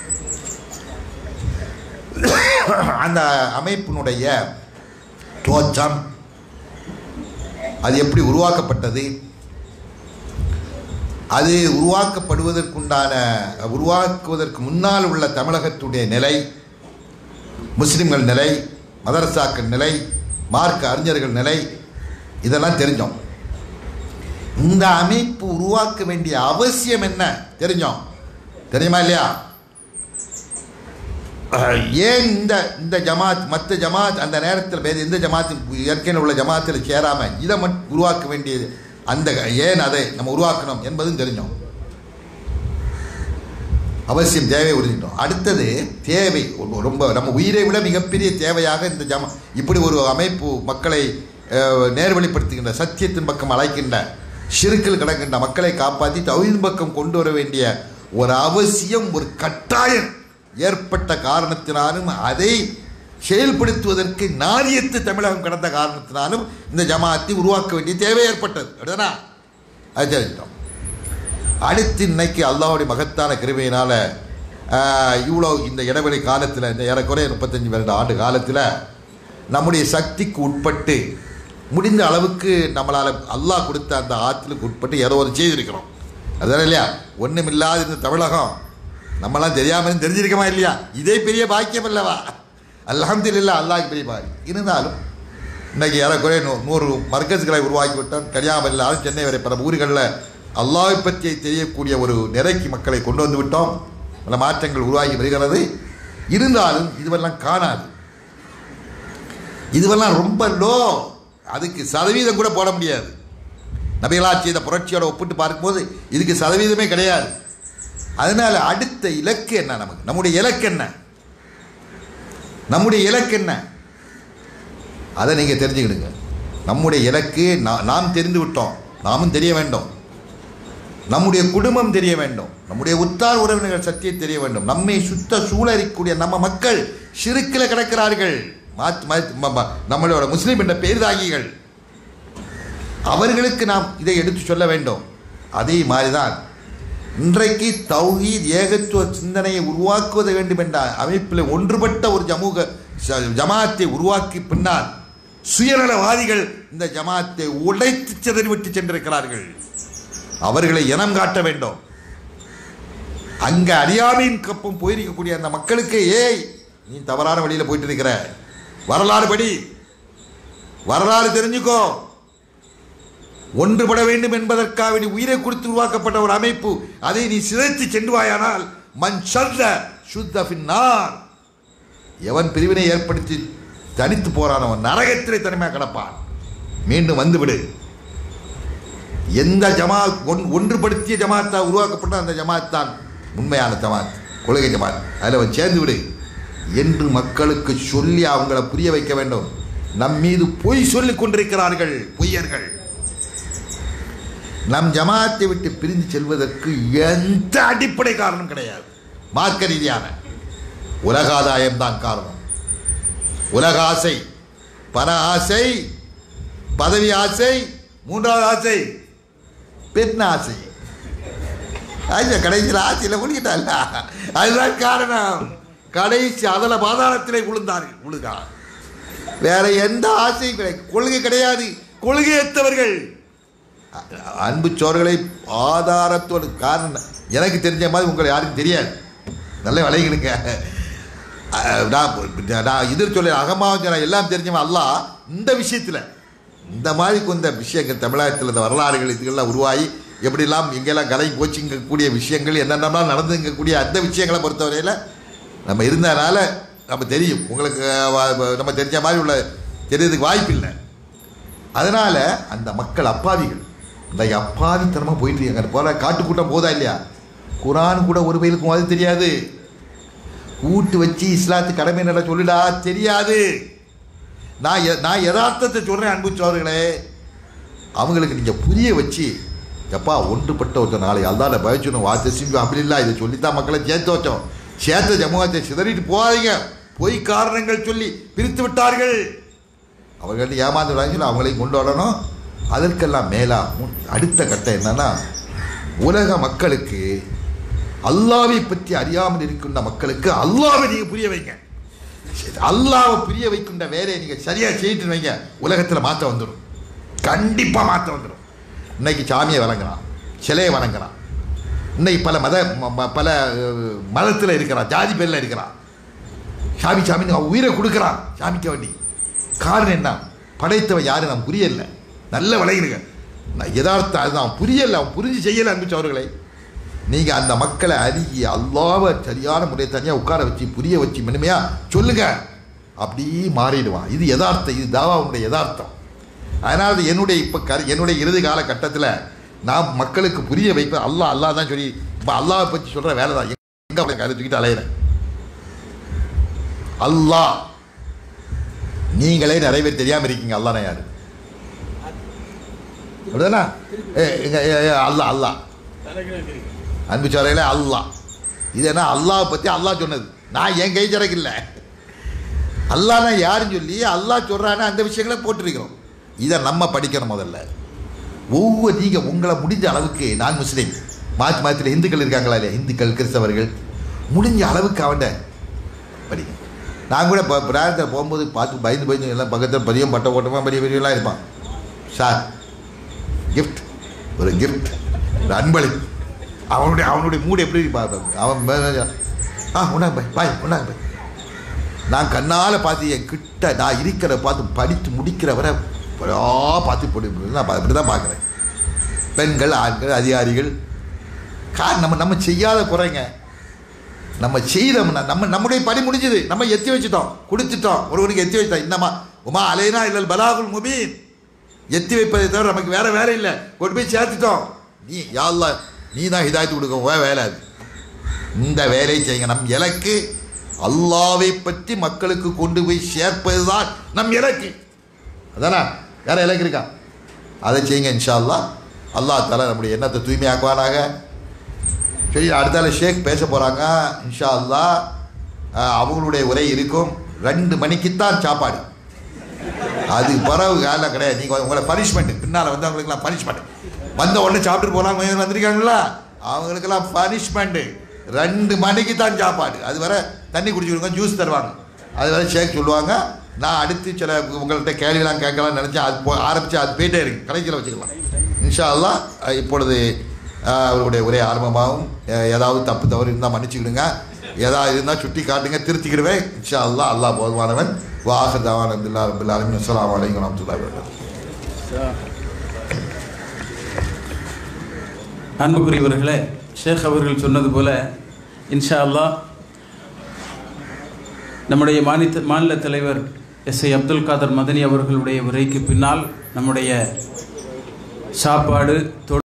அந்த அமைப்பினுடைய தோற்றம் அது எப்படி உருவாக்கப்பட்டது அது உருவாக்கப்படுவதற்குண்டான உருவாக்குவதற்கு முன்னால் உள்ள தமிழகத்துடைய நிலை முஸ்லிம்கள் நிலை மதரசாக்கள் நிலை மார்க்க அறிஞர்கள் நிலை இதெல்லாம் தெரிஞ்சோம் இந்த அமைப்பு உருவாக்க வேண்டிய அவசியம் என்ன தெரிஞ்சோம் தெரியுமா இல்லையா அஹ், ஏன் இந்த இந்த ஜமாத் மற்ற ஜமாத் அந்த நேரத்தில் வேறு எந்த ஜமாத்து ஏற்கனவே உள்ள ஜமாத்தில் சேராமல் இதை மட்டும் உருவாக்க வேண்டியது அந்த ஏன் அதை நம்ம உருவாக்கணும் என்பதும் தெரிஞ்சோம் அவசியம் தேவை உறுதிட்டோம் அடுத்தது தேவை ஒரு- ரொம்ப நம்ம உயிரை விட மிகப்பெரிய தேவையாக இந்த ஜம இப்படி ஒரு அமைப்பு மக்களை அஹ், நேர்வழிப்படுத்துகின்ற சத்தியத்தின் பக்கம் அழைக்கின்ற ஷிருக்கில் கிடக்கின்ற மக்களை காப்பாற்றி தவியின் பக்கம் கொண்டு வர வேண்டிய ஒரு அவசியம் ஒரு கட்டாயம் ஏற்பட்ட காரணத்தினாலும் அதை செயல்படுத்துவதற்கு நாரியத்து தமிழகம் கடந்த காரணத்தினாலும் இந்த ஜமாத்தை உருவாக்க வேண்டிய தேவை ஏற்பட்டது அப்படிதானா அது தெரிஞ்சிட்டோம் அடுத்து இன்னைக்கு அல்லாஹ்வுடைய மகத்தான கிருபையினால் இவ்வளோ இந்த இடைவெளி காலத்தில் இந்த ஏறக்குறைய முப்பத்தஞ்சு வருட ஆண்டு காலத்தில் நம்முடைய சக்திக்கு உட்பட்டு முடிந்த அளவுக்கு நம்மளால் அல்லாஹ் கொடுத்த அந்த ஆற்றலுக்கு உட்பட்டு ஏதோ ஒரு செய்திருக்கிறோம் அதுதானே இல்லையா ஒன்றும் இல்லாத இந்த தமிழகம் நம்மளாம் தெரியாமல் தெரிஞ்சிருக்கமா இல்லையா இதே பெரிய பாக்கியம் அல்லவா அல்ஹம்துலில்லாஹ் அல்லாஹ் பெரிய பாக்கியம் இருந்தாலும் இன்னைக்கு ஏறக்குறைய நூ நூறு மர்க்கஸ்களை உருவாக்கி விட்டோம் கன்னியாகுமரியிலும் சென்னை வரை பல ஊர்களில் அல்லாஹை பற்றி தெரியக்கூடிய ஒரு நிறைக்கு மக்களை கொண்டு வந்து விட்டோம் பல மாற்றங்கள் உருவாகி வருகிறது இருந்தாலும் இதுவெல்லாம் காணாது இதுவெல்லாம் ரொம்ப லோ அதுக்கு சதவீதம் கூட போட முடியாது நபிகளா செய்த புரட்சியோட ஒப்பிட்டு பார்க்கும்போது இதுக்கு சதவீதமே கிடையாது அதனால அடுத்த இலக்கு என்ன நமக்கு நம்முடைய இலக்கு என்ன நம்முடைய இலக்கு என்ன அதை நீங்கள் தெரிஞ்சுக்கிடுங்க நம்முடைய இலக்கு நா- நாம் தெரிந்து விட்டோம் நாமும் தெரிய வேண்டும் நம்முடைய குடும்பம் தெரிய வேண்டும் நம்முடைய உத்தார் உறவினர்கள் சத்தியம் தெரிய வேண்டும் நம்மை சுத்த சூழறிக்கூடிய நம்ம மக்கள் சிறுக்கில் கிடக்கிறார்கள் மாத்- மாத்- ம- ம- நம்மளோட முஸ்லீம் என்ற பேர்தாகிகள் அவர்களுக்கு நாம் இதை எடுத்து சொல்ல வேண்டும் அதே மாதிரிதான் இன்றைக்கு தௌஹீத் ஏகத்துவ சிந்தனையை உருவாக்குவது வேண்டும் என்ற அமைப்பில் ஒன்றுபட்ட ஒரு ஜமூக ச- ஜமாத்தை உருவாக்கி பின்னால் சுயநலவாதிகள் இந்த ஜமாத்தை உடைத்து சிதறிவிட்டு சென்றிருக்கிறார்கள் அவர்களை இனம் காட்ட வேண்டும் அங்க அறியாமையின் கப்பம் போயிருக்கக்கூடிய அந்த மக்களுக்கு ஏய் நீ தவறான வழியில் போயிட்டு இருக்கிற வரலாறு படி வரலாறு தெரிஞ்சுக்கோ ஒன்றுபட வேண்டும் என்பதற்காக நீ உயிரை கொடுத்து உருவாக்கப்பட்ட ஒரு அமைப்பு அதை நீ சிதைத்து சென்றுவாயானால் மண் சர்த சுத்த பின்னார் எவன் பிரிவினை ஏற்படுத்தி தனித்து போறானவன் நரகத்திலே தனிமையாக கிடப்பான் மீண்டும் வந்துவிடு எந்த ஜமாத் ஒன் ஒன்றுபடுத்திய ஜமாத்தா உருவாக்கப்பட்ட அந்த ஜமாத் தான் உண்மையான ஜமாத் கொள்கை ஜமாத் அதில் அவன் சேர்ந்து விடு என்று மக்களுக்கு சொல்லி அவங்கள புரிய வைக்க வேண்டும் நம் மீது பொய் சொல்லிக் கொண்டிருக்கிறார்கள் பொய்யர்கள் நம் ஜமாத்தை விட்டு பிரிந்து செல்வதற்கு எந்த அடிப்படை காரணம் கிடையாது மார்க்க ரீதியான உலக ஆதாயம் தான் காரணம் உலக ஆசை பண ஆசை பதவி ஆசை மூன்றாவது ஆசை பெண் ஆசை ஆச்சா கடைசியில் ஆசையில் முடிக்கிட்டால அதுதான் காரணம் கடைசி அதல பாதாளத்திலே விழுந்தார்கள் விழுகிறார் வேற எந்த ஆசையும் கிடையாது கொள்கை கிடையாது கொள்கையற்றவர்கள் அ- அன்பு சோர்களை ஆதாரத்தோடு காரணம் எனக்கு தெரிஞ்ச மாதிரி உங்களுக்கு யாருக்கும் தெரியாது நல்ல விளையிடுங்க நான் நான் இது சொல்ல அகமாக சொன்ன எல்லாம் தெரிஞ்சவன் அல்லாஹ் இந்த விஷயத்தில் இந்த மாதிரி கொஞ்ச விஷயங்கள் தமிழகத்தில் இந்த வரலாறுகள் இதுகள்லாம் உருவாகி எப்படிலாம் எங்கெல்லாம் கலை கோச்சிங்கக்கூடிய விஷயங்கள் என்னென்னலாம் நடந்துங்கக்கூடிய அந்த விஷயங்களை பொறுத்தவரையில் நம்ம இருந்தனால நம்ம தெரியும் உங்களுக்கு வ- நம்ம தெரிஞ்ச மாதிரி உள்ள தெரியறதுக்கு வாய்ப்பு இல்லை அதனால் அந்த மக்கள் அப்பாவிகள் இந்த அப்பாவித்தனமாக போயிட்டு இருக்காங்க போல காட்டுக்கூட்டம் போதா இல்லையா குரான் கூட ஒரு பயிலுக்கும் அது தெரியாது கூட்டு வச்சு இஸ்லாத்து கடமை நட சொல்லுடா தெரியாது நான் எ- நான் யதார்த்தத்தை சொல்கிறேன் அன்பு சோழர்களே அவங்களுக்கு நீங்கள் புரிய வச்சு எப்பா ஒன்றுபட்ட ஒருத்தர் நாளை அல்லாத பயச்சுணும் வார்த்தை சிம்பி அப்படி இல்லை இதை சொல்லித்தான் மக்களை சேர்த்து வச்சோம் சேர்த்த ஜமுகத்தை சிதறிட்டு போகாதீங்க பொய் காரணங்கள் சொல்லி பிரித்து விட்டார்கள் அவர்கள் ஏமாந்து சொல்லி அவங்களையும் கொண்டு வரணும் அதற்கெல்லாம் மேலா மு- அடுத்த கட்டம் என்னன்னா உலக மக்களுக்கு அல்லாவை பற்றி அறியாமல் இருக்கின்ற மக்களுக்கு அல்லாவை நீங்கள் புரிய வைங்க சரி, அல்லாவை புரிய வைக்கின்ற வேலையை நீங்கள் சரியாக செய்யிட்டு வைங்க உலகத்தில் மாற்றம் வந்துடும் கண்டிப்பாக மாற்றம் வந்துடும் இன்னைக்கு சாமியை வணங்குறான் சிலையை வணங்குறான் இன்னைக்கு பல மத ம- ம- பல மதத்தில் இருக்கிறான் ஜாதி பேரில் இருக்கிறான் சாமி சாமின்னு அவன் உயிரை கொடுக்குறான் சாமிக்க வேண்டி காரணம் என்ன படைத்தவன் யாரு நாம் புரியல நல்ல விளையிடுங்க நான் யதார்த்தம் அதுதான் அவன் புரியல அவன் புரிஞ்சு செய்யலை அனுப்பிச்சு அவர்களை நீங்கள் அந்த மக்களை அறிய அல்லாவை சரியான முறை தனியாக உட்கார வச்சு புரிய வச்சு மென்மையா சொல்லுங்க அப்படியே மாறிடுவான் இது யதார்த்தம் இது தாவாவுடைய யதார்த்தம் அதனால் என்னுடைய இப்போ கரு என்னுடைய இறுதி காலகட்டத்தில் நான் மக்களுக்கு புரிய வைப்பேன் அல்லாஹ் அல்லாஹ் தான் சொல்லி இப்போ அல்லாவை பற்றி சொல்கிற வேலை தான் எங்கே அவனை கதை தூக்கிட்டு அலையிறேன் அல்லாஹ் நீங்களே நிறைய பேர் தெரியாமல் இருக்கீங்க அல்லாஹ் யாரு அப்படிதானா ஏ எங்க ஏ, ஏ, அல்லாஹ் அல்லாஹ் அன்பு சோரையில அல்லாஹ் இது என்ன அல்லாஹ் பற்றி அல்லாஹ் சொன்னது நான் என் கை சரக்கு இல்லை அல்லாஹ்னா யாருன்னு சொல்லி அல்லாஹ் சொல்கிறான்னு அந்த விஷயங்களை போட்டிருக்கிறோம் இதை நம்ம படிக்கணும் முதல்ல ஒவ்வொரு நீங்கள் உங்களை முடிஞ்ச அளவுக்கு நான் முஸ்லீம் மாற்றி மாற்றில் இந்துக்கள் இருக்காங்களா இல்லையா இந்துக்கள் கிறிஸ்தவர்கள் முடிஞ்ச அளவுக்கு அவன்கிட்ட படிங்க நான் கூட இப்போ பிராயத்தில் போகும்போது பார்த்து பயந்து பயந்து எல்லாம் பக்கத்தில் பெரிய பட்டை ஓட்டமாக பெரிய பெரியலாம் இருப்பான் சார் கிஃப்ட் ஒரு கிஃப்ட் ஒரு அன்பளிப்பு அவனுடைய அவனுடைய மூடு எப்படி பார்ப்பேன் அவன் மே- ஆ உண்டாங்க பாய் பாய் உண்டாங்க பாய் நான் கண்ணால் பார்த்து என் கிட்ட நான் இருக்கிற பார்த்து படித்து முடிக்கிற வரை படா பார்த்து போட்டு நான் பா- அப்படி தான் பார்க்குறேன் பெண்கள் ஆண்கள் அதிகாரிகள் கார் நம்ம நம்ம செய்யாத குறைங்க நம்ம செய்தோம்னா நம்ம நம்முடைய பணி முடிஞ்சது நம்ம எத்தி வச்சுட்டோம் கொடுத்துட்டோம் ஒருவனுக்கு எத்தி வச்சுட்டோம் இன்னமா உமா அலைனா இல்லல் பலாகுல் முபீன் எத்தி வைப்பதை தவிர நமக்கு வேற வேலை இல்லை கொண்டு போய் சேர்த்துட்டோம் நீ யாழ்லா நீ தான் ஹிதாயத்து கொடுக்க உன் வேலை அது இந்த வேலையை செய்யுங்க நம் இலக்கு அல்லாவை பற்றி மக்களுக்கு கொண்டு போய் சேர்ப்பது தான் நம் இலக்கு அதானே வேற இலக்கு இருக்கா அதை செய்யுங்க இன்ஷா அல்லாஹ் அல்லாஹ் தஆலா நம்முடைய எண்ணத்தை தூய்மையாக்குவானாக சரி அடுத்தால ஷேக் பேச போகிறாங்க இன்ஷா அல்லாஹ் அஹ், அவங்களுடைய உரை இருக்கும் ரெண்டு மணிக்குத்தான் சாப்பாடு அது பரவு காலம் கிடையாது நீங்கள் உங்களை பனிஷ்மெண்ட் பின்னால் வந்து அவங்களுக்குலாம் பனிஷ்மெண்ட் வந்த உடனே சாப்பிட்டு போகிறாங்க வந்திருக்காங்களா அவங்களுக்கெல்லாம் பனிஷ்மெண்ட்டு ரெண்டு மணிக்கு தான் சாப்பாடு அது வரை தண்ணி குடிச்சுடுங்க ஜூஸ் தருவாங்க அது வரை ஷேக் சொல்லுவாங்க நான் அடுத்து சில உங்கள்கிட்ட கேள்விலாம் கேட்கலாம்னு நினச்சேன் அது போ ஆரம்பித்து அது போயிட்டே இருக்கு கடைசியில் வச்சுக்கலாம் இன்ஷா அல்லாஹ் அஹ், இப்பொழுது அஹ், அவருடைய ஒரே ஆரம்பமாகவும் அஹ், ஏதாவது தப்பு தவறு இருந்தால் மன்னிச்சுக்கிடுங்க ஏதாவது இருந்தால் சுட்டி காட்டுங்க திருத்திக்கிடுவேன் இன்ஷா அல்லாஹ் அல்லாஹ் போதுமானவன் வாஹர் தவான் அப்துல்லா ரபுல் அலமின் அஸ்லாம் வலைக்கம் வரமத்துல்லாஹி வபரகாத்துஹு அன்புக்குரியவர்களே ஷேக் அவர்கள் சொன்னது போல இன்ஷா அல்லாஹ் நம்முடைய மாநில மாநில தலைவர் எஸ் ஐ அப்துல் காதர் மதனி அவர்களுடைய உரைக்கு பின்னால் நம்முடைய சாப்பாடு தொ